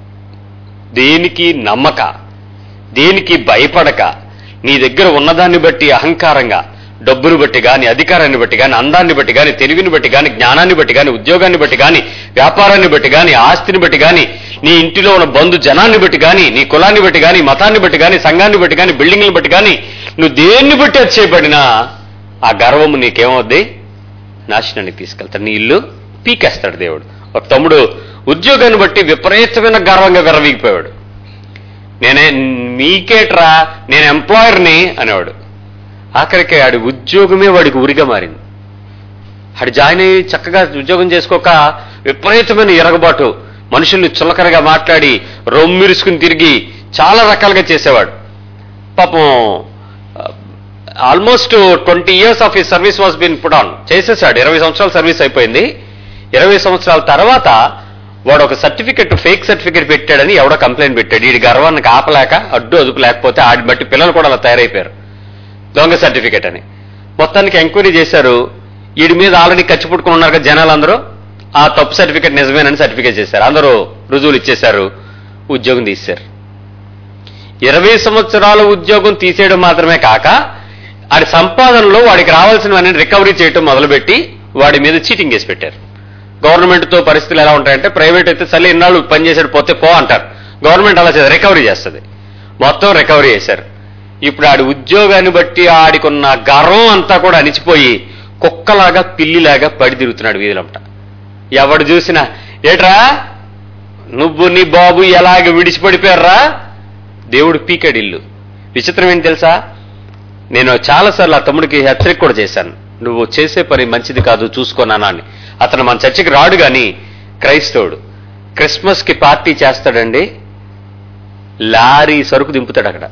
దేనికి నమ్మక దేనికి భయపడక నీ దగ్గర ఉన్నదాన్ని బట్టి అహంకారంగా డబ్బును బట్టి గాని అధికారాన్ని బట్టి గాని అందాన్ని బట్టి గాని తెలివిని బట్టి గాని జ్ఞానాన్ని బట్టి గాని ఉద్యోగాన్ని బట్టి గాని వ్యాపారాన్ని బట్టి గాని ఆస్తిని బట్టి గాని నీ ఇంటిలో ఉన్న బంధు జనాన్ని బట్టి గాని నీ కులాన్ని బట్టి గాని మతాన్ని బట్టి గాని సంఘాన్ని బట్టి గాని బిల్డింగ్ని బట్టి గాని నువ్వు దేన్ని బట్టి అది చేయబడినా ఆ గర్వము నీకేమవుద్ది నాశనానికి తీసుకెళ్తాడు నీ ఇల్లు పీకేస్తాడు దేవుడు ఒక తమ్ముడు ఉద్యోగాన్ని బట్టి విపరీతమైన గర్వంగా విరవీగిపోయాడు నేనే మీకేట్రా నేను ఎంప్లాయర్ని అనేవాడు ఆఖరికి ఆడి ఉద్యోగమే వాడికి ఉరిగా మారింది ఆడు జాయిన్ అయ్యి చక్కగా ఉద్యోగం చేసుకోక విపరీతమైన ఎరగబాటు మనుషుల్ని చులకనగా మాట్లాడి రొమ్మిరుసుకుని తిరిగి చాలా రకాలుగా చేసేవాడు పాపం ఆల్మోస్ట్ ట్వంటీ ఇయర్స్ ఆఫ్ ఈ service was been put on చేసేసాడు ఇరవై సంవత్సరాల సర్వీస్ అయిపోయింది ఇరవై సంవత్సరాల తర్వాత వాడు ఒక సర్టిఫికెట్ ఫేక్ సర్టిఫికెట్ పెట్టాడని ఎవడో కంప్లైంట్ పెట్టాడు ఈ గర్వాన్ని ఆపలేక అడ్డు అదుపు లేకపోతే ఆడి బట్టి పిల్లలు కూడా అలా తయారైపోయారు దొంగ సర్టిఫికెట్ అని మొత్తానికి ఎంక్వైరీ చేశారు వీడి మీద ఆల్రెడీ ఖర్చు పుట్టుకుని ఉన్నారు కదా జనాలు అందరూ ఆ తప్పు సర్టిఫికెట్ నిజమేనని సర్టిఫికెట్ చేశారు అందరూ రుజువులు ఇచ్చేశారు ఉద్యోగం తీశారు ఇరవై సంవత్సరాల ఉద్యోగం తీసేయడం మాత్రమే కాక ఆడి సంపాదనలో వాడికి రావాల్సినవన్నీ రికవరీ చేయటం మొదలుపెట్టి వాడి మీద చీటింగ్ చేసి పెట్టారు గవర్నమెంట్ తో పరిస్థితులు ఎలా ఉంటాయంటే ప్రైవేట్ అయితే సరే ఇన్నాళ్ళు పని చేసాడు పోతే పో అంటారు గవర్నమెంట్ అలా చేస్తారు రికవరీ చేస్తుంది మొత్తం రికవరీ చేశారు ఇప్పుడు ఆడి ఉద్యోగాన్ని బట్టి ఆడికున్న గర్వం అంతా కూడా అణిచిపోయి కుక్కలాగా పిల్లిలాగా పడి తిరుగుతున్నాడు వీధులంట ఎవడు చూసినా ఏట్రా నువ్వు నీ బాబు ఎలాగ విడిచిపడిపోయారా దేవుడు పీకాడు ఇల్లు విచిత్రం ఏంటి తెలుసా నేను చాలాసార్లు ఆ తమ్ముడికి హెచ్చరిక కూడా చేశాను నువ్వు చేసే పని మంచిది కాదు చూసుకోనానా అని అతను మన చర్చికి రాడు గాని క్రైస్తవుడు క్రిస్మస్ కి పార్టీ చేస్తాడండి లారీ సరుకు దింపుతాడు అక్కడ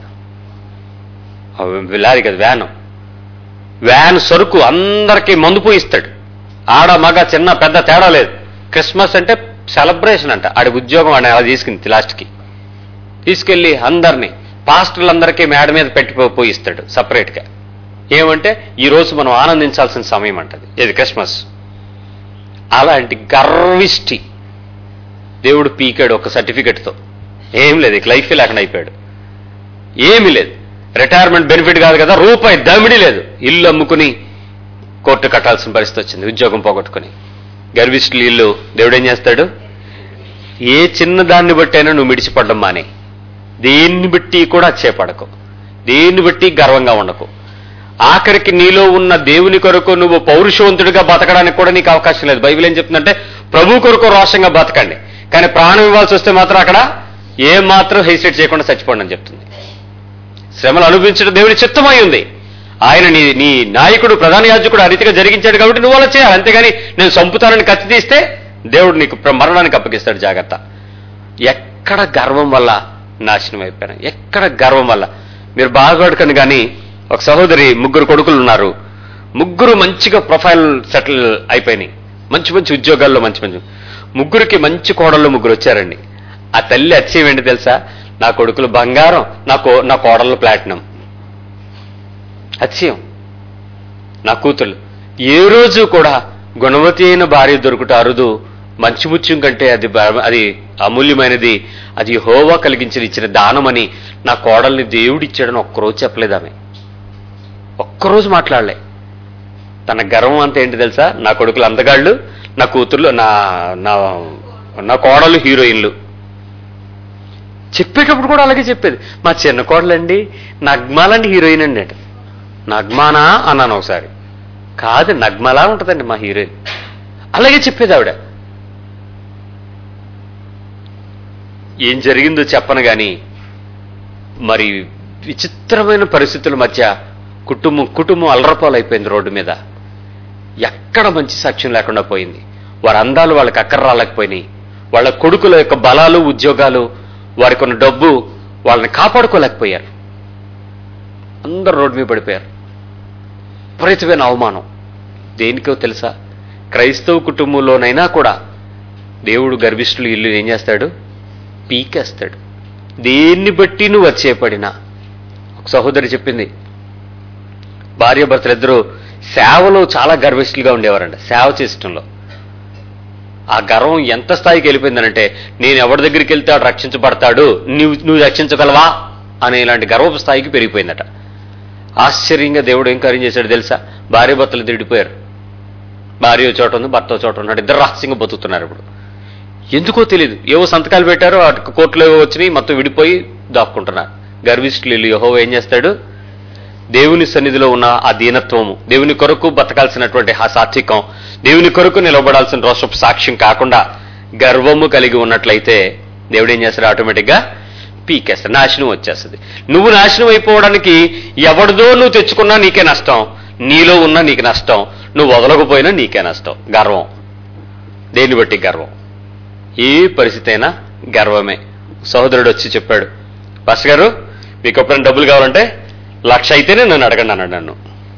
ఆ లారీ కదా వ్యాను వ్యాన్ సరుకు అందరికీ మందు పోయిస్తాడు ఆడ మగ చిన్న పెద్ద తేడా లేదు క్రిస్మస్ అంటే సెలబ్రేషన్ అంట ఆడి ఉద్యోగం ఆడ అలా తీసుకుంది లాస్ట్కి తీసుకెళ్లి అందరినీ పాస్టర్లందరికీ మేడ మీద పెట్టి పో- పోయిస్తాడు సపరేట్గా ఏమంటే ఈ రోజు మనం ఆనందించాల్సిన సమయం అంటది ఇది క్రిస్మస్ అలాంటి గర్విష్టి దేవుడు పీకాడు ఒక సర్టిఫికెట్తో ఏం లేదు ఇక లైఫ్ లేకుండా అయిపోయాడు ఏమీ లేదు రిటైర్మెంట్ బెనిఫిట్ కాదు కదా రూపాయి దమిడి లేదు ఇల్లు అమ్ముకుని కోర్టు కట్టాల్సిన పరిస్థితి వచ్చింది ఉద్యోగం పోగొట్టుకుని గర్విష్ఠులు ఇల్లు దేవుడు ఏం చేస్తాడు ఏ చిన్న దాన్ని బట్టి అయినా నువ్వు మిడిచిపడ్డం మానే దేన్ని బట్టి కూడా చేపడకు దేన్ని బట్టి గర్వంగా ఉండకు ఆఖరికి నీలో ఉన్న దేవుని కొరకు నువ్వు పౌరుషవంతుడిగా బతకడానికి కూడా నీకు అవకాశం లేదు బైబిల్ ఏం చెప్తుందంటే ప్రభు కొరకు రోషంగా బతకండి కానీ ప్రాణం ఇవ్వాల్సి వస్తే మాత్రం అక్కడ ఏం మాత్రం హెసిటేట్ చేయకుండా చచ్చిపోండి అని చెప్తుంది శ్రమలు అనుభవించడం దేవుని చిత్తమై ఉంది ఆయన నీ నీ నాయకుడు ప్రధాన యాజకుడు ఆ రీతిగా జరిగించాడు కాబట్టి నువ్వు అలా చేయాలి అంతేగాని నేను చంపుతానని కత్తి తీస్తే దేవుడు నీకు ప్ర- మరణానికి అప్పగిస్తాడు జాగ్రత్త ఎక్కడ గర్వం వల్ల నాశనం అయిపోయాను ఎక్కడ గర్వం వల్ల మీరు బాధపడకండి కానీ ఒక సహోదరి ముగ్గురు కొడుకులు ఉన్నారు ముగ్గురు మంచిగా ప్రొఫైల్ సెటిల్ అయిపోయినాయి మంచి మంచి ఉద్యోగాల్లో మంచి మంచి ముగ్గురికి మంచి కోడళ్ళు ముగ్గురు వచ్చారండి ఆ తల్లి అచ్చయం ఏంటి తెలుసా నా కొడుకులు బంగారం నా కో నా కోడళ్ళు ప్లాటినం అచ్చయం నా కూతుళ్ళు ఏ రోజు కూడా గుణవతి అయిన భార్య దొరుకుట అరుదు మంచి ముత్యం కంటే అది బ- అది అమూల్యమైనది అది హోవా కలిగించిన ఇచ్చిన దానమని నా కోడల్ని దేవుడిచ్చాడని ఒక్కరోజు చెప్పలేదు ఆమె ఒక్కరోజు మాట్లాడలే తన గర్వం అంతా ఏంటి తెలుసా నా కొడుకులు అందగాళ్ళు నా కూతుర్లు నా నా నా కోడలు హీరోయిన్లు చెప్పేటప్పుడు కూడా అలాగే చెప్పేది మా చిన్న కోడలండి నగ్మాలండి హీరోయిన్ అండి అంట నగ్మానా అన్నాను ఒకసారి కాదు నగ్మలా ఉంటుందండి మా హీరోయిన్ అలాగే చెప్పేది ఆవిడ ఏం జరిగిందో చెప్పను గాని మరి విచిత్రమైన పరిస్థితుల మధ్య కుటుంబం కుటుంబం అల్లరపాలైపోయింది రోడ్డు మీద ఎక్కడ మంచి సాక్ష్యం లేకుండా పోయింది వారి అందాలు వాళ్ళకి అక్కర రాలేకపోయినాయి వాళ్ళ కొడుకుల యొక్క బలాలు ఉద్యోగాలు వారికి ఉన్న డబ్బు వాళ్ళని కాపాడుకోలేకపోయారు అందరు రోడ్డు మీద పడిపోయారు విపరీతమైన అవమానం దేనికో తెలుసా క్రైస్తవ కుటుంబంలోనైనా కూడా దేవుడు గర్భిష్ఠులు ఇల్లు ఏం చేస్తాడు పీకేస్తాడు దేన్ని బట్టి నువ్వు వచ్చేపడినా ఒక సహోదరి చెప్పింది భార్య భర్తలు ఇద్దరు సేవలో చాలా గర్విష్ఠులుగా ఉండేవారంట సేవ చేసటంలో ఆ గర్వం ఎంత స్థాయికి వెళ్ళిపోయిందనంటే నేను ఎవరి దగ్గరికి వెళ్తే వాడు రక్షించబడతాడు నువ్వు నువ్వు రక్షించగలవా అనే ఇలాంటి గర్వపు స్థాయికి పెరిగిపోయిందట ఆశ్చర్యంగా దేవుడు ఏం కార్యం చేశాడు తెలుసా భార్య భర్తలు తిడిపోయారు భార్య ఓ చోట ఉంది భర్త ఓ చోట ఉన్నాడు ఇద్దరు రహస్యంగా బతుకుతున్నారు ఇప్పుడు ఎందుకో తెలియదు ఏవో సంతకాలు పెట్టారో అటు కోర్టులో ఏవో వచ్చినాయి మొత్తం విడిపోయి దాక్కుంటున్నారు గర్విష్ఠులు యహోవా ఏం చేస్తాడు దేవుని సన్నిధిలో ఉన్న ఆ దీనత్వము దేవుని కొరకు బతకాల్సినటువంటి ఆ సాత్వికం దేవుని కొరకు నిలబడాల్సిన రోషపు సాక్ష్యం కాకుండా గర్వము కలిగి ఉన్నట్లయితే దేవుడు ఏం చేస్తాడు ఆటోమేటిక్గా పీకేస్తాడు నాశనం వచ్చేస్తుంది నువ్వు నాశనం అయిపోవడానికి ఎవరిదో నువ్వు తెచ్చుకున్నా నీకే నష్టం నీలో ఉన్నా నీకు నష్టం నువ్వు వదలకపోయినా నీకే నష్టం గర్వం దేన్ని బట్టి గర్వం ఏ పరిస్థితి అయినా గర్వమే సహోదరుడు వచ్చి చెప్పాడు పాస్టర్ గారు మీకు ఎప్పుడైనా డబ్బులు కావాలంటే లక్ష అయితేనే నన్ను అడగండి అన్నాడు నన్ను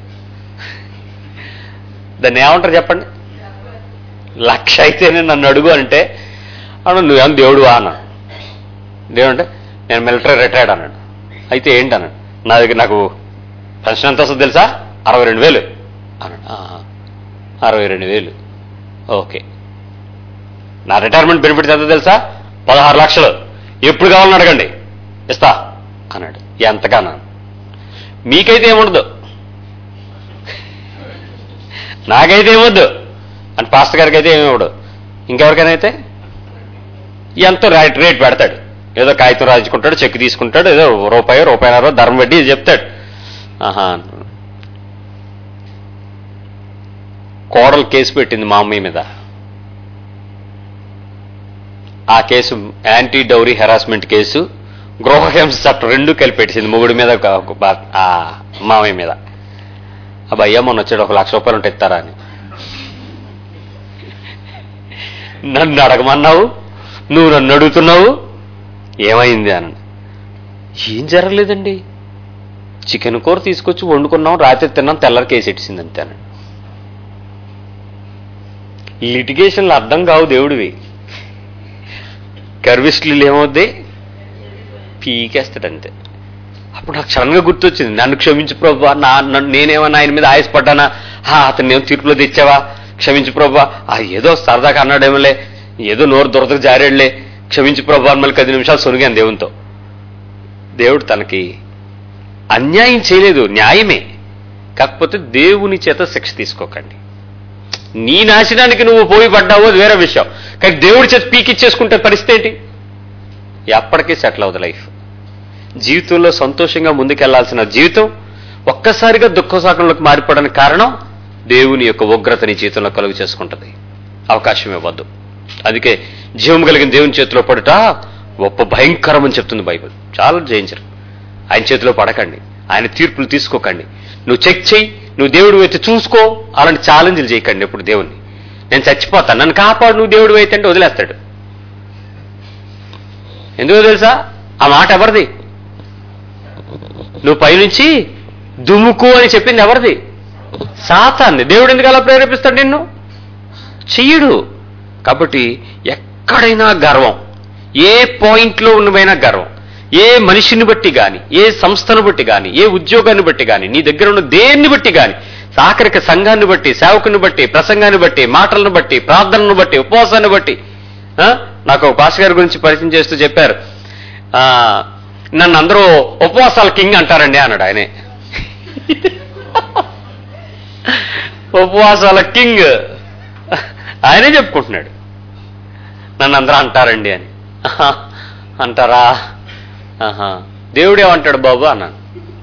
దాన్ని ఏమంటారు చెప్పండి లక్ష అయితేనే నన్ను అడుగు అంటే అను నువ్వేం దేవుడువా అన్నాడు దేవుడు అంటే నేను మిలిటరీ రిటైర్డ్ అన్నాడు అయితే ఏంటి అన్నాడు నా దగ్గర నాకు పెన్షన్ ఎంత వస్తుంది తెలుసా అరవై రెండు వేలు అన్నాడు "ఆహా, అరవై రెండు వేలు ఓకే నా రిటైర్మెంట్ బెనిఫిట్స్ ఎంత తెలుసా పదహారు లక్షలు ఎప్పుడు కావాలని అడగండి ఇస్తా అన్నాడు ఎంతగానా మీకైతే ఏముండదు నాకైతే ఏమొద్దు అని పాస్టర్ గారికి అయితే ఏమి ఇవ్వడు ఇంకెవరికైనా అయితే ఎంతో రేట్ రేట్ పెడతాడు ఏదో కాగితం రాయించుకుంటాడు చెక్ తీసుకుంటాడు ఏదో రూపాయి రూపాయినారో ధర్మం పెట్టి చెప్తాడు ఆహా కోడలు కేసు పెట్టింది మా అమ్మాయి మీద ఆ case anti dowry harassment case గృహహింస చట్టం రెండు కలిపి పెట్టింది మొగుడి మీద ఒక- ఒక బా- ఆ మామయ్య మీద ఆ భయ్య మొన్న వచ్చాడు ఒక లక్ష రూపాయలు ఉంటే ఇస్తారా అని నన్ను అడగమన్నావు నువ్వు నన్ను అడుగుతున్నావు ఏమైంది అని ఏం జరగలేదండి చికెన్ కూర తీసుకొచ్చి వండుకున్నాం రాత్రి తిన్నాం తెల్లరి కేసు ఇచ్చింది అంతేనండి లిటిగేషన్లు అర్థం కావు దేవుడివి గర్విష్ఠులు ఏమవుద్ది పీకేస్తాడు అంతే అప్పుడు నాకు సడన్ గా గుర్తొచ్చింది నన్ను క్షమించు ప్రభా నా నన్ను నేనేమన్నా ఆయన మీద ఆయాసపడ్డానా హా అతను ఏమో తీర్పులో తెచ్చావా క్షమించు ప్రభా ఆ ఏదో సరదాగా అన్నాడేమోలే ఏదో నోరు దొరదకు జారాడులే క్షమించు ప్రభా అని మళ్ళీ పది నిమిషాలు సొనిగాను దేవునితో దేవుడు తనకి అన్యాయం చేయలేదు న్యాయమే కాకపోతే దేవుని చేత శిక్ష తీసుకోకండి నీ నాశనానికి నువ్వు పోయి పడ్డావు అది వేరే విషయం కానీ దేవుడి చేత పీకిచ్చేసుకుంటే పరిస్థితి ఏంటి ఎప్పటికీ సెటిల్ అవుతుంది లైఫ్ జీవితంలో సంతోషంగా ముందుకెళ్లాల్సిన జీవితం ఒక్కసారిగా దుఃఖ సాకంలోకి మారిపోవడానికి కారణం దేవుని యొక్క ఉగ్రత నీ జీవితంలో కలుగు చేసుకుంటది అవకాశం ఇవ్వద్దు అందుకే జీవం కలిగిన దేవుని చేతిలో పడుట గొప్ప భయంకరం అని చెప్తుంది బైబిల్ చాలా జయించరు ఆయన చేతిలో పడకండి ఆయన తీర్పులు తీసుకోకండి నువ్వు చెక్ చేయి నువ్వు దేవుడు అయితే చూసుకో అలాంటి ఛాలెంజ్లు చేయకండి ఎప్పుడు దేవుణ్ణి నేను చచ్చిపోతాను నన్ను కాపాడు నువ్వు దేవుడు అయితే అంటే వదిలేస్తాడు ఎందుకో తెలుసా ఆ మాట ఎవరిది నువ్వు పైనుంచి దుముకు అని చెప్పింది ఎవరిది సాతాన్ని దేవుడు ఎందుకు అలా ప్రేరేపిస్తాడు నిన్ను చెయ్యడు కాబట్టి ఎక్కడైనా గర్వం ఏ పాయింట్లో ఉన్నమైనా గర్వం ఏ మనిషిని బట్టి గాని ఏ సంస్థను బట్టి గాని ఏ ఉద్యోగాన్ని బట్టి గాని నీ దగ్గర ఉన్న దేన్ని బట్టి గాని ఆఖరికి సంఘాన్ని బట్టి సేవకుని బట్టి ప్రసంగాన్ని బట్టి మాటలను బట్టి ప్రార్థనను బట్టి ఉపవాసాన్ని బట్టి ఆ? నాకు ఒక పాస్ గారి గురించి పరిచయం చేస్తూ చెప్పారు ఆ, నన్ను అందరూ ఉపవాసాల కింగ్ అంటారండి అన్నాడు ఆయనే ఉపవాసాల కింగ్ ఆయనే చెప్పుకుంటున్నాడు నన్ను అందరూ అంటారండి అని ఆహా, అంటారా ఆహా దేవుడు ఏమంటాడు బాబు అన్నాను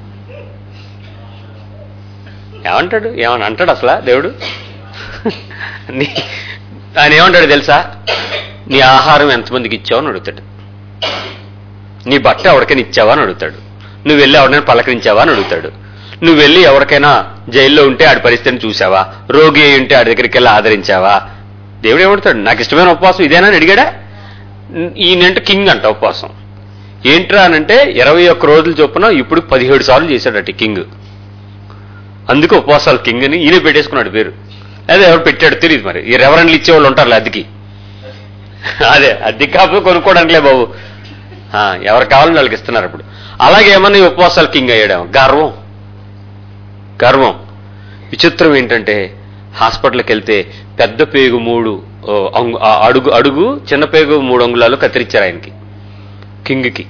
ఏమంటాడు ఏమని అంటాడు అసలు దేవుడు నీ ఆయన ఏమంటాడు తెలుసా నీ ఆహారం ఎంతమందికి ఇచ్చావు అని అడుగుతాడు నీ బట్ట ఎవరికైనా ఇచ్చావా అని అడుగుతాడు నువ్వు వెళ్ళి ఎవరినైనా పలకరించావా అని అడుగుతాడు నువ్వు వెళ్ళి ఎవరికైనా జైల్లో ఉంటే ఆడి పరిస్థితిని చూసావా రోగి అయి ఉంటే ఆడి దగ్గరికి వెళ్ళి ఆదరించావా దేవుడు ఏమడుతాడు నాకు ఇష్టమైన ఉపవాసం ఇదేనా అని అడిగాడా ఈయనంటే కింగ్ అంట ఉపవాసం ఏంట్రా అనంటే ఇరవై ఒక్క రోజులు చొప్పున ఇప్పుడు పదిహేడు సార్లు చేశాడట ఈ కింగ్ అందుకే ఉపవాసాలు కింగ్ అని ఈయన పెట్టేసుకున్నాడు పేరు అదే ఎవరు పెట్టాడు తెలియదు మరి ఈ రెవరెండ్లు ఇచ్చేవాళ్ళు ఉంటారులే అద్దెకి అదే అద్దెకి కాకపోతే కొనుక్కోవడానికిలే బాబు ఆ, ఎవరు కావాలని వాళ్ళకి ఇస్తున్నారు ఇప్పుడు అలాగే ఏమన్నా ఈ ఉపవాసాలు కింగ్ అయ్యాడేమో గర్వం గర్వం విచిత్రం ఏంటంటే హాస్పిటల్కి వెళ్తే పెద్ద పేగు మూడు ఓ, అంగు- ఆ అడుగు అడుగు చిన్న పేగు మూడు అంగుళాలు కత్తిరించారు ఆయనకి కింగ్కి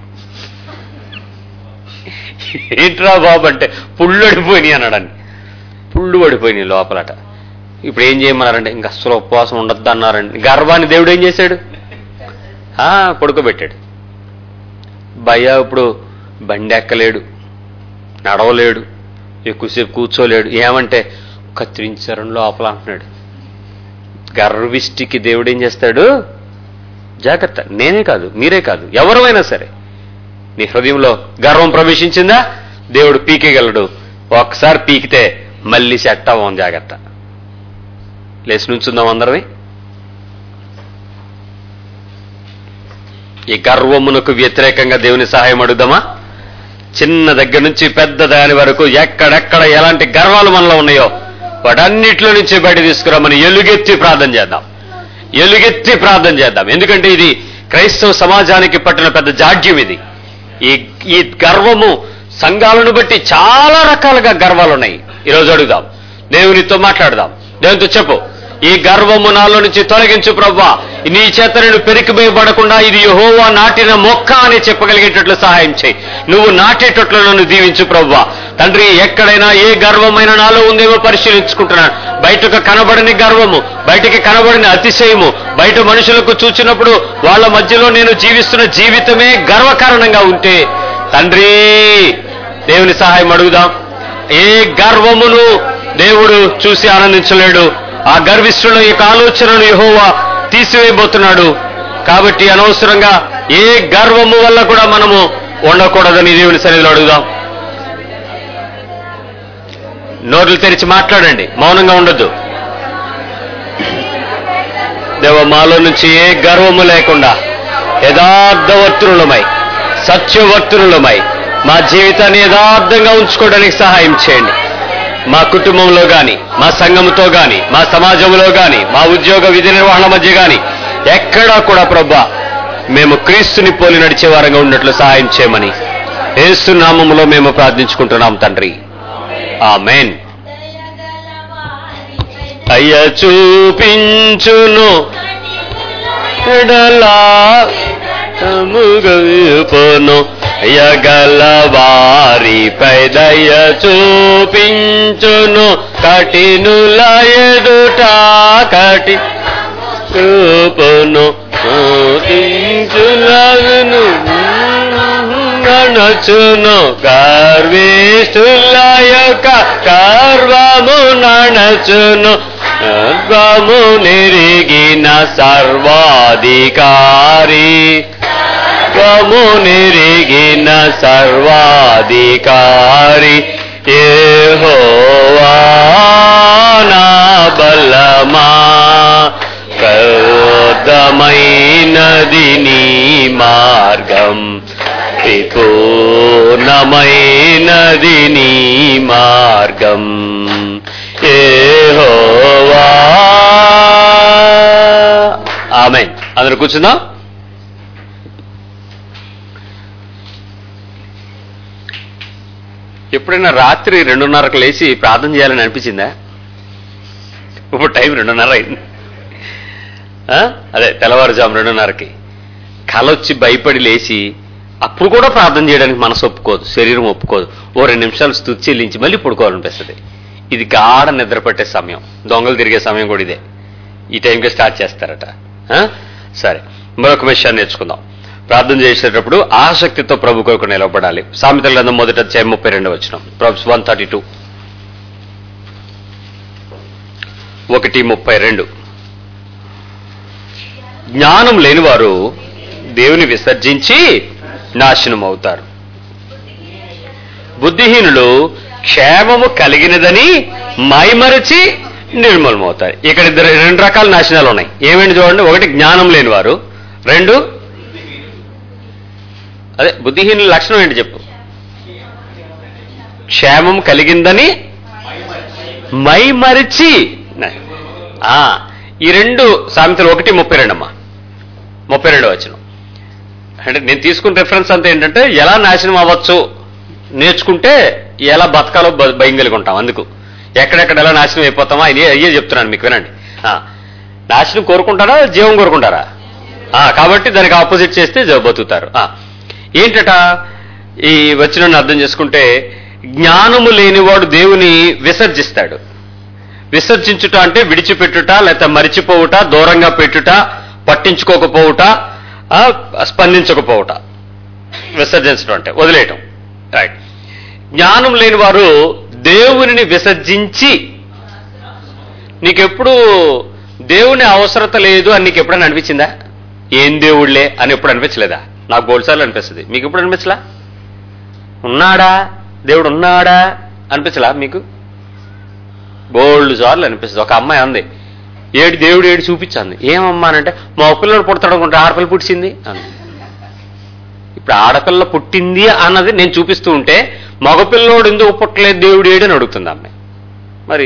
ఏంట్రా బాబు అంటే పుళ్ళు అడిపోయినాయి అన్నాడని పుళ్ళు పడిపోయినాయి లోపలట ఇప్పుడు ఏం చేయమన్నారంటే ఇంక అస్సలు ఉపవాసం ఉండొద్దు అన్నారండి గర్వాన్ని దేవుడు ఏం చేశాడు ఆ, పడుకోబెట్టాడు భయ ఇప్పుడు బండి ఎక్కలేడు నడవలేడు ఎక్కువసేపు కూర్చోలేడు ఏమంటే కత్తిరించారని లోపల అంటున్నాడు గర్విష్టికి దేవుడు ఏం చేస్తాడు జాగ్రత్త నేనే కాదు మీరే కాదు ఎవరైనా సరే నీ హృదయంలో గర్వం ప్రవేశించిందా దేవుడు పీకేయగలడు ఒక్కసారి పీకితే మళ్ళీ సెట్ అవ్వం జాగ్రత్త లేచి నుంచుందాం అందరమే ఈ గర్వమునకు వ్యతిరేకంగా దేవుని సహాయం అడుగుదామా చిన్న దగ్గర నుంచి పెద్ద దాని వరకు ఎక్కడెక్కడ ఎలాంటి గర్వాలు మనలో ఉన్నాయో వాటన్నిటిలో నుంచి బయట తీసుకురామని ఎలుగెత్తి ప్రార్థన చేద్దాం ఎలుగెత్తి ప్రార్థన చేద్దాం ఎందుకంటే ఇది క్రైస్తవ సమాజానికి పట్టిన పెద్ద జాడ్యం ఇది ఈ ఈ గర్వము సంఘాలను బట్టి చాలా రకాలుగా గర్వాలు ఉన్నాయి ఈరోజు అడుగుదాం దేవునితో మాట్లాడదాం దేవునితో చెప్పు ఈ గర్వము నాలో నుంచి తొలగించు ప్రవ్వా నీ చేత నేను పెరికిపోయబడకుండా ఇది యెహోవా నాటిన మొక్క అని చెప్పగలిగేటట్లు సహాయం చేయి నువ్వు నాటేటట్లు నన్ను దీవించు ప్రవ్వా తండ్రి ఎక్కడైనా ఏ గర్వమైన నాలో ఉందేమో పరిశీలించుకుంటున్నాను బయటకు కనబడని గర్వము బయటికి కనబడని అతిశయము బయట మనుషులకు చూచినప్పుడు వాళ్ళ మధ్యలో నేను జీవిస్తున్న జీవితమే గర్వకారణంగా ఉంటే తండ్రి దేవుని సహాయం అడుగుదాం ఏ గర్వమును దేవుడు చూసి ఆనందించలేడు ఆ గర్విష్ఠుల యొక్క ఆలోచనను యెహోవా తీసివేయబోతున్నాడు కాబట్టి అనవసరంగా ఏ గర్వము వల్ల కూడా మనము ఉండకూడదని దేవుని సన్నిధిలో అడుగుదాం నోర్లు తెరిచి మాట్లాడండి మౌనంగా ఉండొద్దు దేవ మాలో నుంచి ఏ గర్వము లేకుండా యథార్థవర్తులమై సత్యవర్తులమై మా జీవితాన్ని యథార్థంగా ఉంచుకోవడానికి సహాయం చేయండి మా కుటుంబంలో గాని మా సంఘముతో గాని మా సమాజంలో గాని మా ఉద్యోగ విధి నిర్వహణ మధ్య గాని ఎక్కడా కూడా ప్రభా మేము క్రీస్తుని పోలి నడిచే వారంగా ఉన్నట్లు సహాయం చేయమని యేసు నామములో మేము ప్రార్థించుకుంటున్నాం తండ్రి ఆమెన్ అయ్య చూపించును ఎడలా ముగవిపోను యగల వారిపై దయ చూపించును కఠినుల ఎదుట కటి చూపును చూపించులను నణచును గర్విష్ఠుల యొక్క గర్వము నణచును గర్వము నిరిగిన సర్వాధికారి గర్వము నిరిగిన సర్వాధికారి యెహోవా నా బలమా ప్రయోదమైనది నీ మార్గం విపూర్ణమైనది నీ మార్గం ఏహోవా ఆమె అందరు కూర్చుందాం ఎప్పుడైనా రాత్రి రెండున్నరకు లేచి ప్రార్థన చేయాలని అనిపించిందా ఇప్పుడు టైం రెండున్నర అయింది ఆ? అదే తెల్లవారుజాము రెండున్నరకి కలొచ్చి భయపడి లేచి అప్పుడు కూడా ప్రార్థన చేయడానికి మనసు ఒప్పుకోదు శరీరం ఒప్పుకోదు ఓ రెండు నిమిషాలు స్థుతి చెల్లించి మళ్ళీ పడుకోవాలనిపిస్తుంది ఇది గాఢ నిద్ర పట్టే సమయం దొంగలు తిరిగే సమయం కూడా ఇదే ఈ టైంకి స్టార్ట్ చేస్తారట ఆ? సరే మరొక విషయాన్ని నేర్చుకుందాం ప్రార్థన చేసేటప్పుడు ఆసక్తితో ప్రభు కొరకు నిలబడాలి సామెతల గ్రంథం మొదట అధ్యాయం ముప్పై రెండు వచ్చిన ప్రభు వన్ థర్టీ టూ ఒకటి ముప్పై రెండు జ్ఞానం లేనివారు దేవుని విసర్జించి నాశనం అవుతారు బుద్ధిహీనులు క్షేమము కలిగినదని మైమరచి నిర్మూలమవుతారు ఇక్కడ ఇద్దరు రెండు రకాల నాశనాలు ఉన్నాయి ఏమేంటి చూడండి ఒకటి జ్ఞానం లేనివారు రెండు అదే బుద్ధిహీనుల లక్షణం ఏంటి చెప్పు క్షేమం కలిగిందని మైమరిచి ఆ, ఈ రెండు సామెతలు ఒకటి ముప్పై రెండు అమ్మా ముప్పై రెండు వచ్చిన అంటే నేను తీసుకున్న రిఫరెన్స్ అంతా ఏంటంటే ఎలా నాశనం అవ్వచ్చు నేర్చుకుంటే ఎలా బతకాలో భ- భయం కలిగి ఉంటాం అందుకు ఎక్కడెక్కడ ఎలా నాశనం అయిపోతామా ఇది అయ్యే చెప్తున్నాను మీకు వినండి ఆ, నాశనం కోరుకుంటారా జీవం కోరుకుంటారా ఆ, కాబట్టి దానికి ఆపోజిట్ చేస్తే జ- బతుకుతారు ఆ, ఏంటట ఈ వచ్చిన అర్థం చేసుకుంటే జ్ఞానము లేనివాడు దేవుని విసర్జిస్తాడు విసర్జించుట అంటే విడిచిపెట్టుట లేకపోతే మరిచిపోవుట దూరంగా పెట్టుట పట్టించుకోకపోవుట ఆ, స్పందించకపోవుట విసర్జించడం అంటే వదిలేయటం రైట్ జ్ఞానం లేని వారు దేవునిని విసర్జించి నీకెప్పుడు దేవుని అవసరత లేదు అని నీకు ఎప్పుడైనా అనిపించిందా ఏం దేవుళ్ళే అని ఎప్పుడు అనిపించలేదా నాకు బోల్సార్లు అనిపిస్తుంది మీకు ఎప్పుడు అనిపించలా ఉన్నాడా దేవుడు ఉన్నాడా అనిపించలా మీకు బోల్డ్ సార్లు అనిపిస్తుంది ఒక అమ్మాయి అంది ఏడు దేవుడు ఏడు చూపించింది ఏమమ్మా అంటే మా పిల్లడు పుడతాడు అనుకుంటే ఆడపిల్ల పుట్టింది అంది ఇప్పుడు ఆడపిల్ల పుట్టింది అన్నది నేను చూపిస్తూ ఉంటే మగపిల్లోడు ఎందుకు పుట్టలేదు దేవుడు ఏడు అని అడుగుతుంది అమ్మాయి మరి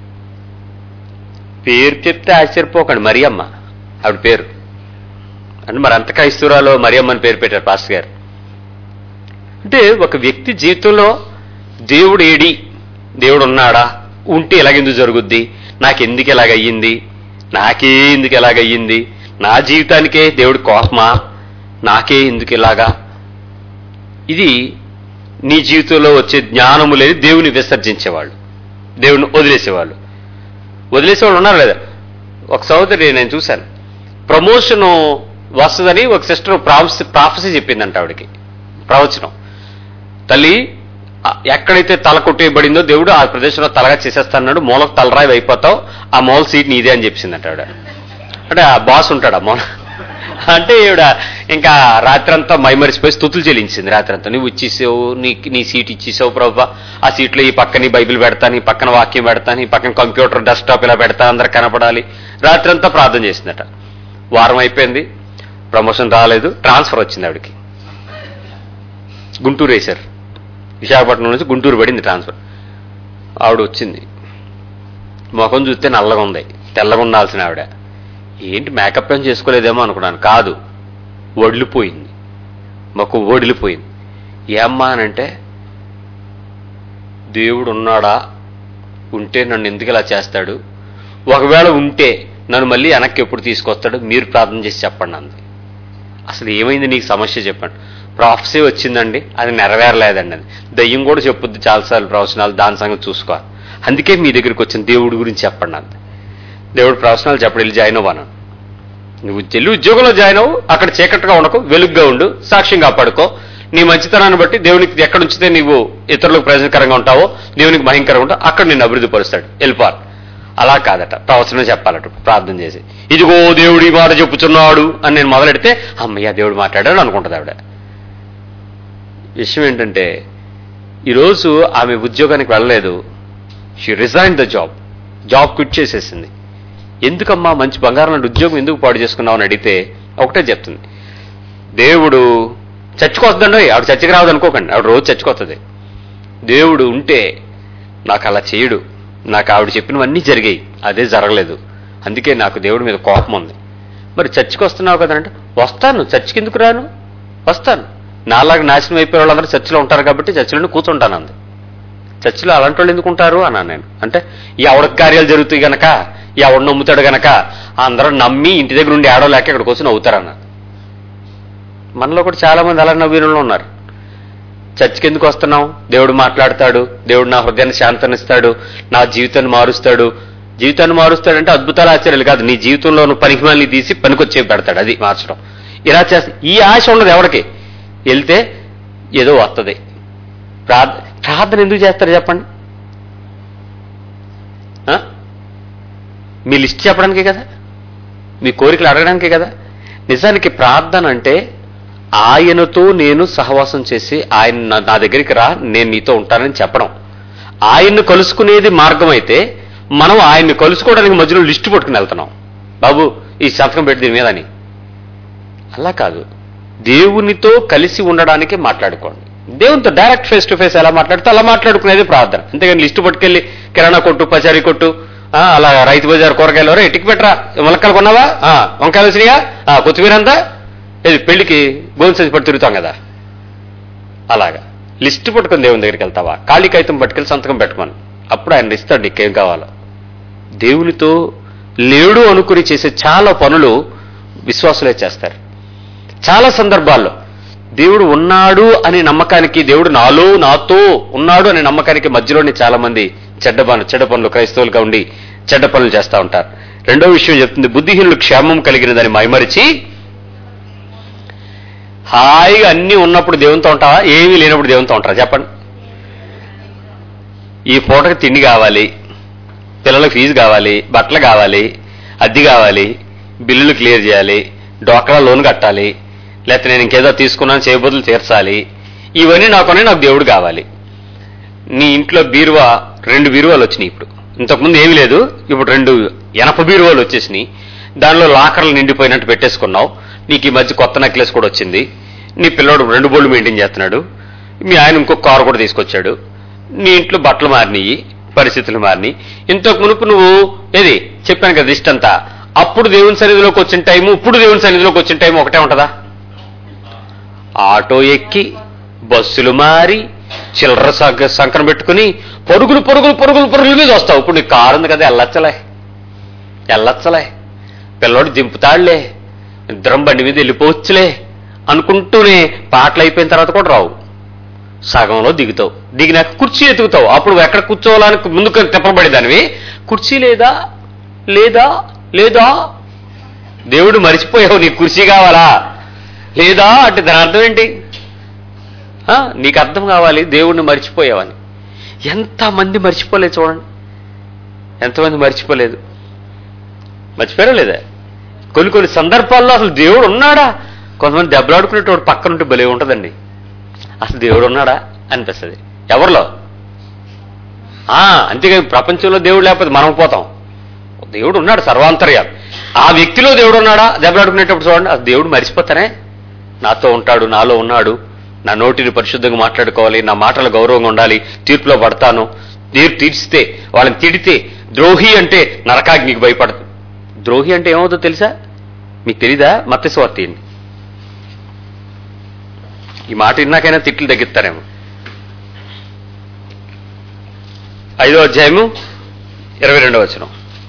పేరు చెప్తే ఆశ్చర్యపోకండి మరియమ్మ ఆవిడ పేరు అంటే మరి అంత క్రైస్తవురాలో మరియమ్మ అని పేరు పెట్టారు పాస్టర్ గారు అంటే ఒక వ్యక్తి జీవితంలో దేవుడు ఏడి దేవుడు ఉన్నాడా ఉంటే ఎలాగెందుకు జరుగుద్ది నాకెందుకు ఎలాగయ్యింది నాకే ఎందుకు ఎలాగయ్యింది నా జీవితానికే దేవుడి కోపమా నాకే ఎందుకు ఇలాగా ఇది నీ జీవితంలో వచ్చే జ్ఞానము లేదు దేవుని విసర్జించేవాళ్ళు దేవుని వదిలేసేవాళ్ళు వదిలేసేవాళ్ళు ఉన్నారు లేదా ఒక సహోదరి నేను చూశాను ప్రమోషన్ వస్తుందని ఒక సిస్టర్ ప్రాఫెసీ ప్రాఫెసీ చెప్పిందంట ఆవిడకి ప్రవచనం తల్లి ఆ, ఎక్కడైతే తల కొట్టేయబడిందో దేవుడు ఆ ప్రదేశంలో తలగా చేసేస్తాడు మూలకు తలరాయి అయిపోతావు ఆ మూల సీట్ నీదే అని చెప్పిందంట ఆవిడ అంటే ఆ బాస్ ఉంటాడు ఆ మూల అంటే ఈవిడ ఇంకా రాత్రంతా మైమరిసిపోయి స్థుతులు చెల్లించింది రాత్రంతా నువ్వు ఇచ్చేసావు నీ నీ సీట్ ఇచ్చేసావు ప్రభా ఆ సీట్లో ఈ పక్కన ఈ బైబిల్ పెడతాను ఈ పక్కన వాక్యం పెడతాను ఈ పక్కన కంప్యూటర్ డెస్క్టాప్ ఇలా పెడతాను అందరు కనపడాలి రాత్రంతా ప్రార్థన చేసిందట వారం అయిపోయింది ప్రమోషన్ రాలేదు ట్రాన్స్ఫర్ వచ్చింది ఆవిడకి గుంటూరు వేశారు విశాఖపట్నం నుంచి గుంటూరు పడింది ట్రాన్స్ఫర్ ఆవిడ వచ్చింది ముఖం చూస్తే నల్లగా ఉంది తెల్లగా ఉండాల్సిన ఆవిడ ఏంటి మేకప్ ఏం చేసుకోలేదేమో అనుకున్నాను కాదు వడిలిపోయింది ముఖం వడిలిపోయింది ఏమ్మా అనంటే దేవుడు ఉన్నాడా ఉంటే నన్ను ఎందుకు ఇలా చేస్తాడు ఒకవేళ ఉంటే నన్ను మళ్ళీ వెనక్కి ఎప్పుడు తీసుకొస్తాడు మీరు ప్రార్థన చేసి చెప్పండి అంది అసలు ఏమైంది నీకు సమస్య చెప్పండి ప్రాఫెసీ వచ్చిందండి అది నెరవేరలేదండి అది దయ్యం కూడా చెప్పుద్ది చాలాసార్లు ప్రవచనాలు దాని సంగతి చూసుకోవాలి అందుకే మీ దగ్గరికి వచ్చిన దేవుడి గురించి చెప్పండి అంది దేవుడు ప్రవచనాలు చెప్పడు వెళ్ళి జాయిన్ అవ్వను నువ్వు చెల్లి ఉద్యోగంలో జాయిన్ అవ్వు అక్కడ చీకట్టుగా ఉండకు వెలుగ్గా ఉండు సాక్ష్యం కాపాడుకో నీ మంచితనాన్ని బట్టి దేవునికి ఎక్కడ ఉంచితే నీవు ఇతరులకు ప్రయోజనకరంగా ఉంటావో దేవునికి భయంకరంగా ఉంటావు అక్కడ నిన్ను అభివృద్ధి పరుస్తాడు వెళ్ళిపోవాలి అలా కాదట ప్రవచనం చెప్పాలట ప్రార్థన చేసి ఇదిగో దేవుడి మాట చెప్పుచున్నాడు అని నేను మొదలెడితే అమ్మయ్య దేవుడు మాట్లాడాడు అనుకుంటుంది ఆవిడ విషయం ఏంటంటే ఈరోజు ఆమె ఉద్యోగానికి వెళ్ళలేదు she resign the job job quit చేసేసింది ఎందుకమ్మా మంచి బంగారం లాంటి ఉద్యోగం ఎందుకు పాడు చేసుకున్నావు అని అడిగితే ఒకటే చెప్తుంది దేవుడు చచ్చిపోతుందండి ఆవిడ చచ్చికి రావద్దు అనుకోకండి ఆవిడ రోజు చచ్చిపోతుంది దేవుడు ఉంటే నాకు అలా చేయడు నాకు ఆవిడ చెప్పినవన్నీ జరిగాయి అదే జరగలేదు అందుకే నాకు దేవుడి మీద కోపం ఉంది మరి చర్చికి వస్తున్నావు కదంటే వస్తాను చర్చికి ఎందుకు రాను వస్తాను నాలాగా నాశనం అయిపోయే వాళ్ళందరూ చర్చిలో ఉంటారు కాబట్టి చర్చిలోనే కూర్చుంటాను అంది చర్చిలో అలాంటి వాళ్ళు ఎందుకు ఉంటారు అన్నాను నేను అంటే ఈ ఆవిడ కార్యాలు జరుగుతాయి గనక ఈ ఆవిడ నమ్ముతాడు గనక అందరూ నమ్మి ఇంటి దగ్గర ఉండి ఆడలేక ఇక్కడికి వచ్చి నవ్వుతారన్న మనలో కూడా చాలా మంది అలా నవ్విన వాళ్ళు ఉన్నారు చర్చికి ఎందుకు వస్తున్నాం దేవుడు మాట్లాడతాడు దేవుడు నా హృదయాన్ని శాంతనిస్తాడు నా జీవితాన్ని మారుస్తాడు జీవితాన్ని మారుస్తాడంటే అద్భుతాలు ఆశ్చర్యాలు కాదు నీ జీవితంలో నువ్వు పనికిమాలిని తీసి పనికొచ్చే పెడతాడు అది మార్చడం ఇలా చేస్తే ఈ ఆశ ఉండదు ఎవరికి వెళ్తే ఏదో వస్తుంది ప్రార్థ ప్రార్థన ఎందుకు చేస్తారు చెప్పండి ఆ? మీ లిస్ట్ చెప్పడానికే కదా మీ కోరికలు అడగడానికే కదా నిజానికి ప్రార్థన అంటే ఆయనతో నేను సహవాసం చేసి ఆయన నా- నా దగ్గరికి రా నేను నీతో ఉంటానని చెప్పడం ఆయన్ని కలుసుకునేది మార్గం అయితే మనం ఆయన్ని కలుసుకోవడానికి మధ్యలో లిస్టు పట్టుకుని వెళ్తున్నాం బాబు ఈ సంతకం పెట్టి దీని మీద అని అలా కాదు దేవునితో కలిసి ఉండడానికి మాట్లాడుకోండి దేవునితో డైరెక్ట్ ఫేస్ టు ఫేస్ ఎలా మాట్లాడితే అలా మాట్లాడుకునేది ప్రార్థన అంతేగాని లిస్టు పట్టుకెళ్ళి కిరాణా కొట్టు పచారీ కొట్టు ఆ, అలా రైతు బజార్ కూరగాయలు రే టిక్ పెట్టరా ములక్కలు కొన్నావా ఆ, వంకాయలు వచ్చినాయా ఆ, కొత్తిమీర అంతా ఇది పెళ్లికి గోల్ సైజ్ పట్టు తిరుగుతాం కదా అలాగా లిస్టు పట్టుకొని దేవుని దగ్గరికి వెళ్తావా ఖాళీ కాగితం పట్టుకెళ్ళి సంతకం పెట్టుకోను అప్పుడు ఆయన ఇస్తాడు నీకేం కావాలో దేవునితో లేడు అనుకుని చేసే చాలా పనులు విశ్వాసులే చేస్తారు చాలా సందర్భాల్లో దేవుడు ఉన్నాడు అనే నమ్మకానికి దేవుడు నాలో నాతో ఉన్నాడు అనే నమ్మకానికి మధ్యలోనే చాలా మంది చెడ్డ పనులు చెడ్డ పనులు క్రైస్తవులుగా ఉండి చెడ్డ పనులు చేస్తూ ఉంటారు రెండో విషయం చెప్తుంది బుద్ధిహీనులు క్షేమం కలిగినదని మైమరిచి హాయిగా అన్ని ఉన్నప్పుడు దేవునితో ఉంటావా ఏమీ లేనప్పుడు దేవునితో ఉంటారా చెప్పండి ఈ పూటకి తిండి కావాలి పిల్లలకు ఫీజు కావాలి బట్టలు కావాలి అద్దె కావాలి బిల్లులు క్లియర్ చేయాలి డోక్రా లోన్ కట్టాలి లేకపోతే నేను ఇంకేదో తీసుకున్నాను చేయబోతులు తీర్చాలి ఇవన్నీ నాకునే నాకు దేవుడు కావాలి నీ ఇంట్లో బీరువా రెండు బీరువాలు వచ్చినాయి ఇప్పుడు ఇంతకుముందు ఏమీ లేదు ఇప్పుడు రెండు ఎనప బీరువాలు వచ్చేసినాయి దానిలో లాకర్లు నిండిపోయినట్టు పెట్టేసుకున్నావు నీకు ఈ మధ్య కొత్త నెక్లెస్ కూడా వచ్చింది నీ పిల్లోడు రెండు బోళ్ళు మెయింటైన్ చేస్తున్నాడు మీ ఆయన ఇంకో కారు కూడా తీసుకొచ్చాడు నీ ఇంట్లో బట్టలు మారినాయి పరిస్థితులు మారినాయి ఇంతకు మునుపు నువ్వు ఏది చెప్పాను కదా ఇష్టంతా అప్పుడు దేవుని సన్నిధిలోకి వచ్చిన టైము ఇప్పుడు దేవుని సన్నిధిలోకి వచ్చిన టైం ఒకటే ఉంటుందా ఆటో ఎక్కి బస్సులు మారి చిల్లర సంక- సంకరం పెట్టుకుని పరుగులు పరుగులు పరుగులు పరుగుల మీద వస్తావు ఇప్పుడు నీకు కారు ఉంది కదా వెళ్ళొచ్చలే వెళ్ళొచ్చలే పిల్లోడు దింపుతాడులే ఇద్దరం బండి మీద వెళ్ళిపోవచ్చులే అనుకుంటూనే పాటలు అయిపోయిన తర్వాత కూడా రావు సగంలో దిగుతావు దిగినాక కుర్చీ ఎతుకుతావు అప్పుడు ఎక్కడ కూర్చోవాలని ముందుకు తిప్పబడేదానివి కుర్చీ లేదా లేదా లేదా దేవుడు మరిచిపోయావు నీకు కుర్చీ కావాలా లేదా అంటే దాని అర్థం ఏంటి ఆ, నీకు అర్థం కావాలి దేవుణ్ణి మర్చిపోయావని ఎంతమంది మర్చిపోలేదు చూడండి ఎంతమంది మర్చిపోలేదు మర్చిపోయారా లేదా కొన్ని కొన్ని సందర్భాల్లో అసలు దేవుడు ఉన్నాడా కొంతమంది దెబ్బలాడుకునేటోడు పక్కన ఉంటే భలే ఉంటుందండి అసలు దేవుడు ఉన్నాడా అనిపిస్తుంది ఎవరిలో ఆ, అంతేకాదు ప్రపంచంలో దేవుడు లేకపోతే మనం పోతాం దేవుడు ఉన్నాడు సర్వాంతర్యాలు ఆ వ్యక్తిలో దేవుడు ఉన్నాడా దెబ్బలాడుకునేటప్పుడు చూడండి అసలు దేవుడు మరిచిపోతానే నాతో ఉంటాడు నాలో ఉన్నాడు నా నోటిని పరిశుద్ధంగా మాట్లాడుకోవాలి నా మాటలు గౌరవంగా ఉండాలి తీర్పులో పడతాను తీర్పు తీర్చితే వాళ్ళని తిడితే ద్రోహి అంటే నరకాగ్నికి భయపడదు ద్రోహి అంటే ఏమవుతుందో తెలుసా మీకు తెలీదా మత్స్యవార్త ఏంటి ఈ మాట విన్నాకైనా తిట్లు తగ్గిస్తారేమో ఐదో అధ్యాయము ఇరవై రెండవ వచనం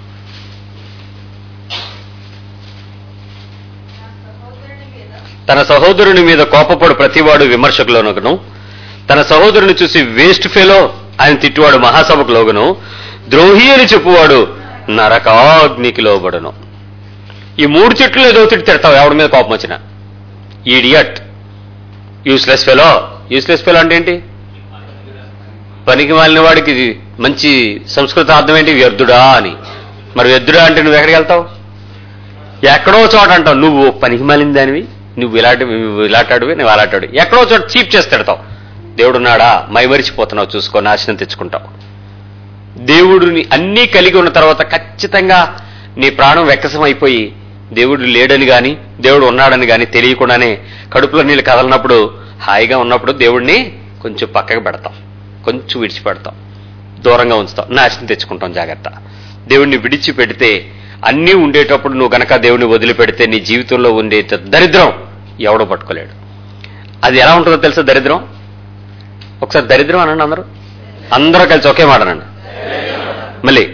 తన సహోదరుని మీద కోపపడు ప్రతివాడు విమర్శకులోనగును తన సహోదరుని చూసి వేస్ట్ ఫెలో ఆయన తిట్టువాడు మహాసభకు లోగును ద్రోహి అని చెప్పువాడు నరకాగ్నికి లోబడును ఈ మూడు చెట్లు ఏదో తిట్టి తిడతావు ఎవడి మీద కోపం వచ్చినా idiot useless fellow useless fellow అంటే ఏంటి పనికి మాలిన వాడికి ఇది మంచి సంస్కృత అర్థం ఏంటి వ్యర్థుడా అని మరి వ్యర్థుడా అంటే నువ్వు ఎక్కడికి వెళ్తావు ఎక్కడో చోట అంటావు నువ్వు పనికి మాలిన దానివి నువ్వు ఇలాంటి నువ్వు ఇలాంటాడివి నువ్వు అలాంటాడు ఎక్కడో చోట చీప్ చేసి తిడతావు దేవుడున్నాడా మైమరిచిపోతున్నావు చూసుకో నాశనం తెచ్చుకుంటావు దేవుడిని అన్నీ కలిగి ఉన్న తర్వాత ఖచ్చితంగా నీ ప్రాణం వెక్కసం అయిపోయి దేవుడు లేడని గాని దేవుడు ఉన్నాడని గాని తెలియకుండానే కడుపులో నీళ్ళు కదలనప్పుడు హాయిగా ఉన్నప్పుడు దేవుడిని కొంచెం పక్కకు పెడతాం కొంచెం విడిచిపెడతాం దూరంగా ఉంచుతాం నాశనం తెచ్చుకుంటాం జాగ్రత్త దేవుడిని విడిచిపెడితే అన్నీ ఉండేటప్పుడు నువ్వు గనక దేవుడిని వదిలిపెడితే నీ జీవితంలో ఉండే దరిద్రం ఎవడో పట్టుకోలేడు అది ఎలా ఉంటుందో తెలుసా దరిద్రం ఒకసారి దరిద్రం అనండి అందరూ అందరూ కలిసి ఒకే మాట అనండి మళ్ళీ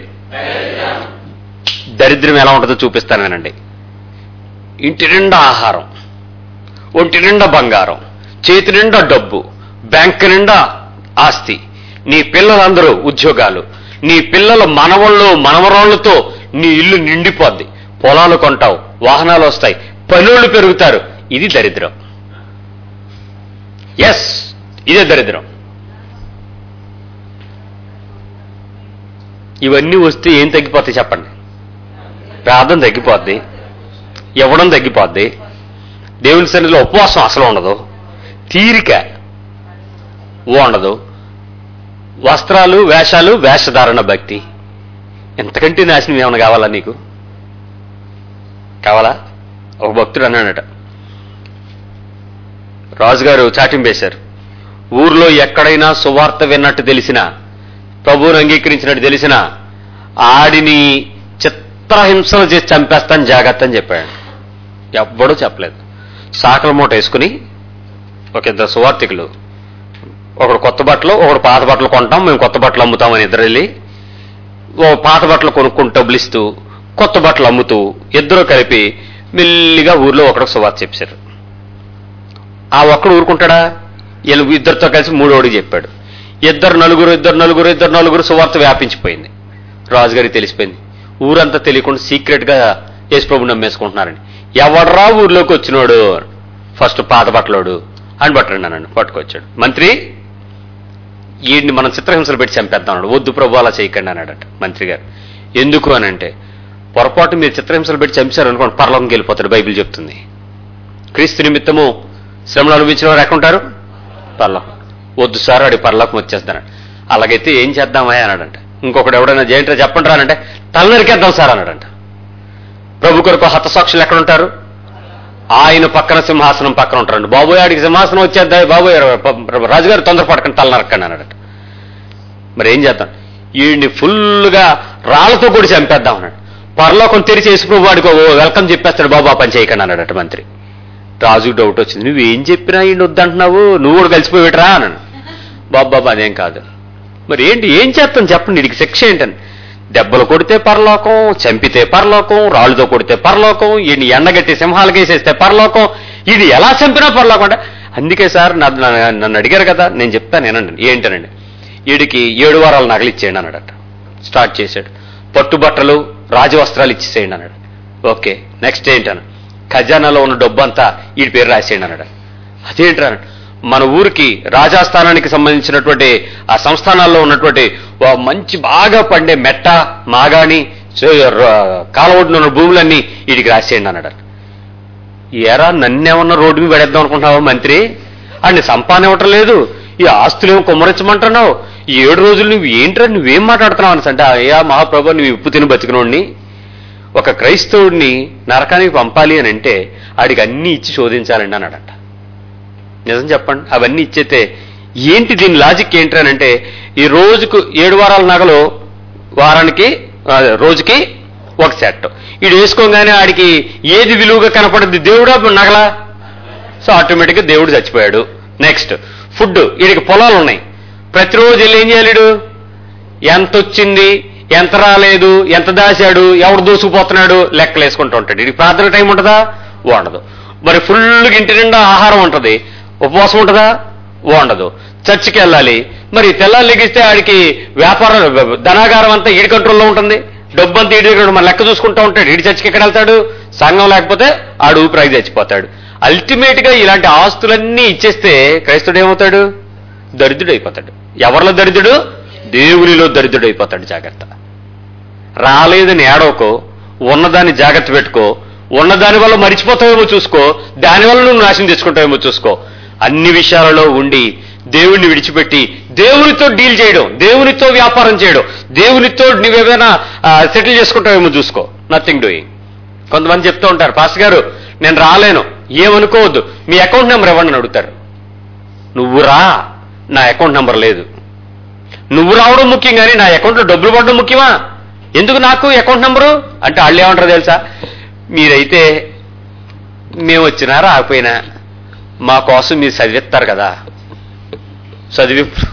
దరిద్రం ఎలా ఉంటుందో చూపిస్తాను వినండి ఇంటి నిండా ఆహారం ఒంటి నిండా బంగారం చేతి నిండా డబ్బు బ్యాంక్ నిండా ఆస్తి నీ పిల్లలందరూ ఉద్యోగాలు నీ పిల్లల మనవళ్ళు మనవరాళ్లతో నీ ఇల్లు నిండిపోద్ది పొలాలు కొంటావు వాహనాలు వస్తాయి పనులు పెరుగుతారు ఇది దరిద్రం ఎస్ ఇదే దరిద్రం ఇవన్నీ వస్తే ఏం తగ్గిపోతాయి చెప్పండి ప్రార్థన తగ్గిపోద్ది ఇవ్వడం తగ్గిపోద్ది దేవుని సన్నిధిలో ఉపవాసం అసలు ఉండదు తీరిక ఉండదు వస్త్రాలు వేషాలు వేషధారణ భక్తి ఎంతకంటే నాశనం ఏమైనా కావాలా నీకు కావాలా ఒక భక్తుడు అన్నాడట రాజుగారు చాటింపేశారు ఊర్లో ఎక్కడైనా సువార్త విన్నట్టు తెలిసినా ప్రభువుని అంగీకరించినట్టు తెలిసినా ఆడిని చిత్రహింసలు చేసి చంపేస్తాను జాగ్రత్త అని చెప్పాడు ఎవ్వడూ చెప్పలేదు సాకల మూట వేసుకుని ఒక ఇద్దరు సువార్థికులు ఒకడు కొత్త బట్టలు ఒకడు పాత బట్టలు కొంటాం మేము కొత్త బట్టలు అమ్ముతామని ఇద్దరు వెళ్ళి ఓ పాత బట్టలు కొనుక్కుంటూ డబ్బులు ఇస్తూ కొత్త బట్టలు అమ్ముతూ ఇద్దరు కలిపి మెల్లిగా ఊర్లో ఒకడికి సువార్త చెప్పారు ఆ ఒక్కడు ఊరుకుంటాడా వీళ్ళు ఇద్దరితో కలిసి మూడోడికి చెప్పాడు ఇద్దరు నలుగురు ఇద్దరు నలుగురు ఇద్దరు నలుగురు సువార్త వ్యాపించిపోయింది రాజుగారికి తెలిసిపోయింది ఊరంతా తెలియకుండా సీక్రెట్ గా యేసుప్రభు నమ్మేసుకుంటున్నారని ఎవడరా ఊర్లోకి వచ్చినోడు ఫస్ట్ పాత బట్టలోడు అని పట్టండి నన్ను పట్టుకొచ్చాడు మంత్రి వీడిని మనం చిత్రహింసలు పెట్టి చంపేద్దాం అన్నాడు వద్దు ప్రభు అలా చేయకండి అన్నాడట మంత్రి గారు ఎందుకు అని అంటే పొరపాటు మీరు చిత్రహింసలు పెట్టి చంపారు అనుకోండి పరలోకంకి వెళ్ళిపోతాడు బైబిల్ చెప్తుంది క్రీస్తు నిమిత్తము శ్రమలు అనుభవించిన వారు ఎక్కడుంటారు పరలోకం వద్దు సార్ వాడి పరలోకం వచ్చేస్తాడు అలాగైతే ఏం చేద్దామా అన్నాడంట ఇంకొకడు ఎవడైనా జయంట్రా చెప్పండి రానంటే తల నరికేద్దాం సార్ అన్నాడంట ప్రభు కొరకు హతసాక్షులు ఎక్కడుంటారు ఆయన పక్కన సింహాసనం పక్కన ఉంటారండి బాబోయ్ ఆడికి సింహాసనం వచ్చేద్దా బాబోయ్ రాజుగారు తొందరపడకండి తల నరకండి అన్నాడట మరి ఏం చేద్దాం వీడిని ఫుల్గా రాళ్లతో కూడా చంపేద్దాం అన్నాడు పరలోకం తెరిచి యేసుప్రభు వాడికి ఓ వెల్కమ్ చెప్పేస్తాడు బాబు ఆ పని చేయకండి అన్నాడట మంత్రి రాజుకు డౌట్ వచ్చింది నువ్వేం చెప్పినా ఈయన వద్దంటున్నావు నువ్వు కూడా కలిసిపోయిట్రా అన్నాను బాబు బాబు అదేం కాదు మరి ఏంటి ఏం చేస్తాను చెప్పండి వీడికి శిక్ష ఏంటని దెబ్బలు కొడితే పరలోకం చంపితే పరలోకం రాళ్ళతో కొడితే పరలోకం ఈయన ఎండగట్టి సింహాలకి వేసేస్తే పరలోకం ఇది ఎలా చంపినా పరలోకం అంటే అందుకే సార్ నన్ను నన్ను అడిగారు కదా నేను చెప్తాను ఏనండి ఏంటనండి వీడికి ఏడు వారాలు నగలిచ్చేయండి అన్నాడట స్టార్ట్ చేశాడు పట్టుబట్టలు రాజవస్త్రాలు ఇచ్చేసేయండి అన్నాడు ఓకే నెక్స్ట్ ఏంటను ఖజానాలో ఉన్న డబ్బు అంతా వీడి పేరు రాసేయండి అన్నాడు అదేంట్రా అన్నాడు. మన ఊరికి రాజాస్థానానికి సంబంధించినటువంటి ఆ సంస్థానాల్లో ఉన్నటువంటి ఓ మంచి బాగా పండే మెట్ట మాగాణి చే- ర- కాలవొడ్డున ఉన్న భూములన్నీ వీడికి రాసేయండి అన్నాడు ఏరా నన్నేమన్నా రోడ్డు మీద పడేద్దాం అనుకుంటున్నావా మంత్రి అన్ని సంపాదన లేదు ఈ ఆస్తులేమో కుమ్మరించమంటున్నావు ఈ ఏడు రోజులు నువ్వు ఏంట్రా నువ్వేం మాట్లాడుతున్నావు అని అంటే అయ్యా మహాప్రభు నువ్వు ఉప్పు తిని బతికినోడిని ఒక క్రైస్తవుడిని నరకానికి పంపాలి అని అంటే ఆడికి అన్ని ఇచ్చి శోధించాలండి అన్నాడట నిజం చెప్పండి అవన్నీ ఇచ్చేతే ఏంటి దీని లాజిక్ ఏంటి అని అంటే ఈ రోజుకు ఏడు వారాల నగలు వారానికి ఆ, రోజుకి ఒక సెట్ ఇది వేసుకోగానే ఆడికి ఏది విలువగా కనపడుద్ది దేవుడా నగలా సో ఆటోమేటిక్గా దేవుడు చచ్చిపోయాడు నెక్స్ట్ ఫుడ్ వీడికి పొలాలు ఉన్నాయి ప్రతిరోజు వెళ్ళి ఏం చేయాలి వీడు? ఎంత వచ్చింది ఎంత రాలేదు ఎంత దాశాడు ఎవడు దూసుకుపోతున్నాడు లెక్కలు వేసుకుంటూ ఉంటాడు ఇది ప్రార్థన టైం ఉంటుందా ఉండదు మరి ఫుల్గా ఇంటి నిండా ఆహారం ఉంటుంది ఉపవాసం ఉంటుందా ఉండదు చర్చికి వెళ్ళాలి మరి తెల్లారు లెగిస్తే ఆడికి వ్యాపార ధనాగారం అంతా ఈడి కంట్రోల్లో ఉంటుంది డబ్బు అంతా ఈడి దగ్గర మన లెక్క చూసుకుంటూ ఉంటాడు ఈడి చర్చికి ఎక్కడ వెళ్తాడు సంఘం లేకపోతే ఆడు ఊపిరాగి చచ్చిపోతాడు అల్టిమేట్ గా ఇలాంటి ఆస్తులన్నీ ఇచ్చేస్తే క్రైస్తవుడు ఏమవుతాడు దరిద్రుడు అయిపోతాడు ఎవరిలో దరిద్రుడు దేవునిలో దరిద్రుడు అయిపోతాడు జాగ్రత్త రాలేదని ఏడవకో ఉన్నదాన్ని జాగ్రత్త పెట్టుకో ఉన్నదాని వల్ల మరిచిపోతావేమో చూసుకో దానివల్ల నువ్వు నాశనం తెచ్చుకుంటావేమో చూసుకో అన్ని విషయాలలో ఉండి దేవుణ్ణి విడిచిపెట్టి దేవునితో డీల్ చేయడం దేవునితో వ్యాపారం చేయడం దేవునితో నువ్వేమైనా సెటిల్ చేసుకుంటావేమో చూసుకో నథింగ్ డూయింగ్ కొంతమంది చెప్తూ ఉంటారు పాస్టర్ గారు నేను రాలేను ఏమనుకోవద్దు మీ అకౌంట్ నెంబర్ ఇవ్వండి అని అడుగుతారు నువ్వు రా నా అకౌంట్ నెంబర్ లేదు నువ్వు రావడం ముఖ్యం కానీ నా అకౌంట్లో డబ్బులు పడడం ముఖ్యమా ఎందుకు నాకు అకౌంట్ నెంబరు అంటే వాళ్ళు ఏమంటారు తెలుసా మీరైతే మేము వచ్చినా రాకపోయినా మా కోసం మీరు చదివిస్తారు కదా చదివింపులు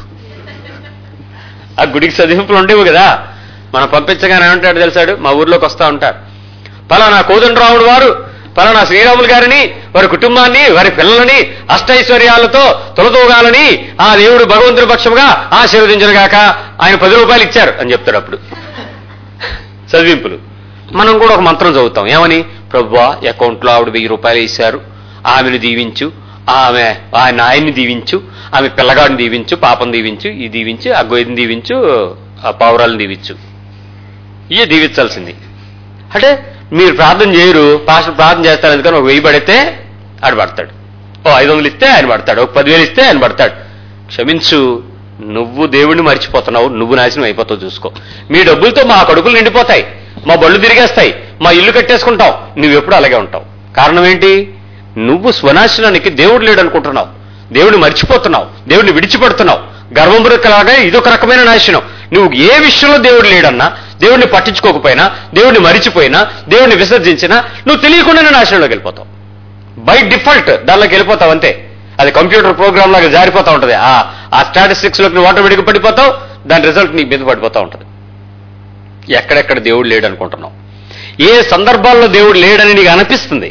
ఆ గుడికి చదివింపులు ఉండేవి కదా మనం పంపించగానే ఏమంటాడు తెలుసాడు మా ఊర్లోకి వస్తా ఉంటారు పలానా కోదండరాముడు వారు పలానా శ్రీరాములు గారిని వారి కుటుంబాన్ని వారి పిల్లలని అష్టైశ్వర్యాలతో తొలతూగాలని ఆ దేవుడు భగవంతుడి పక్షముగా ఆశీర్వదించను గాక ఆయన పది రూపాయలు ఇచ్చారు అని చెప్తాడు అప్పుడు చదివింపులు మనం కూడా ఒక మంత్రం చదువుతాం ఏమని ప్రభువా అకౌంట్లో ఆవిడ వెయ్యి రూపాయలు వేశారు ఆమెను దీవించు ఆమె ఆయన ఆయన్ని దీవించు ఆమె పిల్లగాడిని దీవించు పాపం దీవించు ఈ దీవించు ఆ గొయ్యని దీవించు ఆ పావురాలను దీవించు ఇవే దీవించాల్సింది అంటే మీరు ప్రార్థన చేయరు పాస్టర్ ప్రార్థన చేస్తారు ఎందుకని ఒక వెయ్యి పడితే ఆడు పడతాడు ఓ ఐదు వందలు ఇస్తే ఆయన పడతాడు ఒక పదివేలు ఇస్తే ఆయన పడతాడు క్షమించు నువ్వు దేవుణ్ణి మర్చిపోతున్నావు నువ్వు నాశనం అయిపోతావు చూసుకో మీ డబ్బులతో మా కడుపులు నిండిపోతాయి మా బళ్ళు తిరిగేస్తాయి మా ఇల్లు కట్టేసుకుంటాం నువ్వెప్పుడు అలాగే ఉంటావు కారణం ఏంటి నువ్వు స్వనాశనానికి దేవుడు లేడు అనుకుంటున్నావు దేవుడిని మర్చిపోతున్నావు దేవుడిని విడిచిపెడుతున్నావు గర్భమురకలాగా ఇదొక రకమైన నాశనం నువ్వు ఏ విషయంలో దేవుడు లేడన్నా దేవుడిని పట్టించుకోకపోయినా దేవుడిని మరిచిపోయినా దేవుడిని విసర్జించినా నువ్వు తెలియకుండానే నాశనంలోకి వెళ్ళిపోతావు బై డిఫాల్ట్ దానిలోకి వెళ్ళిపోతావు అంతే అది కంప్యూటర్ ప్రోగ్రామ్ లాగా జారిపోతా ఉంటుంది ఆ ఆ స్టాటిస్టిక్స్ లోకి నువ్వు ఆటోమేటిక్గా పడిపోతావు దాని రిజల్ట్ నీకు మీద పడిపోతా ఉంటుంది ఎక్కడెక్కడ దేవుడు లేడు అనుకుంటున్నావు ఏ సందర్భాల్లో దేవుడు లేడని నీకు అనిపిస్తుంది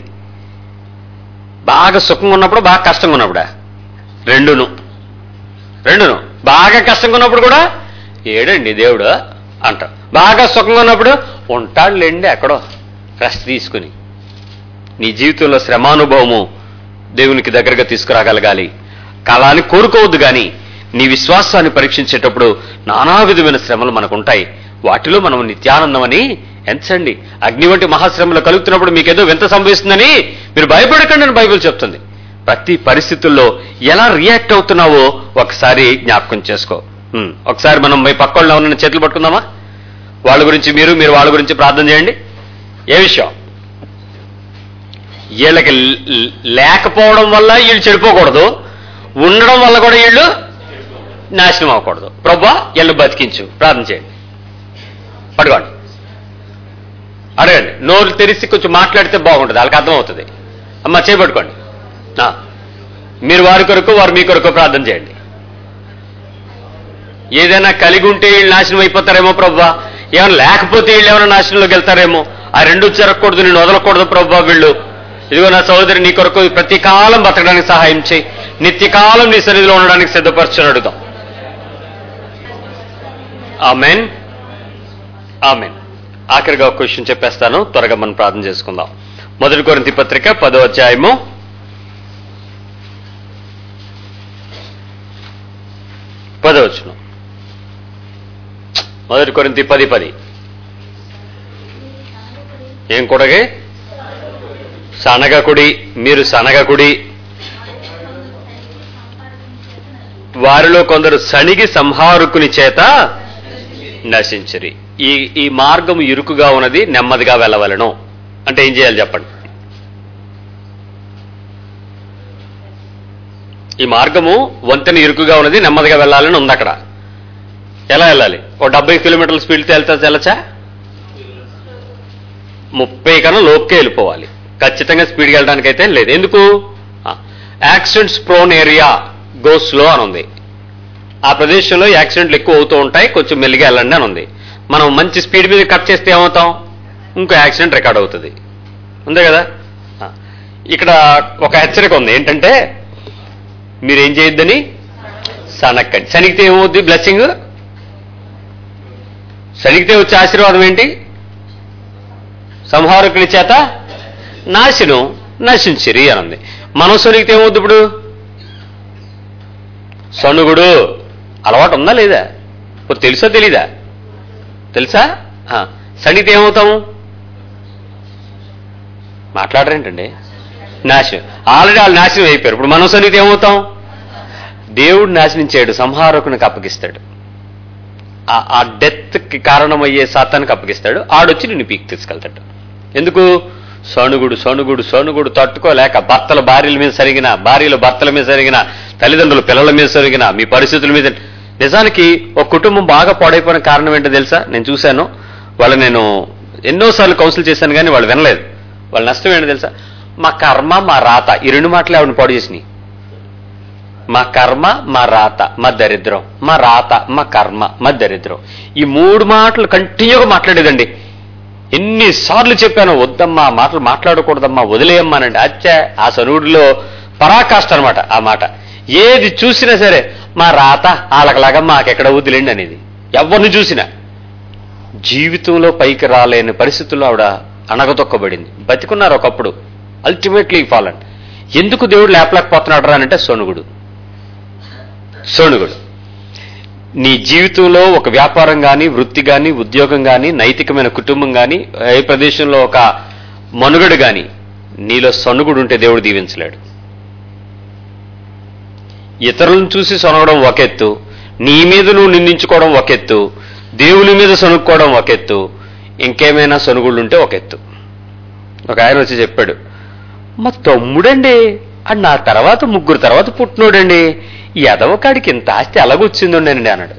బాగా సుఖంగా ఉన్నప్పుడు బాగా కష్టంగా ఉన్నప్పుడా రెండును రెండును బాగా కష్టంగా ఉన్నప్పుడు కూడా ఏడండి దేవుడు అంట బాగా సుఖంగా ఉన్నప్పుడు ఉంటాడులేండి ఎక్కడో రెస్ట్ తీసుకుని నీ జీవితంలో శ్రమానుభవము దేవునికి దగ్గరగా తీసుకురాగలగాలి కాలాన్ని కోరుకోవద్దు కానీ నీ విశ్వాసాన్ని పరీక్షించేటప్పుడు నానా విధమైన శ్రమలు మనకు ఉంటాయి వాటిలో మనం నిత్యానందం అని ఎంచండి అగ్ని వంటి మహాశ్రమలు కలుగుతున్నప్పుడు మీకేదో వింత సంభవిస్తుందని మీరు భయపడకండి అని బైబిల్ చెప్తుంది ప్రతి పరిస్థితుల్లో ఎలా రియాక్ట్ అవుతున్నావో ఒకసారి జ్ఞాపకం చేసుకో ఉమ్, ఒకసారి మనం మీ పక్కల్లో ఉన్న చేతులు పట్టుకుందామా వాళ్ళ గురించి మీరు మీరు వాళ్ళ గురించి ప్రార్థన చేయండి ఏ విషయం వీళ్ళకి ల్- లేకపోవడం వల్ల వీళ్ళు చెడిపోకూడదు ఉండడం వల్ల కూడా వీళ్ళు నాశనం అవ్వకూడదు ప్రభా వీళ్ళు బతికించు ప్రార్థన చేయండి పడుకోండి అడగండి నోరు తెరిచి కొంచెం మాట్లాడితే బాగుంటుంది వాళ్ళకి అర్థమవుతుంది అమ్మ చేపట్టుకోండి ఆ. మీరు వారి కొరకు వారు మీ కొరకు ప్రార్థన చేయండి ఏదైనా కలిగి ఉంటే వీళ్ళు నాశనం అయిపోతారేమో ప్రభా ఏమైనా లేకపోతే వీళ్ళు ఏమైనా నాశనంలోకి వెళ్తారేమో ఆ రెండు జరగకూడదు నేను వదలకూడదు ప్రభా వీళ్ళు ఇదిగో నా సహోదరి నీ కొరకు ప్రతి కాలం బతకడానికి సహాయం చేయి నిత్యకాలం నీ సన్నిధిలో ఉండడానికి సిద్ధపరచని అడుగుతాం ఆమెన్ ఆమెన్ ఆఖరిగా ఒక క్వశ్చన్ చెప్పేస్తాను త్వరగా మనం ప్రార్థన చేసుకుందాం మొదటి కొరింతి పత్రిక పదో అధ్యాయము పదవచ్చును మొదటి కొరింతి పది పది ఏం కొడగే సనగకుడి మీరు సనగకుడి వారిలో కొందరు సణిగి సంహారకుని చేత నశించరి ఈ ఈ మార్గం ఇరుకుగా ఉన్నది నెమ్మదిగా వెళ్ళవలను అంటే ఏం చేయాలి చెప్పండి ఈ మార్గము వంతెన ఇరుకుగా ఉన్నది నెమ్మదిగా వెళ్ళాలని ఉంది అక్కడ ఎలా వెళ్ళాలి ఓ డెబ్బై కిలోమీటర్ల స్పీడ్తో వెళ్తా వెళ్ళచ్చా ముప్పై కన్నా లోపుకే వెళ్ళిపోవాలి ఖచ్చితంగా స్పీడ్కి వెళ్ళడానికి అయితే లేదు ఎందుకు accidents prone area go slow అని ఉంది ఆ ప్రదేశంలో యాక్సిడెంట్లు ఎక్కువ అవుతూ ఉంటాయి కొంచెం మెల్లిగా వెళ్ళండి అని ఉంది మనం మంచి స్పీడ్ మీద కట్ చేస్తే ఏమవుతాం ఇంకో యాక్సిడెంట్ రికార్డ్ అవుతుంది ఉంది కదా ఆ. ఇక్కడ ఒక హెచ్చరిక ఉంది ఏంటంటే మీరేం చేయొద్దని సనక్కండి శనిగితే ఏమవుద్ది బ్లెస్సింగ్ శనిగితే వచ్చే ఆశీర్వాదం ఏంటి సంహారకుని చేత నాశనం నశించిరి అని ఉంది మనం సొనిగితే ఏమవుద్ది ఇప్పుడు సణుగుడు అలవాటు ఉందా లేదా ఇప్పుడు తెలుసా తెలీదా తెలుసా ఆ, సణిగితే ఏమవుతాము మాట్లాడరేంటండి నాశనం ఆల్రెడీ వాళ్ళు నాశనం అయిపోయారు ఇప్పుడు మనం సన్నిధి ఏమవుతాం దేవుడు నాశనం చేయడు సంహారకునికి అప్పగిస్తాడు ఆ- ఆ డెత్కి కారణమయ్యే సాతానికి అప్పగిస్తాడు ఆడొచ్చి నిన్ను పీకి తీసుకెళ్తాడు ఎందుకు సణుగుడు సణుగుడు సణుగుడు తట్టుకోలేక భర్తల భార్యల మీద సరిగిన భార్యలు భర్తల మీద సరిగిన తల్లిదండ్రులు పిల్లల మీద సరిగిన మీ పరిస్థితుల మీద నిజానికి ఒక కుటుంబం బాగా పాడైపోయిన కారణం ఏంటో తెలుసా నేను చూశాను వాళ్ళు నేను ఎన్నోసార్లు కౌన్సిల్ చేశాను కానీ వాళ్ళు వినలేదు వాళ్ళ నష్టం ఏంటో తెలుసా మా కర్మ మా రాత ఈ రెండు మాటలు ఆవిడని పాడు చేసినాయి మా కర్మ మా రాత మా దరిద్రం మా రాత మా కర్మ మా దరిద్రం ఈ మూడు మాటలు కంటిన్యూగా మాట్లాడేదండి ఎన్నిసార్లు చెప్పాను వద్దమ్మా ఆ మాటలు మాట్లాడకూడదమ్మా వదిలేయమ్మానండి అచ్చా ఆ సనుడిలో పరాకాష్ట అనమాట ఆ మాట ఏది చూసినా సరే మా రాత వాళ్ళకలాగా మాకెక్కడ వదిలేండి అనేది ఎవరిని చూసినా జీవితంలో పైకి రాలేని పరిస్థితుల్లో ఆవిడ అణగదొక్కబడింది బతికున్నారు ఒకప్పుడు అల్టిమేట్లీ ఫాలన్ ఎందుకు దేవుడు లేపలేకపోతున్నాడు రా అంటే సొనుగుడు సొనుగుడు నీ జీవితంలో ఒక వ్యాపారం కానీ వృత్తి కానీ ఉద్యోగం కానీ నైతికమైన కుటుంబం కానీ ఏ ప్రదేశంలో ఒక మనుగడు కానీ నీలో సొనుగుడు ఉంటే దేవుడు దీవించలేడు ఇతరులను చూసి సొనగడం ఒక ఎత్తు నీ మీద నువ్వు నిందించుకోవడం ఒక ఎత్తు దేవుని మీద సొనుక్కోవడం ఒక ఎత్తు ఇంకేమైనా సొనుగుళ్ళు ఉంటే ఒక ఎత్తు ఒక ఆయన వచ్చి చెప్పాడు మా తమ్ముడండి అని నా తర్వాత ముగ్గురు తర్వాత పుట్టినోడండి ఈ ఎదవకాడికి ఇంత ఆస్తి ఎలాగొచ్చిందండి అన్నాడు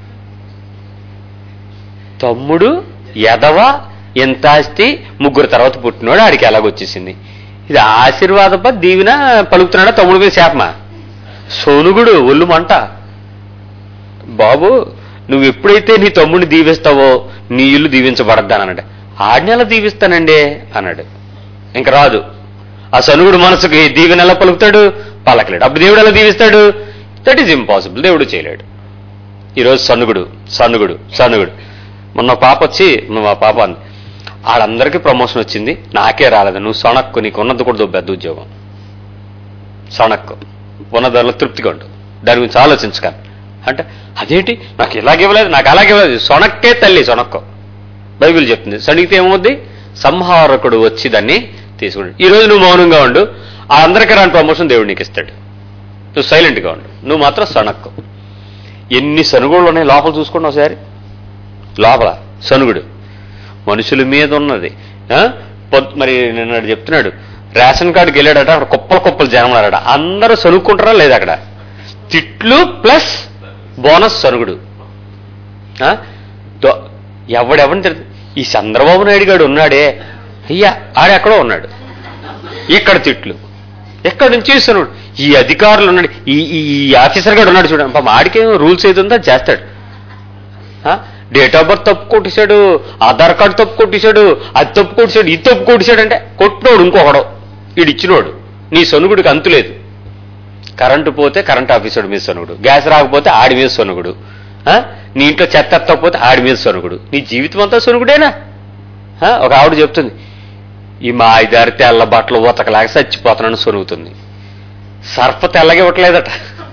తమ్ముడు ఎదవ ఎంత ఆస్తి ముగ్గురు తర్వాత పుట్టినోడు ఆడికి ఎలాగొచ్చేసింది ఇది ఆశీర్వాదప దీవిన పలుకుతున్నాడా తమ్ముడు మీద శాపమా సోనుగుడు ఒళ్ళు మంట బాబు నువ్వు ఎప్పుడైతే నీ తమ్ముడిని దీవిస్తావో నీ ఇల్లు దీవించబడద్దానంటే ఆడిని ఎలా దీవిస్తానండి అన్నాడు ఇంక రాదు ఆ సనుగుడు మనసుకి దీవెన ఎలా పలుకుతాడు పలకలేడు అప్పుడు దేవుడు ఎలా దీవిస్తాడు దట్ ఈజ్ ఇంపాసిబుల్ దేవుడు చేయలేడు ఈరోజు సనుగుడు సనుగుడు సనుగుడు మొన్న పాప వచ్చి మా పాప అంది వాళ్ళందరికీ ప్రమోషన్ వచ్చింది నాకే రాలేదు నువ్వు సొనక్కు నీకు ఉన్నది కూడా పెద్ద ఉద్యోగం సొనక్కు ఉన్న దానిలో తృప్తిగా ఉండు దాని గురించి ఆలోచించకాను అంటే అదేంటి నాకు ఇలాగే ఇవ్వలేదు నాకు అలాగే ఇవ్వలేదు సొనక్కే తల్లి సొనక్కో బైబిల్ చెప్తుంది సణిగితే ఏమవుద్ది సంహారకుడు వచ్చి దాన్ని తీసుకుంటాడు ఈ రోజు నువ్వు మౌనంగా ఉండు ఆ అందరికీ రాని ప్రమోషన్ దేవుడు నీకు ఇస్తాడు నువ్వు సైలెంట్గా ఉండు నువ్వు మాత్రం సణక్కు ఎన్ని సనుగుళ్ళు ఉన్నాయి లోపల చూసుకోండి ఒకసారి లోపల సనుగుడు మనుషుల మీద ఉన్నది ఆ? పొద్- మరి నిన్న చెప్తున్నాడు రేషన్ కార్డుకి వెళ్ళాడట అక్కడ కుప్పలు కుప్పలు జనం ఉన్నారట అందరూ సనుక్కుంటారా లేదా అక్కడ తిట్లు ప్లస్ బోనస్ సనుగుడు ఆ? దో- ఎవడెవరిని తిడత ఈ చంద్రబాబు నాయుడు గారు ఉన్నాడే అయ్యా ఆడెక్కడో ఉన్నాడు ఇక్కడ తిట్లు ఎక్కడి నుంచి ఇస్తున్నాడు ఈ అధికారులు ఉన్నాడు ఈ ఈ ఈ ఆఫీసర్ గారు ఉన్నాడు చూడండి పాపం ఆడికేం రూల్స్ ఏది ఉందో అది చేస్తాడు డేట్ ఆఫ్ బర్త్ తప్పు కొట్టేశాడు ఆధార్ కార్డు తప్పు కొట్టేశాడు అది తప్పు కొట్టేశాడు ఇది తప్పు కొట్టేశాడు అంటే కొట్టినోడు ఇంకొకడు వీడు ఇచ్చినోడు నీ సొనుగుడికి అంతు లేదు కరెంటు పోతే కరెంట్ ఆఫీసర్ మీద సొనుగుడు గ్యాస్ రాకపోతే ఆడి మీద సొనుగుడు ఆ? నీ ఇంట్లో చెత్త ఎత్తకపోతే ఆడి మీద సొనుగుడు నీ జీవితం అంతా సొనుగుడేనా ఆ? ఒక ఆవిడ చెప్తుంది ఈ మా ఐదారు తెల్ల బట్టలు ఉతకలాగా చచ్చిపోతున్నాను సొనుగుతుంది సర్ప తెల్లగా ఇవ్వట్లేదట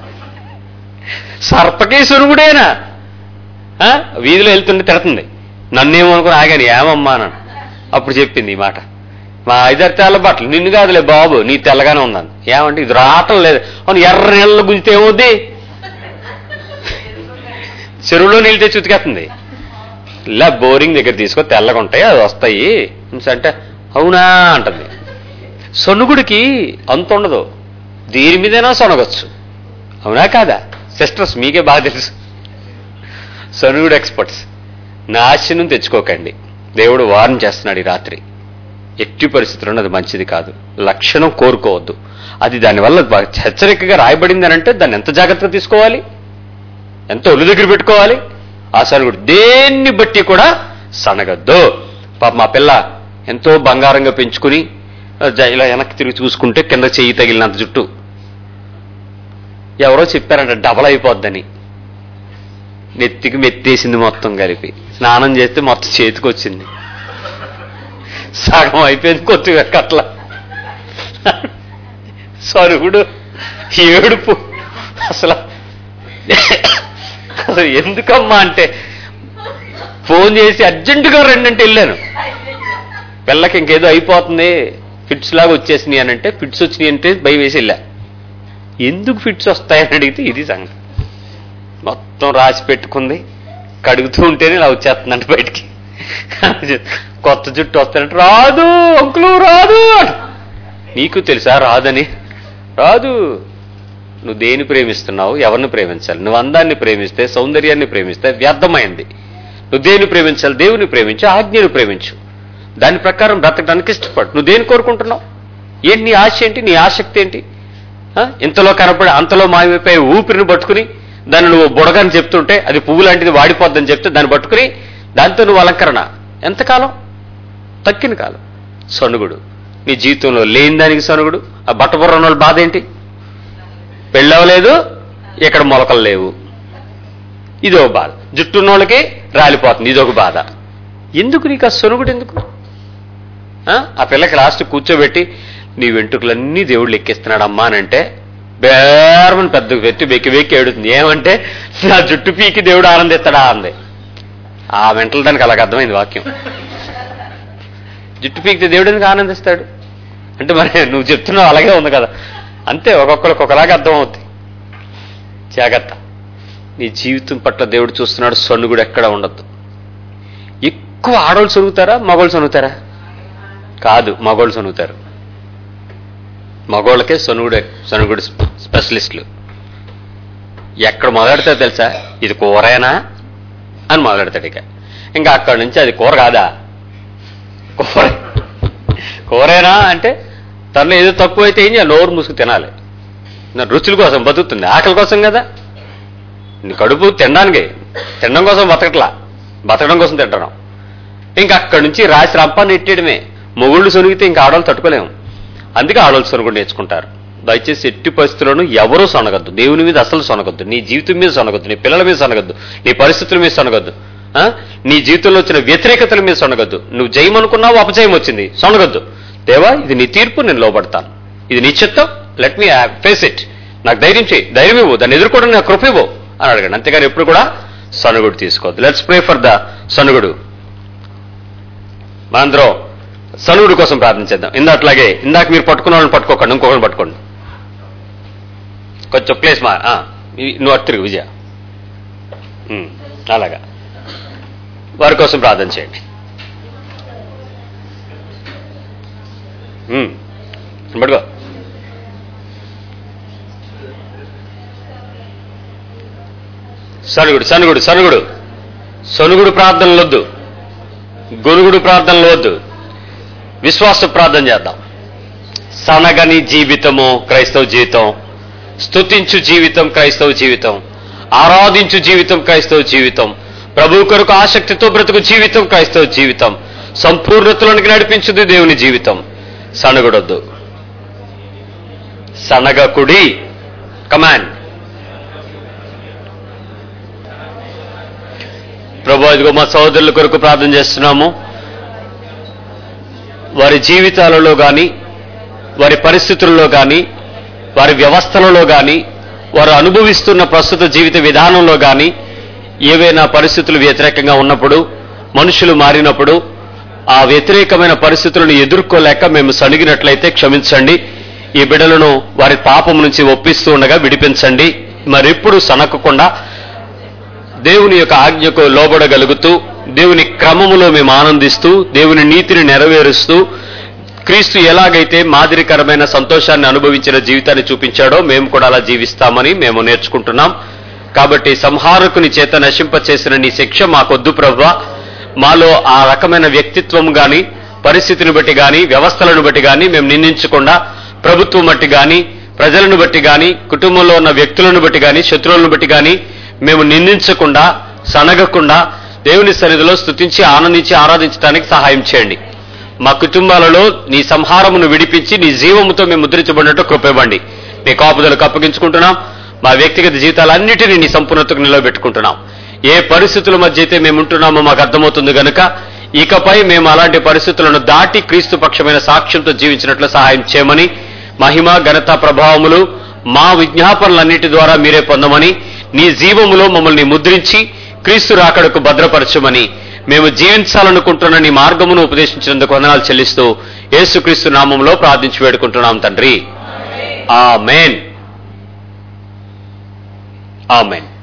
సర్పకే సొనుగుడేనా ఆ? వీధిలో వెళ్తుంటే తిడుతుంది నన్నేమనుకుని ఆగాను ఏమమ్మా అన్నాను అప్పుడు చెప్పింది ఈ మాట మా ఐదారు తెల్ల బట్టలు నిన్ను కాదులే బాబు నీ తెల్లగానే ఉన్నాను ఏమంటే ఇది రావటం లేదు అవును ఎర్ర నీళ్ళలో గుంజితే ఏమవుద్ది చెరువులో నీళ్ళు తెచ్చి ఉతికేస్తుంది ఇలా బోరింగ్ దగ్గర తీసుకో తెల్లగా ఉంటాయి అది వస్తాయి అంటే అవునా అంటుంది సొనుగుడికి అంత ఉండదు దీని మీదైనా సొనగొచ్చు అవునా కాదా సిస్టర్స్ మీకే బాగా తెలుసు సనుగుడు ఎక్స్పర్ట్స్ నాశనం తెచ్చుకోకండి దేవుడు వార్న్ చేస్తున్నాడు ఈ రాత్రి ఎట్టి పరిస్థితుల్లో అది మంచిది కాదు లక్షణం కోరుకోవద్దు అది దానివల్ల బాగా హెచ్చరికగా రాయబడింది అని అంటే దాన్ని ఎంత జాగ్రత్తగా తీసుకోవాలి ఎంత ఒళ్ళు దగ్గర పెట్టుకోవాలి ఆ సనుగుడు దేన్ని బట్టి కూడా సనగద్దు పాప మా పిల్ల ఎంతో బంగారంగా పెంచుకుని జ- ఇలా వెనక్కి తిరిగి చూసుకుంటే కింద చెయ్యి తగిలినంత జుట్టు ఎవరో చెప్పారంట డబల్ అయిపోద్దని నెత్తికి మెత్తేసింది మొత్తం కలిపి స్నానం చేస్తే మొత్తం చేతికి వచ్చింది సగం అయిపోయింది కొద్దిగా కట్ల సరుగుడు ఏడుపు అసలు అసలు ఎందుకమ్మా అంటే ఫోన్ చేసి అర్జెంటుగా రండి వెళ్ళాను పిల్లకి ఇంకేదో అయిపోతుంది ఫిట్స్ లాగా వచ్చేసినాయి అని అంటే ఫిట్స్ వచ్చినాయి అంటే భయం వేసి వెళ్ళా ఎందుకు ఫిట్స్ వస్తాయని అడిగితే ఇది సంగతి మొత్తం రాసి పెట్టుకుంది కడుగుతూ ఉంటేనే ఇలా వచ్చేస్తుందంట బయటికి కొత్త జుట్టు వస్తానంటే రాదు అంకులు రాదు అంట. నీకు తెలుసా రాదని రాదు నువ్వు దేని ప్రేమిస్తున్నావు ఎవరిని ప్రేమించాలి నువ్వు అందాన్ని ప్రేమిస్తే సౌందర్యాన్ని ప్రేమిస్తే వ్యర్థమైంది నువ్వు దేని ప్రేమించాలి దేవుని ప్రేమించు ఆజ్ఞను ప్రేమించు దాని ప్రకారం బ్రతకడానికి ఇష్టపడు నువ్వు దేని కోరుకుంటున్నావు ఏంటి నీ ఆశ ఏంటి నీ ఆసక్తి ఏంటి ఆ? ఇంతలో కనపడి అంతలో మాయమైపోయి ఊపిరిని పట్టుకుని దాన్ని నువ్వు బుడగని చెప్తుంటే అది పువ్వు లాంటిది వాడిపోద్దని చెప్తే దాన్ని పట్టుకుని దాంతో నువ్వు అలంకరణ ఎంతకాలం తక్కిన కాలం సనుగుడు నీ జీవితంలో లేని దానికి సనుగుడు ఆ బట్టబుర్ర వాళ్ళ బాధ ఏంటి పెళ్ళవలేదు ఇక్కడ మొలకలు లేవు ఇదో బాధ జుట్టు ఉన్నోళ్ళకి రాలిపోతుంది ఇదొక బాధ ఎందుకు నీకు ఆ సొనుగుడు ఎందుకు ఆ? ఆ పిల్లకి లాస్ట్ కూర్చోబెట్టి నీ వెంట్రుకలన్నీ దేవుళ్ళు ఎక్కిస్తున్నాడు అమ్మా అని అంటే బేరమని పెద్ద వెత్తి వెక్కి వెక్కి ఏడుతుంది ఏమంటే నా జుట్టు పీకి దేవుడు ఆనందిస్తాడా అంది ఆ వెంటల దానికి అలాగ అర్థమైంది వాక్యం జుట్టు పీకితే దేవుడు ఎందుకు ఆనందిస్తాడు అంటే మరి నువ్వు చెప్తున్నావు అలాగే ఉంది కదా అంతే ఒక్కొక్కరికి ఒకలాగా అర్థం అవుద్ది జాగ్రత్త నీ జీవితం పట్ల దేవుడు చూస్తున్నాడు సొన్నుగుడు ఎక్కడ ఉండద్దు ఎక్కువ ఆడవాళ్ళు సొనుగుతారా మగవాళ్ళు సొనుగుతారా కాదు మగవాళ్ళు సొనుగుతారు మగవాళ్ళకే సొనుగుడు సొనుగుడు స్పెషలిస్టులు ఎక్కడ మొదలెడతారు తెలుసా ఇది కూరేనా అని మొదలెడతాడు ఇక ఇంకా అక్కడి నుంచి అది కూర కాదా కూర కూరేనా అంటే తనలో ఏదో తక్కువ అయితే ఏం చేయాలి నోరు మూసుకు తినాలి నా రుచుల కోసం బతుకుతుంది ఆకలి కోసం కదా నీ కడుపు తినడానికి తినడం కోసం బతకట్లా బతకడం కోసం తింటడం ఇంకా అక్కడి నుంచి రాసి రంపాన్ని ఎట్టేయడమే మొగుళ్ళు సొనిగితే ఇంకా ఆడవాళ్ళు తట్టుకోలేము అందుకే ఆడవాళ్ళు సొనుగుడు నేర్చుకుంటారు దయచేసి ఎట్టి పరిస్థితుల్లోనూ ఎవరూ సొనగద్దు దేవుని మీద అసలు సొనగద్దు నీ జీవితం మీద సొనగద్దు నీ పిల్లల మీద సొనగద్దు నీ పరిస్థితుల మీద సొనగద్దు ఆ? నీ జీవితంలో వచ్చిన వ్యతిరేకతల మీద సొనగద్దు నువ్వు జయమనుకున్నావు అపజయం వచ్చింది సొనగద్దు దేవా ఇది నీ తీర్పు నేను లోబడతాను ఇది నీ చిత్తం లెట్ మీ ఫేస్ ఇట్ నాకు ధైర్యం చేయి ధైర్యం ఇవ్వు దాన్ని ఎదుర్కోవడం నాకు కృప ఇవ్వు అని అడగండి అంతేగాని ఎప్పుడు కూడా సనుగుడు తీసుకోవద్దు లెట్స్ ప్రే ఫర్ ద సనుగుడు మనందరం సనుగుడు కోసం ప్రార్థించేద్దాం ఇందాట్లాగే ఇందాక మీరు పట్టుకున్న వాళ్ళని పట్టుకోకండి ఇంకొకరిని పట్టుకోండి కొంచెం ప్లేస్ మా ఆ, ఈ- నువ్వు అటు తిరుగు విజయ ఉమ్, అలాగా వారి కోసం ప్రార్థన చేయండి ఉమ్, పట్టుకో సనుగుడు సనుగుడు సనుగుడు సనుగుడు ప్రార్థనలు వద్దు గొనుగుడు ప్రార్థనలు వద్దు విశ్వాస ప్రార్థన చేద్దాం సనగని జీవితము క్రైస్తవ జీవితం స్తుతించు జీవితం క్రైస్తవ జీవితం ఆరాధించు జీవితం క్రైస్తవ జీవితం ప్రభు కొరకు ఆసక్తితో బ్రతుకు జీవితం క్రైస్తవ జీవితం సంపూర్ణతలోనికి నడిపించుది దేవుని జీవితం సనగడొద్దు సనగకుడి కమాండ్ ప్రభు ఇదిగో మా సహోదరుల కొరకు ప్రార్థన చేస్తున్నాము వారి జీవితాలలో కానీ వారి పరిస్థితుల్లో కానీ వారి వ్యవస్థలలో కానీ వారు అనుభవిస్తున్న ప్రస్తుత జీవిత విధానంలో కానీ ఏవైనా పరిస్థితులు వ్యతిరేకంగా ఉన్నప్పుడు మనుషులు మారినప్పుడు ఆ వ్యతిరేకమైన పరిస్థితులను ఎదుర్కోలేక మేము సణిగినట్లయితే క్షమించండి ఈ బిడ్డలను వారి పాపం నుంచి ఒప్పిస్తూ ఉండగా విడిపించండి మరెప్పుడు సనకకుండా దేవుని యొక్క ఆజ్ఞకు లోబడగలుగుతూ దేవుని క్రమములో మేము ఆనందిస్తూ దేవుని నీతిని నెరవేరుస్తూ క్రీస్తు ఎలాగైతే మాదిరికరమైన సంతోషాన్ని అనుభవించిన జీవితాన్ని చూపించాడో మేము కూడా అలా జీవిస్తామని మేము నేర్చుకుంటున్నాం కాబట్టి సంహారకుని చేత నశింపచేసిన నీ శిక్ష మాకొద్దు ప్రవ్వా మాలో ఆ రకమైన వ్యక్తిత్వం గాని పరిస్థితిని బట్టి గాని వ్యవస్థలను బట్టి గాని మేము నిందించకుండా ప్రభుత్వం బట్టి గాని ప్రజలను బట్టి గాని కుటుంబంలో ఉన్న వ్యక్తులను బట్టి గాని శత్రువులను బట్టి గాని మేము నిందించకుండా సనగకుండా దేవుని సన్నిధిలో స్తుతించి ఆనందించి ఆరాధించడానికి సహాయం చేయండి మా కుటుంబాలలో నీ సంహారమును విడిపించి నీ జీవముతో మేము ముద్రించబడినట్టు కృపేవ్వండి నీ కాపుదలకు అప్పగించుకుంటున్నాం మా వ్యక్తిగత జీవితాలన్నిటినీ నీ సంపూర్ణతకు నిలబెట్టుకుంటున్నాం ఏ పరిస్థితుల మధ్య అయితే మేము ఉంటున్నామో మాకు అర్థమవుతుంది గనుక ఇకపై మేము అలాంటి పరిస్థితులను దాటి క్రీస్తు పక్షమైన సాక్ష్యంతో జీవించినట్లు సహాయం చేయమని మహిమ ఘనత ప్రభావములు మా విజ్ఞాపనలన్నిటి ద్వారా మీరే పొందమని నీ జీవములో మమ్మల్ని ముద్రించి క్రీస్తు రాకడకు భద్రపరచమని మేము జీవించాలనుకుంటున్న నీ మార్గమును ఉపదేశించినందుకు వందనాలు చెల్లిస్తూ యేసుక్రీస్తు నామంలో ప్రార్థించి వేడుకుంటున్నాం తండ్రి ఆమెన్ ఆమెన్